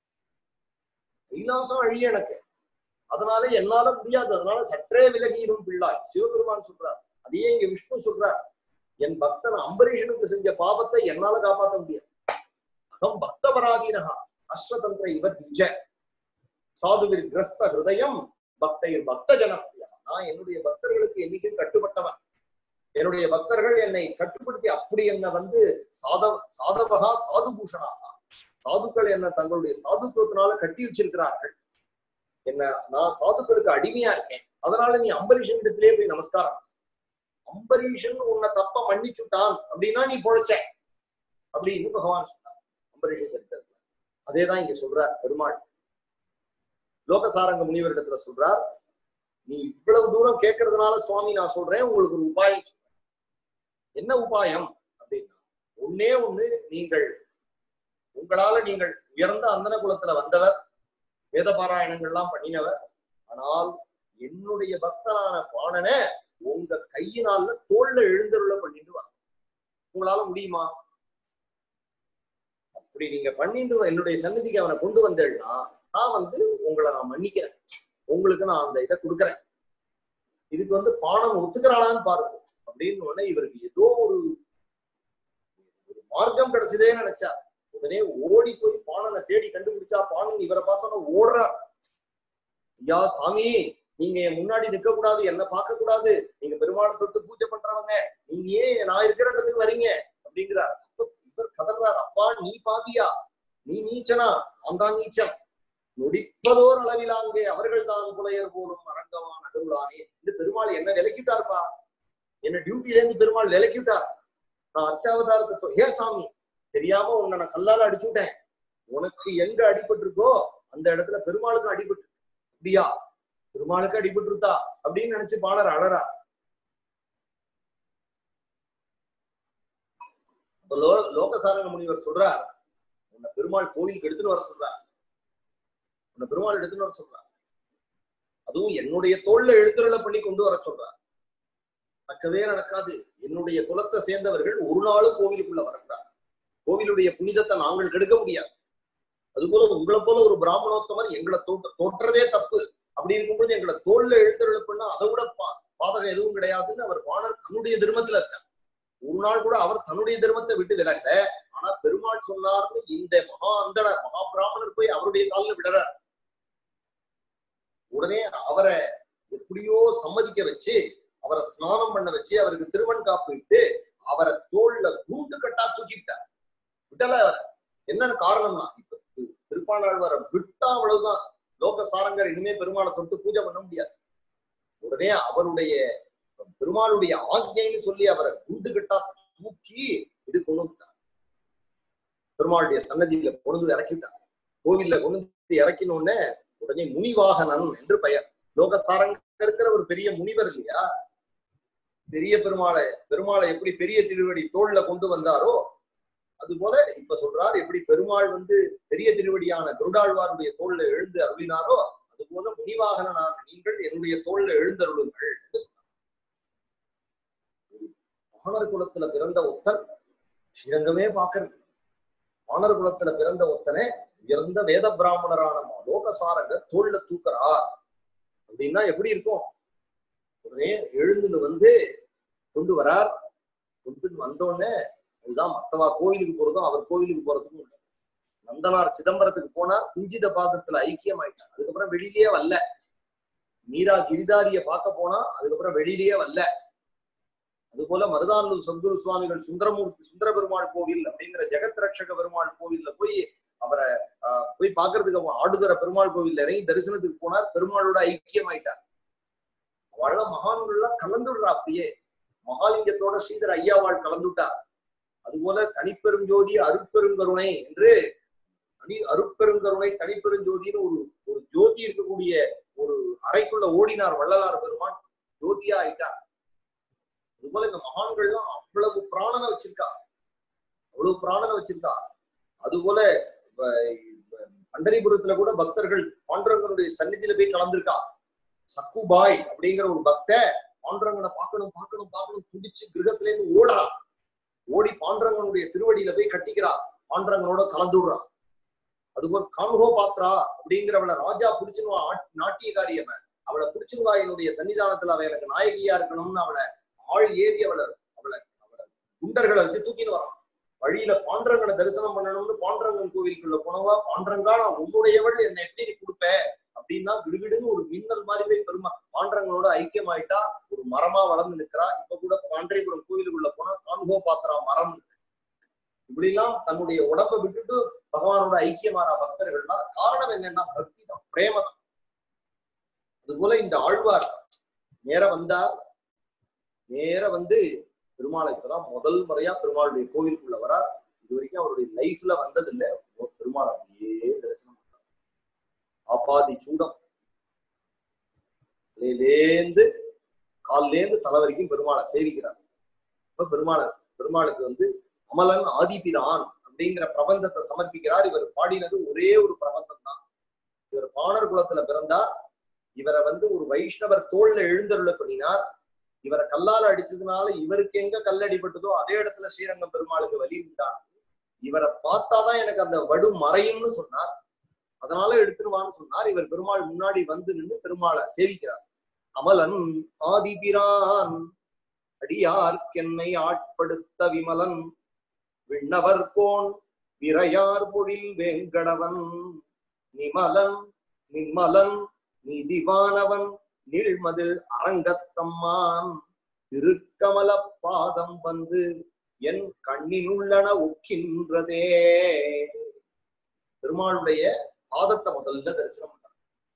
கைலாசம் அழிய எனக்கு அதனால என்னால முடியாது அதனால சற்றே விலகிடும் பிள்ளாய் சிவபெருமான் சொல்றார் அதையே இங்க விஷ்ணு சொல்றார் என் பக்தன் அம்பரீஷனுக்கு செஞ்ச பாவத்தை என்னால காப்பாற்ற முடியாது அகம் பக்தபராதீனகா அஸ்வதந்திர இவ திஜ சாதுவில் கிரஸ்த ஹிருதயம் பக்தைர் பக்த ஜனப்பிரியா நான் என்னுடைய பக்தர்களுக்கு என்னைக்கும் கட்டுப்பட்டவன் என்னுடைய பக்தர்கள் என்னை கட்டுப்படுத்தி அப்படி என்ன வந்து சாதவ சாதவகா சாதுபூஷணாகா சாதுக்கள் என்ன தங்களுடைய சாதுத்துவத்தினால கட்டி வச்சிருக்கிறார்கள் என்ன நான் சாதுக்களுக்கு அடிமையா இருக்கேன் அதனால நீ அம்பரீஷன் இடத்திலே போய் நமஸ்காரம் அம்பரீஷன் உன்னை தப்ப மன்னிச்சுட்டான் அப்படின்னா நீ பொழைச்ச அப்படின்னு பகவான் சொன்னார் அம்பரீஷன் சரித்திரத்துல அதேதான் இங்க சொல்றார் பெருமாள் லோகசாரங்க முனிவரிடத்துல சொல்றார் நீ இவ்வளவு தூரம் கேட்கறதுனால சுவாமி நான் சொல்றேன் உங்களுக்கு ஒரு உபாயம் சொல்றேன். என்ன உபாயம் அப்படின்னா ஒன்னே ஒண்ணு நீங்கள் உங்களால நீங்கள் உயர்ந்த அந்தன குலத்துல வந்தவர் வேத பாராயணங்கள்லாம் பண்ணினவர் ஆனால் என்னுடைய பக்தனான பாணனை உங்க கையினால தோல்ல எழுந்தருள பண்ணிட்டு வர உங்களால முடியுமா அப்படி நீங்க பண்ணிட்டு என்னுடைய சந்நிதிக்கு அவனை கொண்டு வந்தேன்னா நான் வந்து உங்களை நான் மன்னிக்கிறேன் உங்களுக்கு நான் அந்த இதை கொடுக்குறேன் இதுக்கு வந்து பானம் ஒத்துக்கிறானான்னு பாருங்க அப்படின்னு உடனே இவருக்கு ஏதோ ஒரு ஒரு மார்க்கம் கிடைச்சதே நினைச்சா உடனே ஓடி போய் பாணனை தேடி கண்டுபிடிச்சா பாணன் இவரை பார்த்தோன்னா ஓடுறார் ஐயா சாமி நீங்க என் முன்னாடி நிக்க கூடாது என்ன பார்க்க கூடாது நீங்க பெருமாளை தொட்டு பூஜை பண்றவங்க நீங்க ஏன் நான் இருக்கிற இடத்துக்கு வரீங்க அப்படிங்கிறார் அப்ப இவர் கதறார் அப்பா நீ பாவியா நீ நீச்சனா நான் தான் நீச்சன் நொடிப்பதோர் அளவிலாங்கே அவர்கள் தான் புலையர் போலும் அரங்கமான அருளானே இந்த பெருமாள் என்ன விலக்கிட்டார்ப்பா என்ன டியூட்டில இருந்து பெருமாள் விலக்கிட்டார் நான் அர்ச்சாவதாரத்தை தொ- ஏ சாமி தெரியாம உன்னை நான் கல்லால அடிச்சுட்டேன் உனக்கு எங்க அடிபட்டிருக்கோ அந்த இடத்துல பெருமாளுக்கும் அடிபட்டு அப்படியா பெருமாளுக்கு அடிபட்டுருத்தா அப்படின்னு நினைச்சு பாலர் அழறா அப்ப லோ லோகசாரண முனிவர் சொல்றார் உன்னை பெருமாள் கோவிலுக்கு எடுத்துன்னு வர சொல்றார் உன்னை பெருமாள் எடுத்துன்னு வர சொல்றார் அதுவும் என்னுடைய தோல்ல எழுத்துருளை பண்ணி கொண்டு வர சொல்றார் நடக்கவே நடக்காது என்னுடைய குலத்தை சேர்ந்தவர்கள் ஒரு நாளும் கோவிலுக்குள்ள வரக்கூடாது கோவிலுடைய புனிதத்தை நாங்கள் கெடுக்க முடியாது அதுபோல உங்களை போல ஒரு பிராமணோத்தமர் எங்களை தோற்ற தோற்றதே தப்பு அப்படி இருக்கும்பொழுது எங்களை தோல்ல எழுந்தருளை பண்ணா அதை விட பா- பாதகம் எதுவும் கிடையாதுன்னு அவர் வாணர் தன்னுடைய தர்மத்துல இருக்கார் ஒரு நாள் கூட அவர் தன்னுடைய தர்மத்தை விட்டு விலகல ஆனா பெருமாள் சொன்னார்னு இந்த மகா அந்தனர் மகா பிராமணர் போய் அவருடைய காலில் விடுறார் உடனே அவரை எப்படியோ சம்மதிக்க வச்சு அவரை ஸ்நானம் பண்ண வச்சு அவருக்கு திருவன் காப்பு விட்டு அவரை தோல்ல குண்டு கட்டா தூக்கிட்டார் விடல அவரை என்னன்னு காரணம்னா இப்ப திரு- திருப்பாணாழ்வாரை விட்டா அவ்வளவுதான் லோக சாரங்கர் இனிமே பெருமாளை தொட்டு பூஜை பண்ண முடியாது உடனே அவருடைய பெருமாளுடைய ஆக்ஞைன்னு சொல்லி அவரை குண்டு கட்டா தூக்கி இது கொண்டு வந்துட்டார் பெருமாளுடைய சன்னதியில கொண்டு வந்து இறக்கிட்டார் கோவில்ல கொண்டு வந்து இறக்கின உடனே உடனே முனிவாகனன் என்று பெயர் லோகசாரங்க இருக்கிற ஒரு பெரிய முனிவர் இல்லையா பெரிய பெருமாளை பெருமாளை எப்படி பெரிய திருவடி தோல்ல கொண்டு வந்தாரோ அது போல இப்ப சொல்றார் எப்படி பெருமாள் வந்து பெரிய திருவடியான குருடாழ்வாருடைய தோல்ல எழுந்து அருளினாரோ அது போல முனிவாகனான நீங்கள் என்னுடைய தோல்ல எழுந்தருளுங்கள் என்று சொன்னார் வானர் குலத்துல பிறந்த ஒத்தன் ஸ்ரீரங்கமே பாக்குறது வானர் குலத்துல பிறந்த ஒத்தனை உயர்ந்த வேத பிராமணரான லோகசாரங்க தோல்ல தூக்குறார் அப்படின்னா எப்படி இருக்கும் உடனே எழுந்துன்னு வந்து கொண்டு வரார் கொண்டு வந்தோடனே அதுதான் மத்தவா கோயிலுக்கு போறதும் அவர் கோயிலுக்கு போறதுக்கும் இல்லை நந்தனார் சிதம்பரத்துக்கு போனார் குஞ்சித பாதத்துல ஐக்கியம் ஆயிட்டார் அதுக்கப்புறம் வெளியிலேயே வரல மீரா கிரிதாரிய பார்க்க போனா அதுக்கப்புறம் வெளியிலேயே வரல அதுபோல மருதானூர் சத்குரு சுவாமிகள் சுந்தரமூர்த்தி சுந்தர பெருமாள் கோவில் அப்படிங்கிற ஜெகத் ரட்சக பெருமாள் கோவில்ல போய் அவரை ஆஹ், போய் பாக்குறதுக்கு அவன் ஆடுதுற பெருமாள் கோவில்ல இறங்கி தரிசனத்துக்கு போனார் பெருமாளோட ஐக்கியமாயிட்டார் அவள மகான்கள்லாம் கலந்துடுறா அப்படியே மகாலிங்கத்தோட ஸ்ரீதர் ஐயாவாள் கலந்துட்டார் அதுபோல தனிப்பெருஞ்சோதி அருட்பெருங்கருணை என்று தனி அருட்பெருங்கருணை தனிப்பெருஞ்சோதின்னு ஒரு ஒரு ஜோதி இருக்கக்கூடிய ஒரு அறைக்குள்ள ஓடினார் வள்ளலார் பெருமான் ஜோதியா ஆயிட்டார் அதுபோல இந்த மகான்கள்லாம் அவ்வளவு பிராணனை வச்சிருக்கா அவ்வளவு பிராணனை வச்சிருக்கா அதுபோல இப்ப- இப்ப பண்டரிபுரத்துல கூட பக்தர்கள் பாண்டரங்கனுடைய சந்நிதியில போய் கலந்திருக்கா சக்குபாய் அப்படிங்கிற ஒரு பக்த பாண்டரங்கனை பார்க்கணும் பார்க்கணும் பார்க்கணும் துடிச்சு கிரகத்துல இருந்து ஓடுறான் ஓடி பாண்டரங்கனுடைய திருவடியில போய் கட்டிக்கிறா பாண்டரங்கனோட கலந்துடுறான் அதுபோல் கான்ஹோ பாத்ரா அப்படிங்கிறவளை ராஜா பிடிச்சிருவா நாட்டியக்காரி அவன் அவளை பிடிச்சிருவா என்னுடைய சன்னிதானத்துல அவ எனக்கு நாயகியா இருக்கணும்னு அவளை ஆள் ஏறி அவளை அவளை அவளை குண்டர்களை வச்சு தூக்கின்னு வரான் வழியில பாண்டரங்கனை தரிசனம் பண்ணணும்னு பாண்டரங்கன் கோவிலுக்குள்ள போனவா பாண்டரங்கா நான் உன்னுடையவள் என்னை எப்படி நீ கொடுப்ப அப்படின்னா விடுவிடுன்னு ஒரு மின்னல் மாதிரி போய் பெருமா பாண்டரங்கனோட ஐக்கியமாயிட்டா ஒரு மரமா வளர்ந்து நிக்கிறா இப்ப கூட பாண்டரிபுரம் கோவிலுக்குள்ள போனா கான்ஹோ பாத்திரா மரம் இப்படி எல்லாம் தன்னுடைய உடம்பை விட்டுட்டு பகவானோட ஐக்கியமாறா பக்தர்கள்னா காரணம் என்னன்னா பக்தி தான் பிரேம தான் அதுபோல இந்த ஆழ்வார் நேர வந்தார் நேர வந்து பெருமாளை இப்பதான் முதல் முறையா பெருமாளுடைய கோவிலுக்குள்ள வரார் இது வரைக்கும் அவருடைய லைஃப்ல வந்ததில்ல பெருமாள் அப்படியே தரிசனம் பண்றார் ஆபாதி சூடம் தலையிலேந்து கால்லேந்து தலை வரைக்கும் பெருமாளை சேவிக்கிறார் இப்ப பெருமாளை பெருமாளுக்கு வந்து அமலன் ஆதிபிரான் அப்படிங்கிற பிரபந்தத்தை சமர்ப்பிக்கிறார் இவர் பாடினது ஒரே ஒரு பிரபந்தம் தான் இவர் பாணர் குலத்துல பிறந்தார் இவரை வந்து ஒரு வைஷ்ணவர் தோல்ல எழுந்தருள பண்ணினார் இவரை கல்லால அடிச்சதுனால இவருக்கு எங்க கல் அடிபட்டதோ அதே இடத்துல ஸ்ரீரங்கம் பெருமாளுக்கு வலி உண்டான் இவரை பார்த்தாதான் எனக்கு அந்த வடு மறையும்னு சொன்னார் அதனால எடுத்துருவான்னு சொன்னார் இவர் பெருமாள் முன்னாடி வந்து நின்று பெருமாளை சேவிக்கிறார் அமலன் ஆதிபிரான் அடியார்க்கென்னை ஆட்படுத்த விமலன் விண்ணவர் கோன் விரையார் பொழில் வேங்கடவன் நிமலன் நிம்மலன் நீதிவானவன் நீழ்மதில் அரங்கத்தம்மான் திருக்கமல பாதம் வந்து என் கண்ணினுள்ளன ஒக்கின்றதே பெருமாளுடைய பாதத்தை முதல்ல தரிசனம் பண்றார்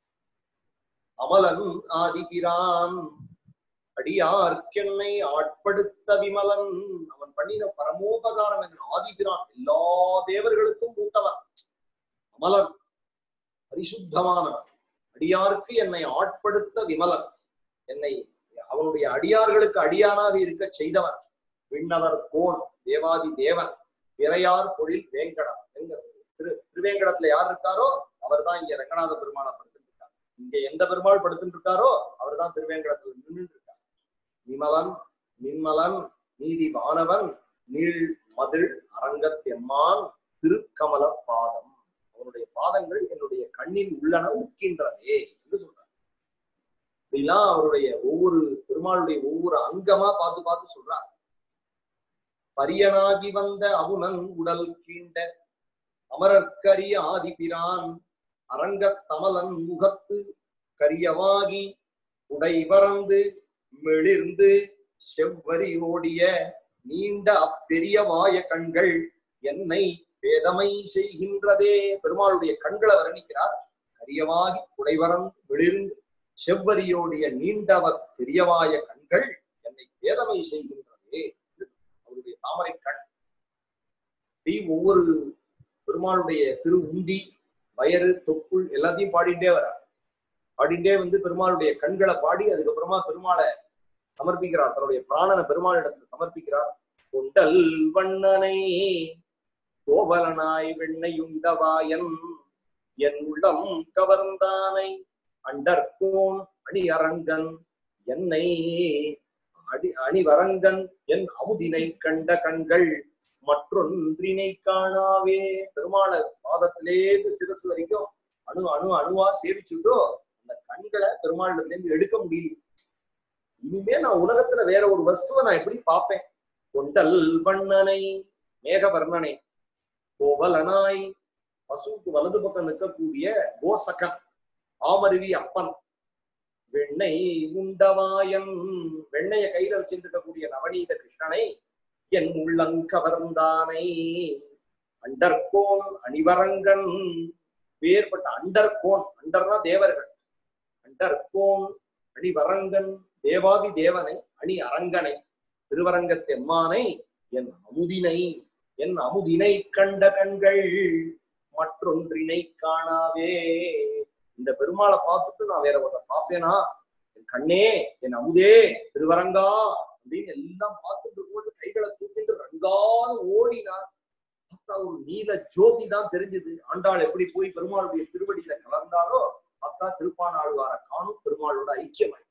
அமலன் ஆதிபிரான் அடியார்க்கென்னை ஆட்படுத்த விமலன் அவன் பண்ணின பரமோபகாரம் என்ன ஆதிபிரான் எல்லா தேவர்களுக்கும் மூத்தவன் அமலன் பரிசுத்தமானவன் அடியாருக்கு என்னை ஆட்படுத்த விமலன் என்னை அவனுடைய அடியார்களுக்கு அடியானாக இருக்க செய்தவன் விண்ணவர் கோன் தேவாதி தேவன் பிறையார் பொழில் வேங்கடம் எங்க திரு திருவேங்கடத்துல யார் இருக்காரோ அவர் தான் இங்க ரங்கநாத பெருமாளை படுத்துட்டு இருக்கார் இங்க எந்த பெருமாள் படுத்துட்டு இருக்காரோ அவர் தான் திருவேங்கடத்துல நின்று இருக்கார் விமலன் நிம்மலன் நீதி வானவன் நீள் மதில் அரங்கத்தெம்மான் திருக்கமல பாதம் அவனுடைய பாதங்கள் என்னுடைய கண்ணின் உள்ளன உட்கின்றதே என்று சொல்றார் இப்படிலாம் அவருடைய ஒவ்வொரு பெருமாளுடைய ஒவ்வொரு அங்கமா பார்த்து பார்த்து சொல்றார் பரியனாகி வந்த அவுணன் உடல் கீண்ட அமரற்கரிய ஆதிபிரான் அரங்கத் தமலன் முகத்து கரியவாகி உடைவரந்து மெளிர்ந்து செவ்வரி ஓடிய நீண்ட அப்பெரிய வாய கண்கள் என்னை வேதமை செய்கின்றதே பெருமாளுடைய கண்களை வர்ணிக்கிறார் கரியவாகி குடைவரந்து வெளிர்ந்து செவ்வரியோடைய நீண்டவ பெரியவாய கண்கள் என்னை வேதமை செய்கின்றதே அவருடைய தாமரை கண் இப்படி ஒவ்வொரு பெருமாளுடைய திரு உந்தி வயறு தொப்புள் எல்லாத்தையும் பாடிட்டே வர பாடிட்டே வந்து பெருமாளுடைய கண்களை பாடி அதுக்கப்புறமா பெருமாளை சமர்ப்பிக்கிறார் தன்னுடைய பிராணனை பெருமாளிடத்துல சமர்ப்பிக்கிறார் கொண்டல் வண்ணனை கோவலனாய் வெண்ணையுண்டவாயன் என் உள்ளம் கவர்ந்தானை அண்டர்கோன் அடி அரங்கன் என்னை அடி அணிவரங்கன் என் அமுதினை கண்ட கண்கள் மற்றொன்றினை காணாவே பெருமாள பாதத்திலேருந்து சிரசு வரைக்கும் அணு அணு அணுவா சேவிச்சுட்டோ அந்த கண்களை பெருமாளிடத்துல இருந்து எடுக்க முடியல இனிமே நான் உலகத்துல வேற ஒரு வஸ்துவை நான் எப்படி பார்ப்பேன் கொண்டல் வண்ணனை மேகவர்ணனை கோவலனாய் பசுவுக்கு வலது பக்கம் நிற்கக்கூடிய கோசகன் ஆமருவி அப்பன் வெண்ணெய் உண்டவாயன் வெண்ணைய கையில வச்சிட்டு இருக்கக்கூடிய நவநீத கிருஷ்ணனை என் உள்ளங்கவர்ந்தானை அண்டர்கோன் அணிவரங்கன் வேறுபட்ட அண்டர்கோன் அண்டர்னா தேவர்கள் அண்டர்கோன் அணிவரங்கன் தேவாதி தேவனை அணி அரங்கனை திருவரங்கத்தெம்மானை என் அமுதினை என் அமுதினை கண்ட கண்கள் மற்றொன்றினை காணாவே இந்த பெருமாளை பார்த்துட்டு நான் வேற ஒருத்த பார்ப்பேனா என் கண்ணே என் அமுதே திருவரங்கா அப்படின்னு எல்லாம் பார்த்துட்டு போட்டு கைகளை தூக்கிட்டு ரங்கான்னு ஓடினார் பார்த்தா ஒரு நீல ஜோதி தான் தெரிஞ்சது ஆண்டாள் எப்படி போய் பெருமாளுடைய திருவடியில கலந்தாலோ பார்த்தா திருப்பானாழ்வார காணும் பெருமாளோட ஐக்கியமாய்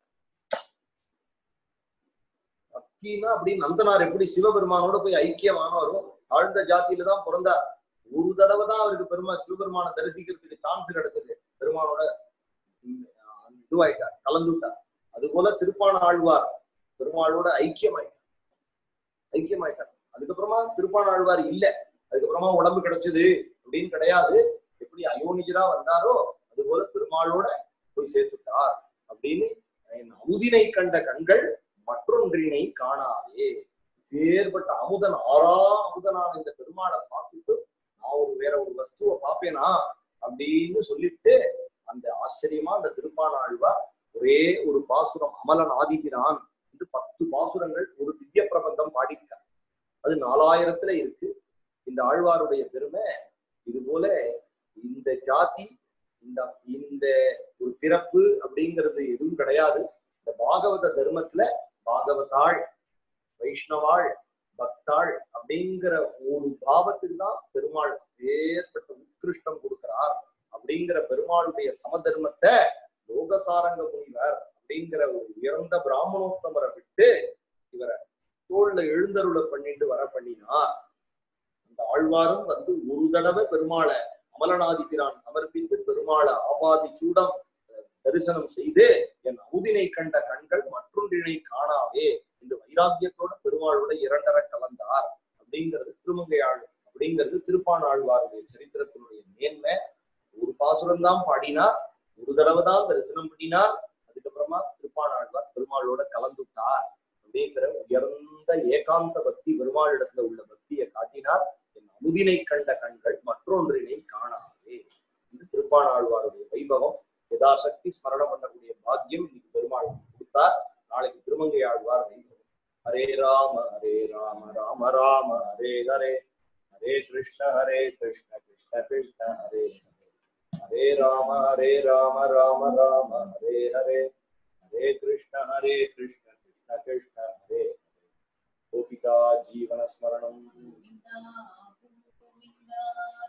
பக்தினா அப்படி நந்தனார் எப்படி சிவபெருமானோட போய் ஐக்கியமானவரோ தாழ்ந்த ஜாதியில தான் பிறந்தார் ஒரு தடவை தான் அவருக்கு பெருமாள் சிவபெருமானை தரிசிக்கிறதுக்கு சான்ஸ் கிடைச்சது பெருமானோட உம், இதுவாயிட்டார் கலந்துட்டார் அது போல திருப்பான ஆழ்வார் பெருமாளோட ஐக்கியமாயிட்டார் ஐக்கியமாயிட்டார் அதுக்கப்புறமா திருப்பான ஆழ்வார் இல்ல அதுக்கப்புறமா உடம்பு கிடைச்சது அப்படின்னு கிடையாது எப்படி அயோனிஜரா வந்தாரோ அது போல பெருமாளோட போய் சேர்த்துட்டார் அப்படின்னு என் அமுதினை கண்ட கண்கள் மற்றொன்றினை காணாதே வேறுபட்ட அமுதன் ஆறா அமுதனான இந்த பெருமாளை பார்த்துட்டு நான் ஒரு வேற ஒரு வஸ்துவை பார்ப்பேனா அப்படின்னு சொல்லிட்டு அந்த ஆச்சரியமா அந்த திருப்பானாழ்வார் ஒரே ஒரு பாசுரம் அமலன் ஆதிபிரான் என்று பத்து பாசுரங்கள் ஒரு திவ்ய பிரபந்தம் பாடியிருக்கார் அது நாலாயிரத்துல இருக்கு இந்த ஆழ்வாருடைய பெருமை இது போல இந்த ஜாதி இந்த இந்த ஒரு பிறப்பு அப்படிங்கிறது எதுவும் கிடையாது இந்த பாகவத தர்மத்துல பாகவதாள் வைஷ்ணவாள் பக்தாள் அப்படிங்கிற ஒரு பாவத்துக்கு தான் பெருமாள் ஏற்பட்ட உத்கிருஷ்டம் கொடுக்கிறார் அப்படிங்கிற பெருமாளுடைய சமதர்மத்தை லோகசாரங்க முனிவர் அப்படிங்கிற ஒரு உயர்ந்த பிராமணோத்தமரை விட்டு இவரை தோல்ல எழுந்தருளை பண்ணிட்டு வர பண்ணினார் அந்த ஆழ்வாரும் வந்து ஒரு தடவை பெருமாளை அமலநாதிபிரான் சமர்ப்பித்து பெருமாளை ஆபாதி சூடம் அஹ், தரிசனம் செய்து என் அமுதினை கண்ட கண்கள் மற்றொன்றினை காணாவே இந்த வைராக்கியத்தோட பெருமாளோட இரண்டரை கலந்தார் அப்படிங்கிறது திருமங்கையாள் அப்படிங்கிறது திருப்பானாழ்வாருடைய சரித்திரத்தினுடைய மேன்மை ஒரு பாசுரம் தான் பாடினார் ஒரு தடவை தான் தரிசனம் பண்ணினார் அதுக்கப்புறமா திருப்பானாழ்வார் பெருமாளோட கலந்துட்டார் அப்படிங்கிற உயர்ந்த ஏகாந்த பக்தி பெருமாளிடத்துல உள்ள பக்தியை காட்டினார் என் அமுதினை கண்ட கண்கள் மற்றொன்றினை காணாதே இது திருப்பானாழ்வாருடைய வைபவம் யதாசக்தி ஸ்மரணம் பண்ணக்கூடிய பாக்கியம் இன்னைக்கு பெருமாள் கொடுத்தார் நாளைக்கு திருமங்கை ஆழ்வார் வைபவம் ஹரே ராம ஹரே ராம ராம ராம ஹரே ஹரே ஹரே கிருஷ்ண ஹரே கிருஷ்ண கிருஷ்ண கிருஷ்ண ஹரே ஹரே ஹரே ராம ஹரே ராம ராம ராம ஹரே ஹரே ஹரே கிருஷ்ண ஹரே கிருஷ்ண கிருஷ்ண கிருஷ்ண ஹரே ஹரே கோபிகா ஜீவன ஸ்மரணம் गोविन्दा गोविन्दा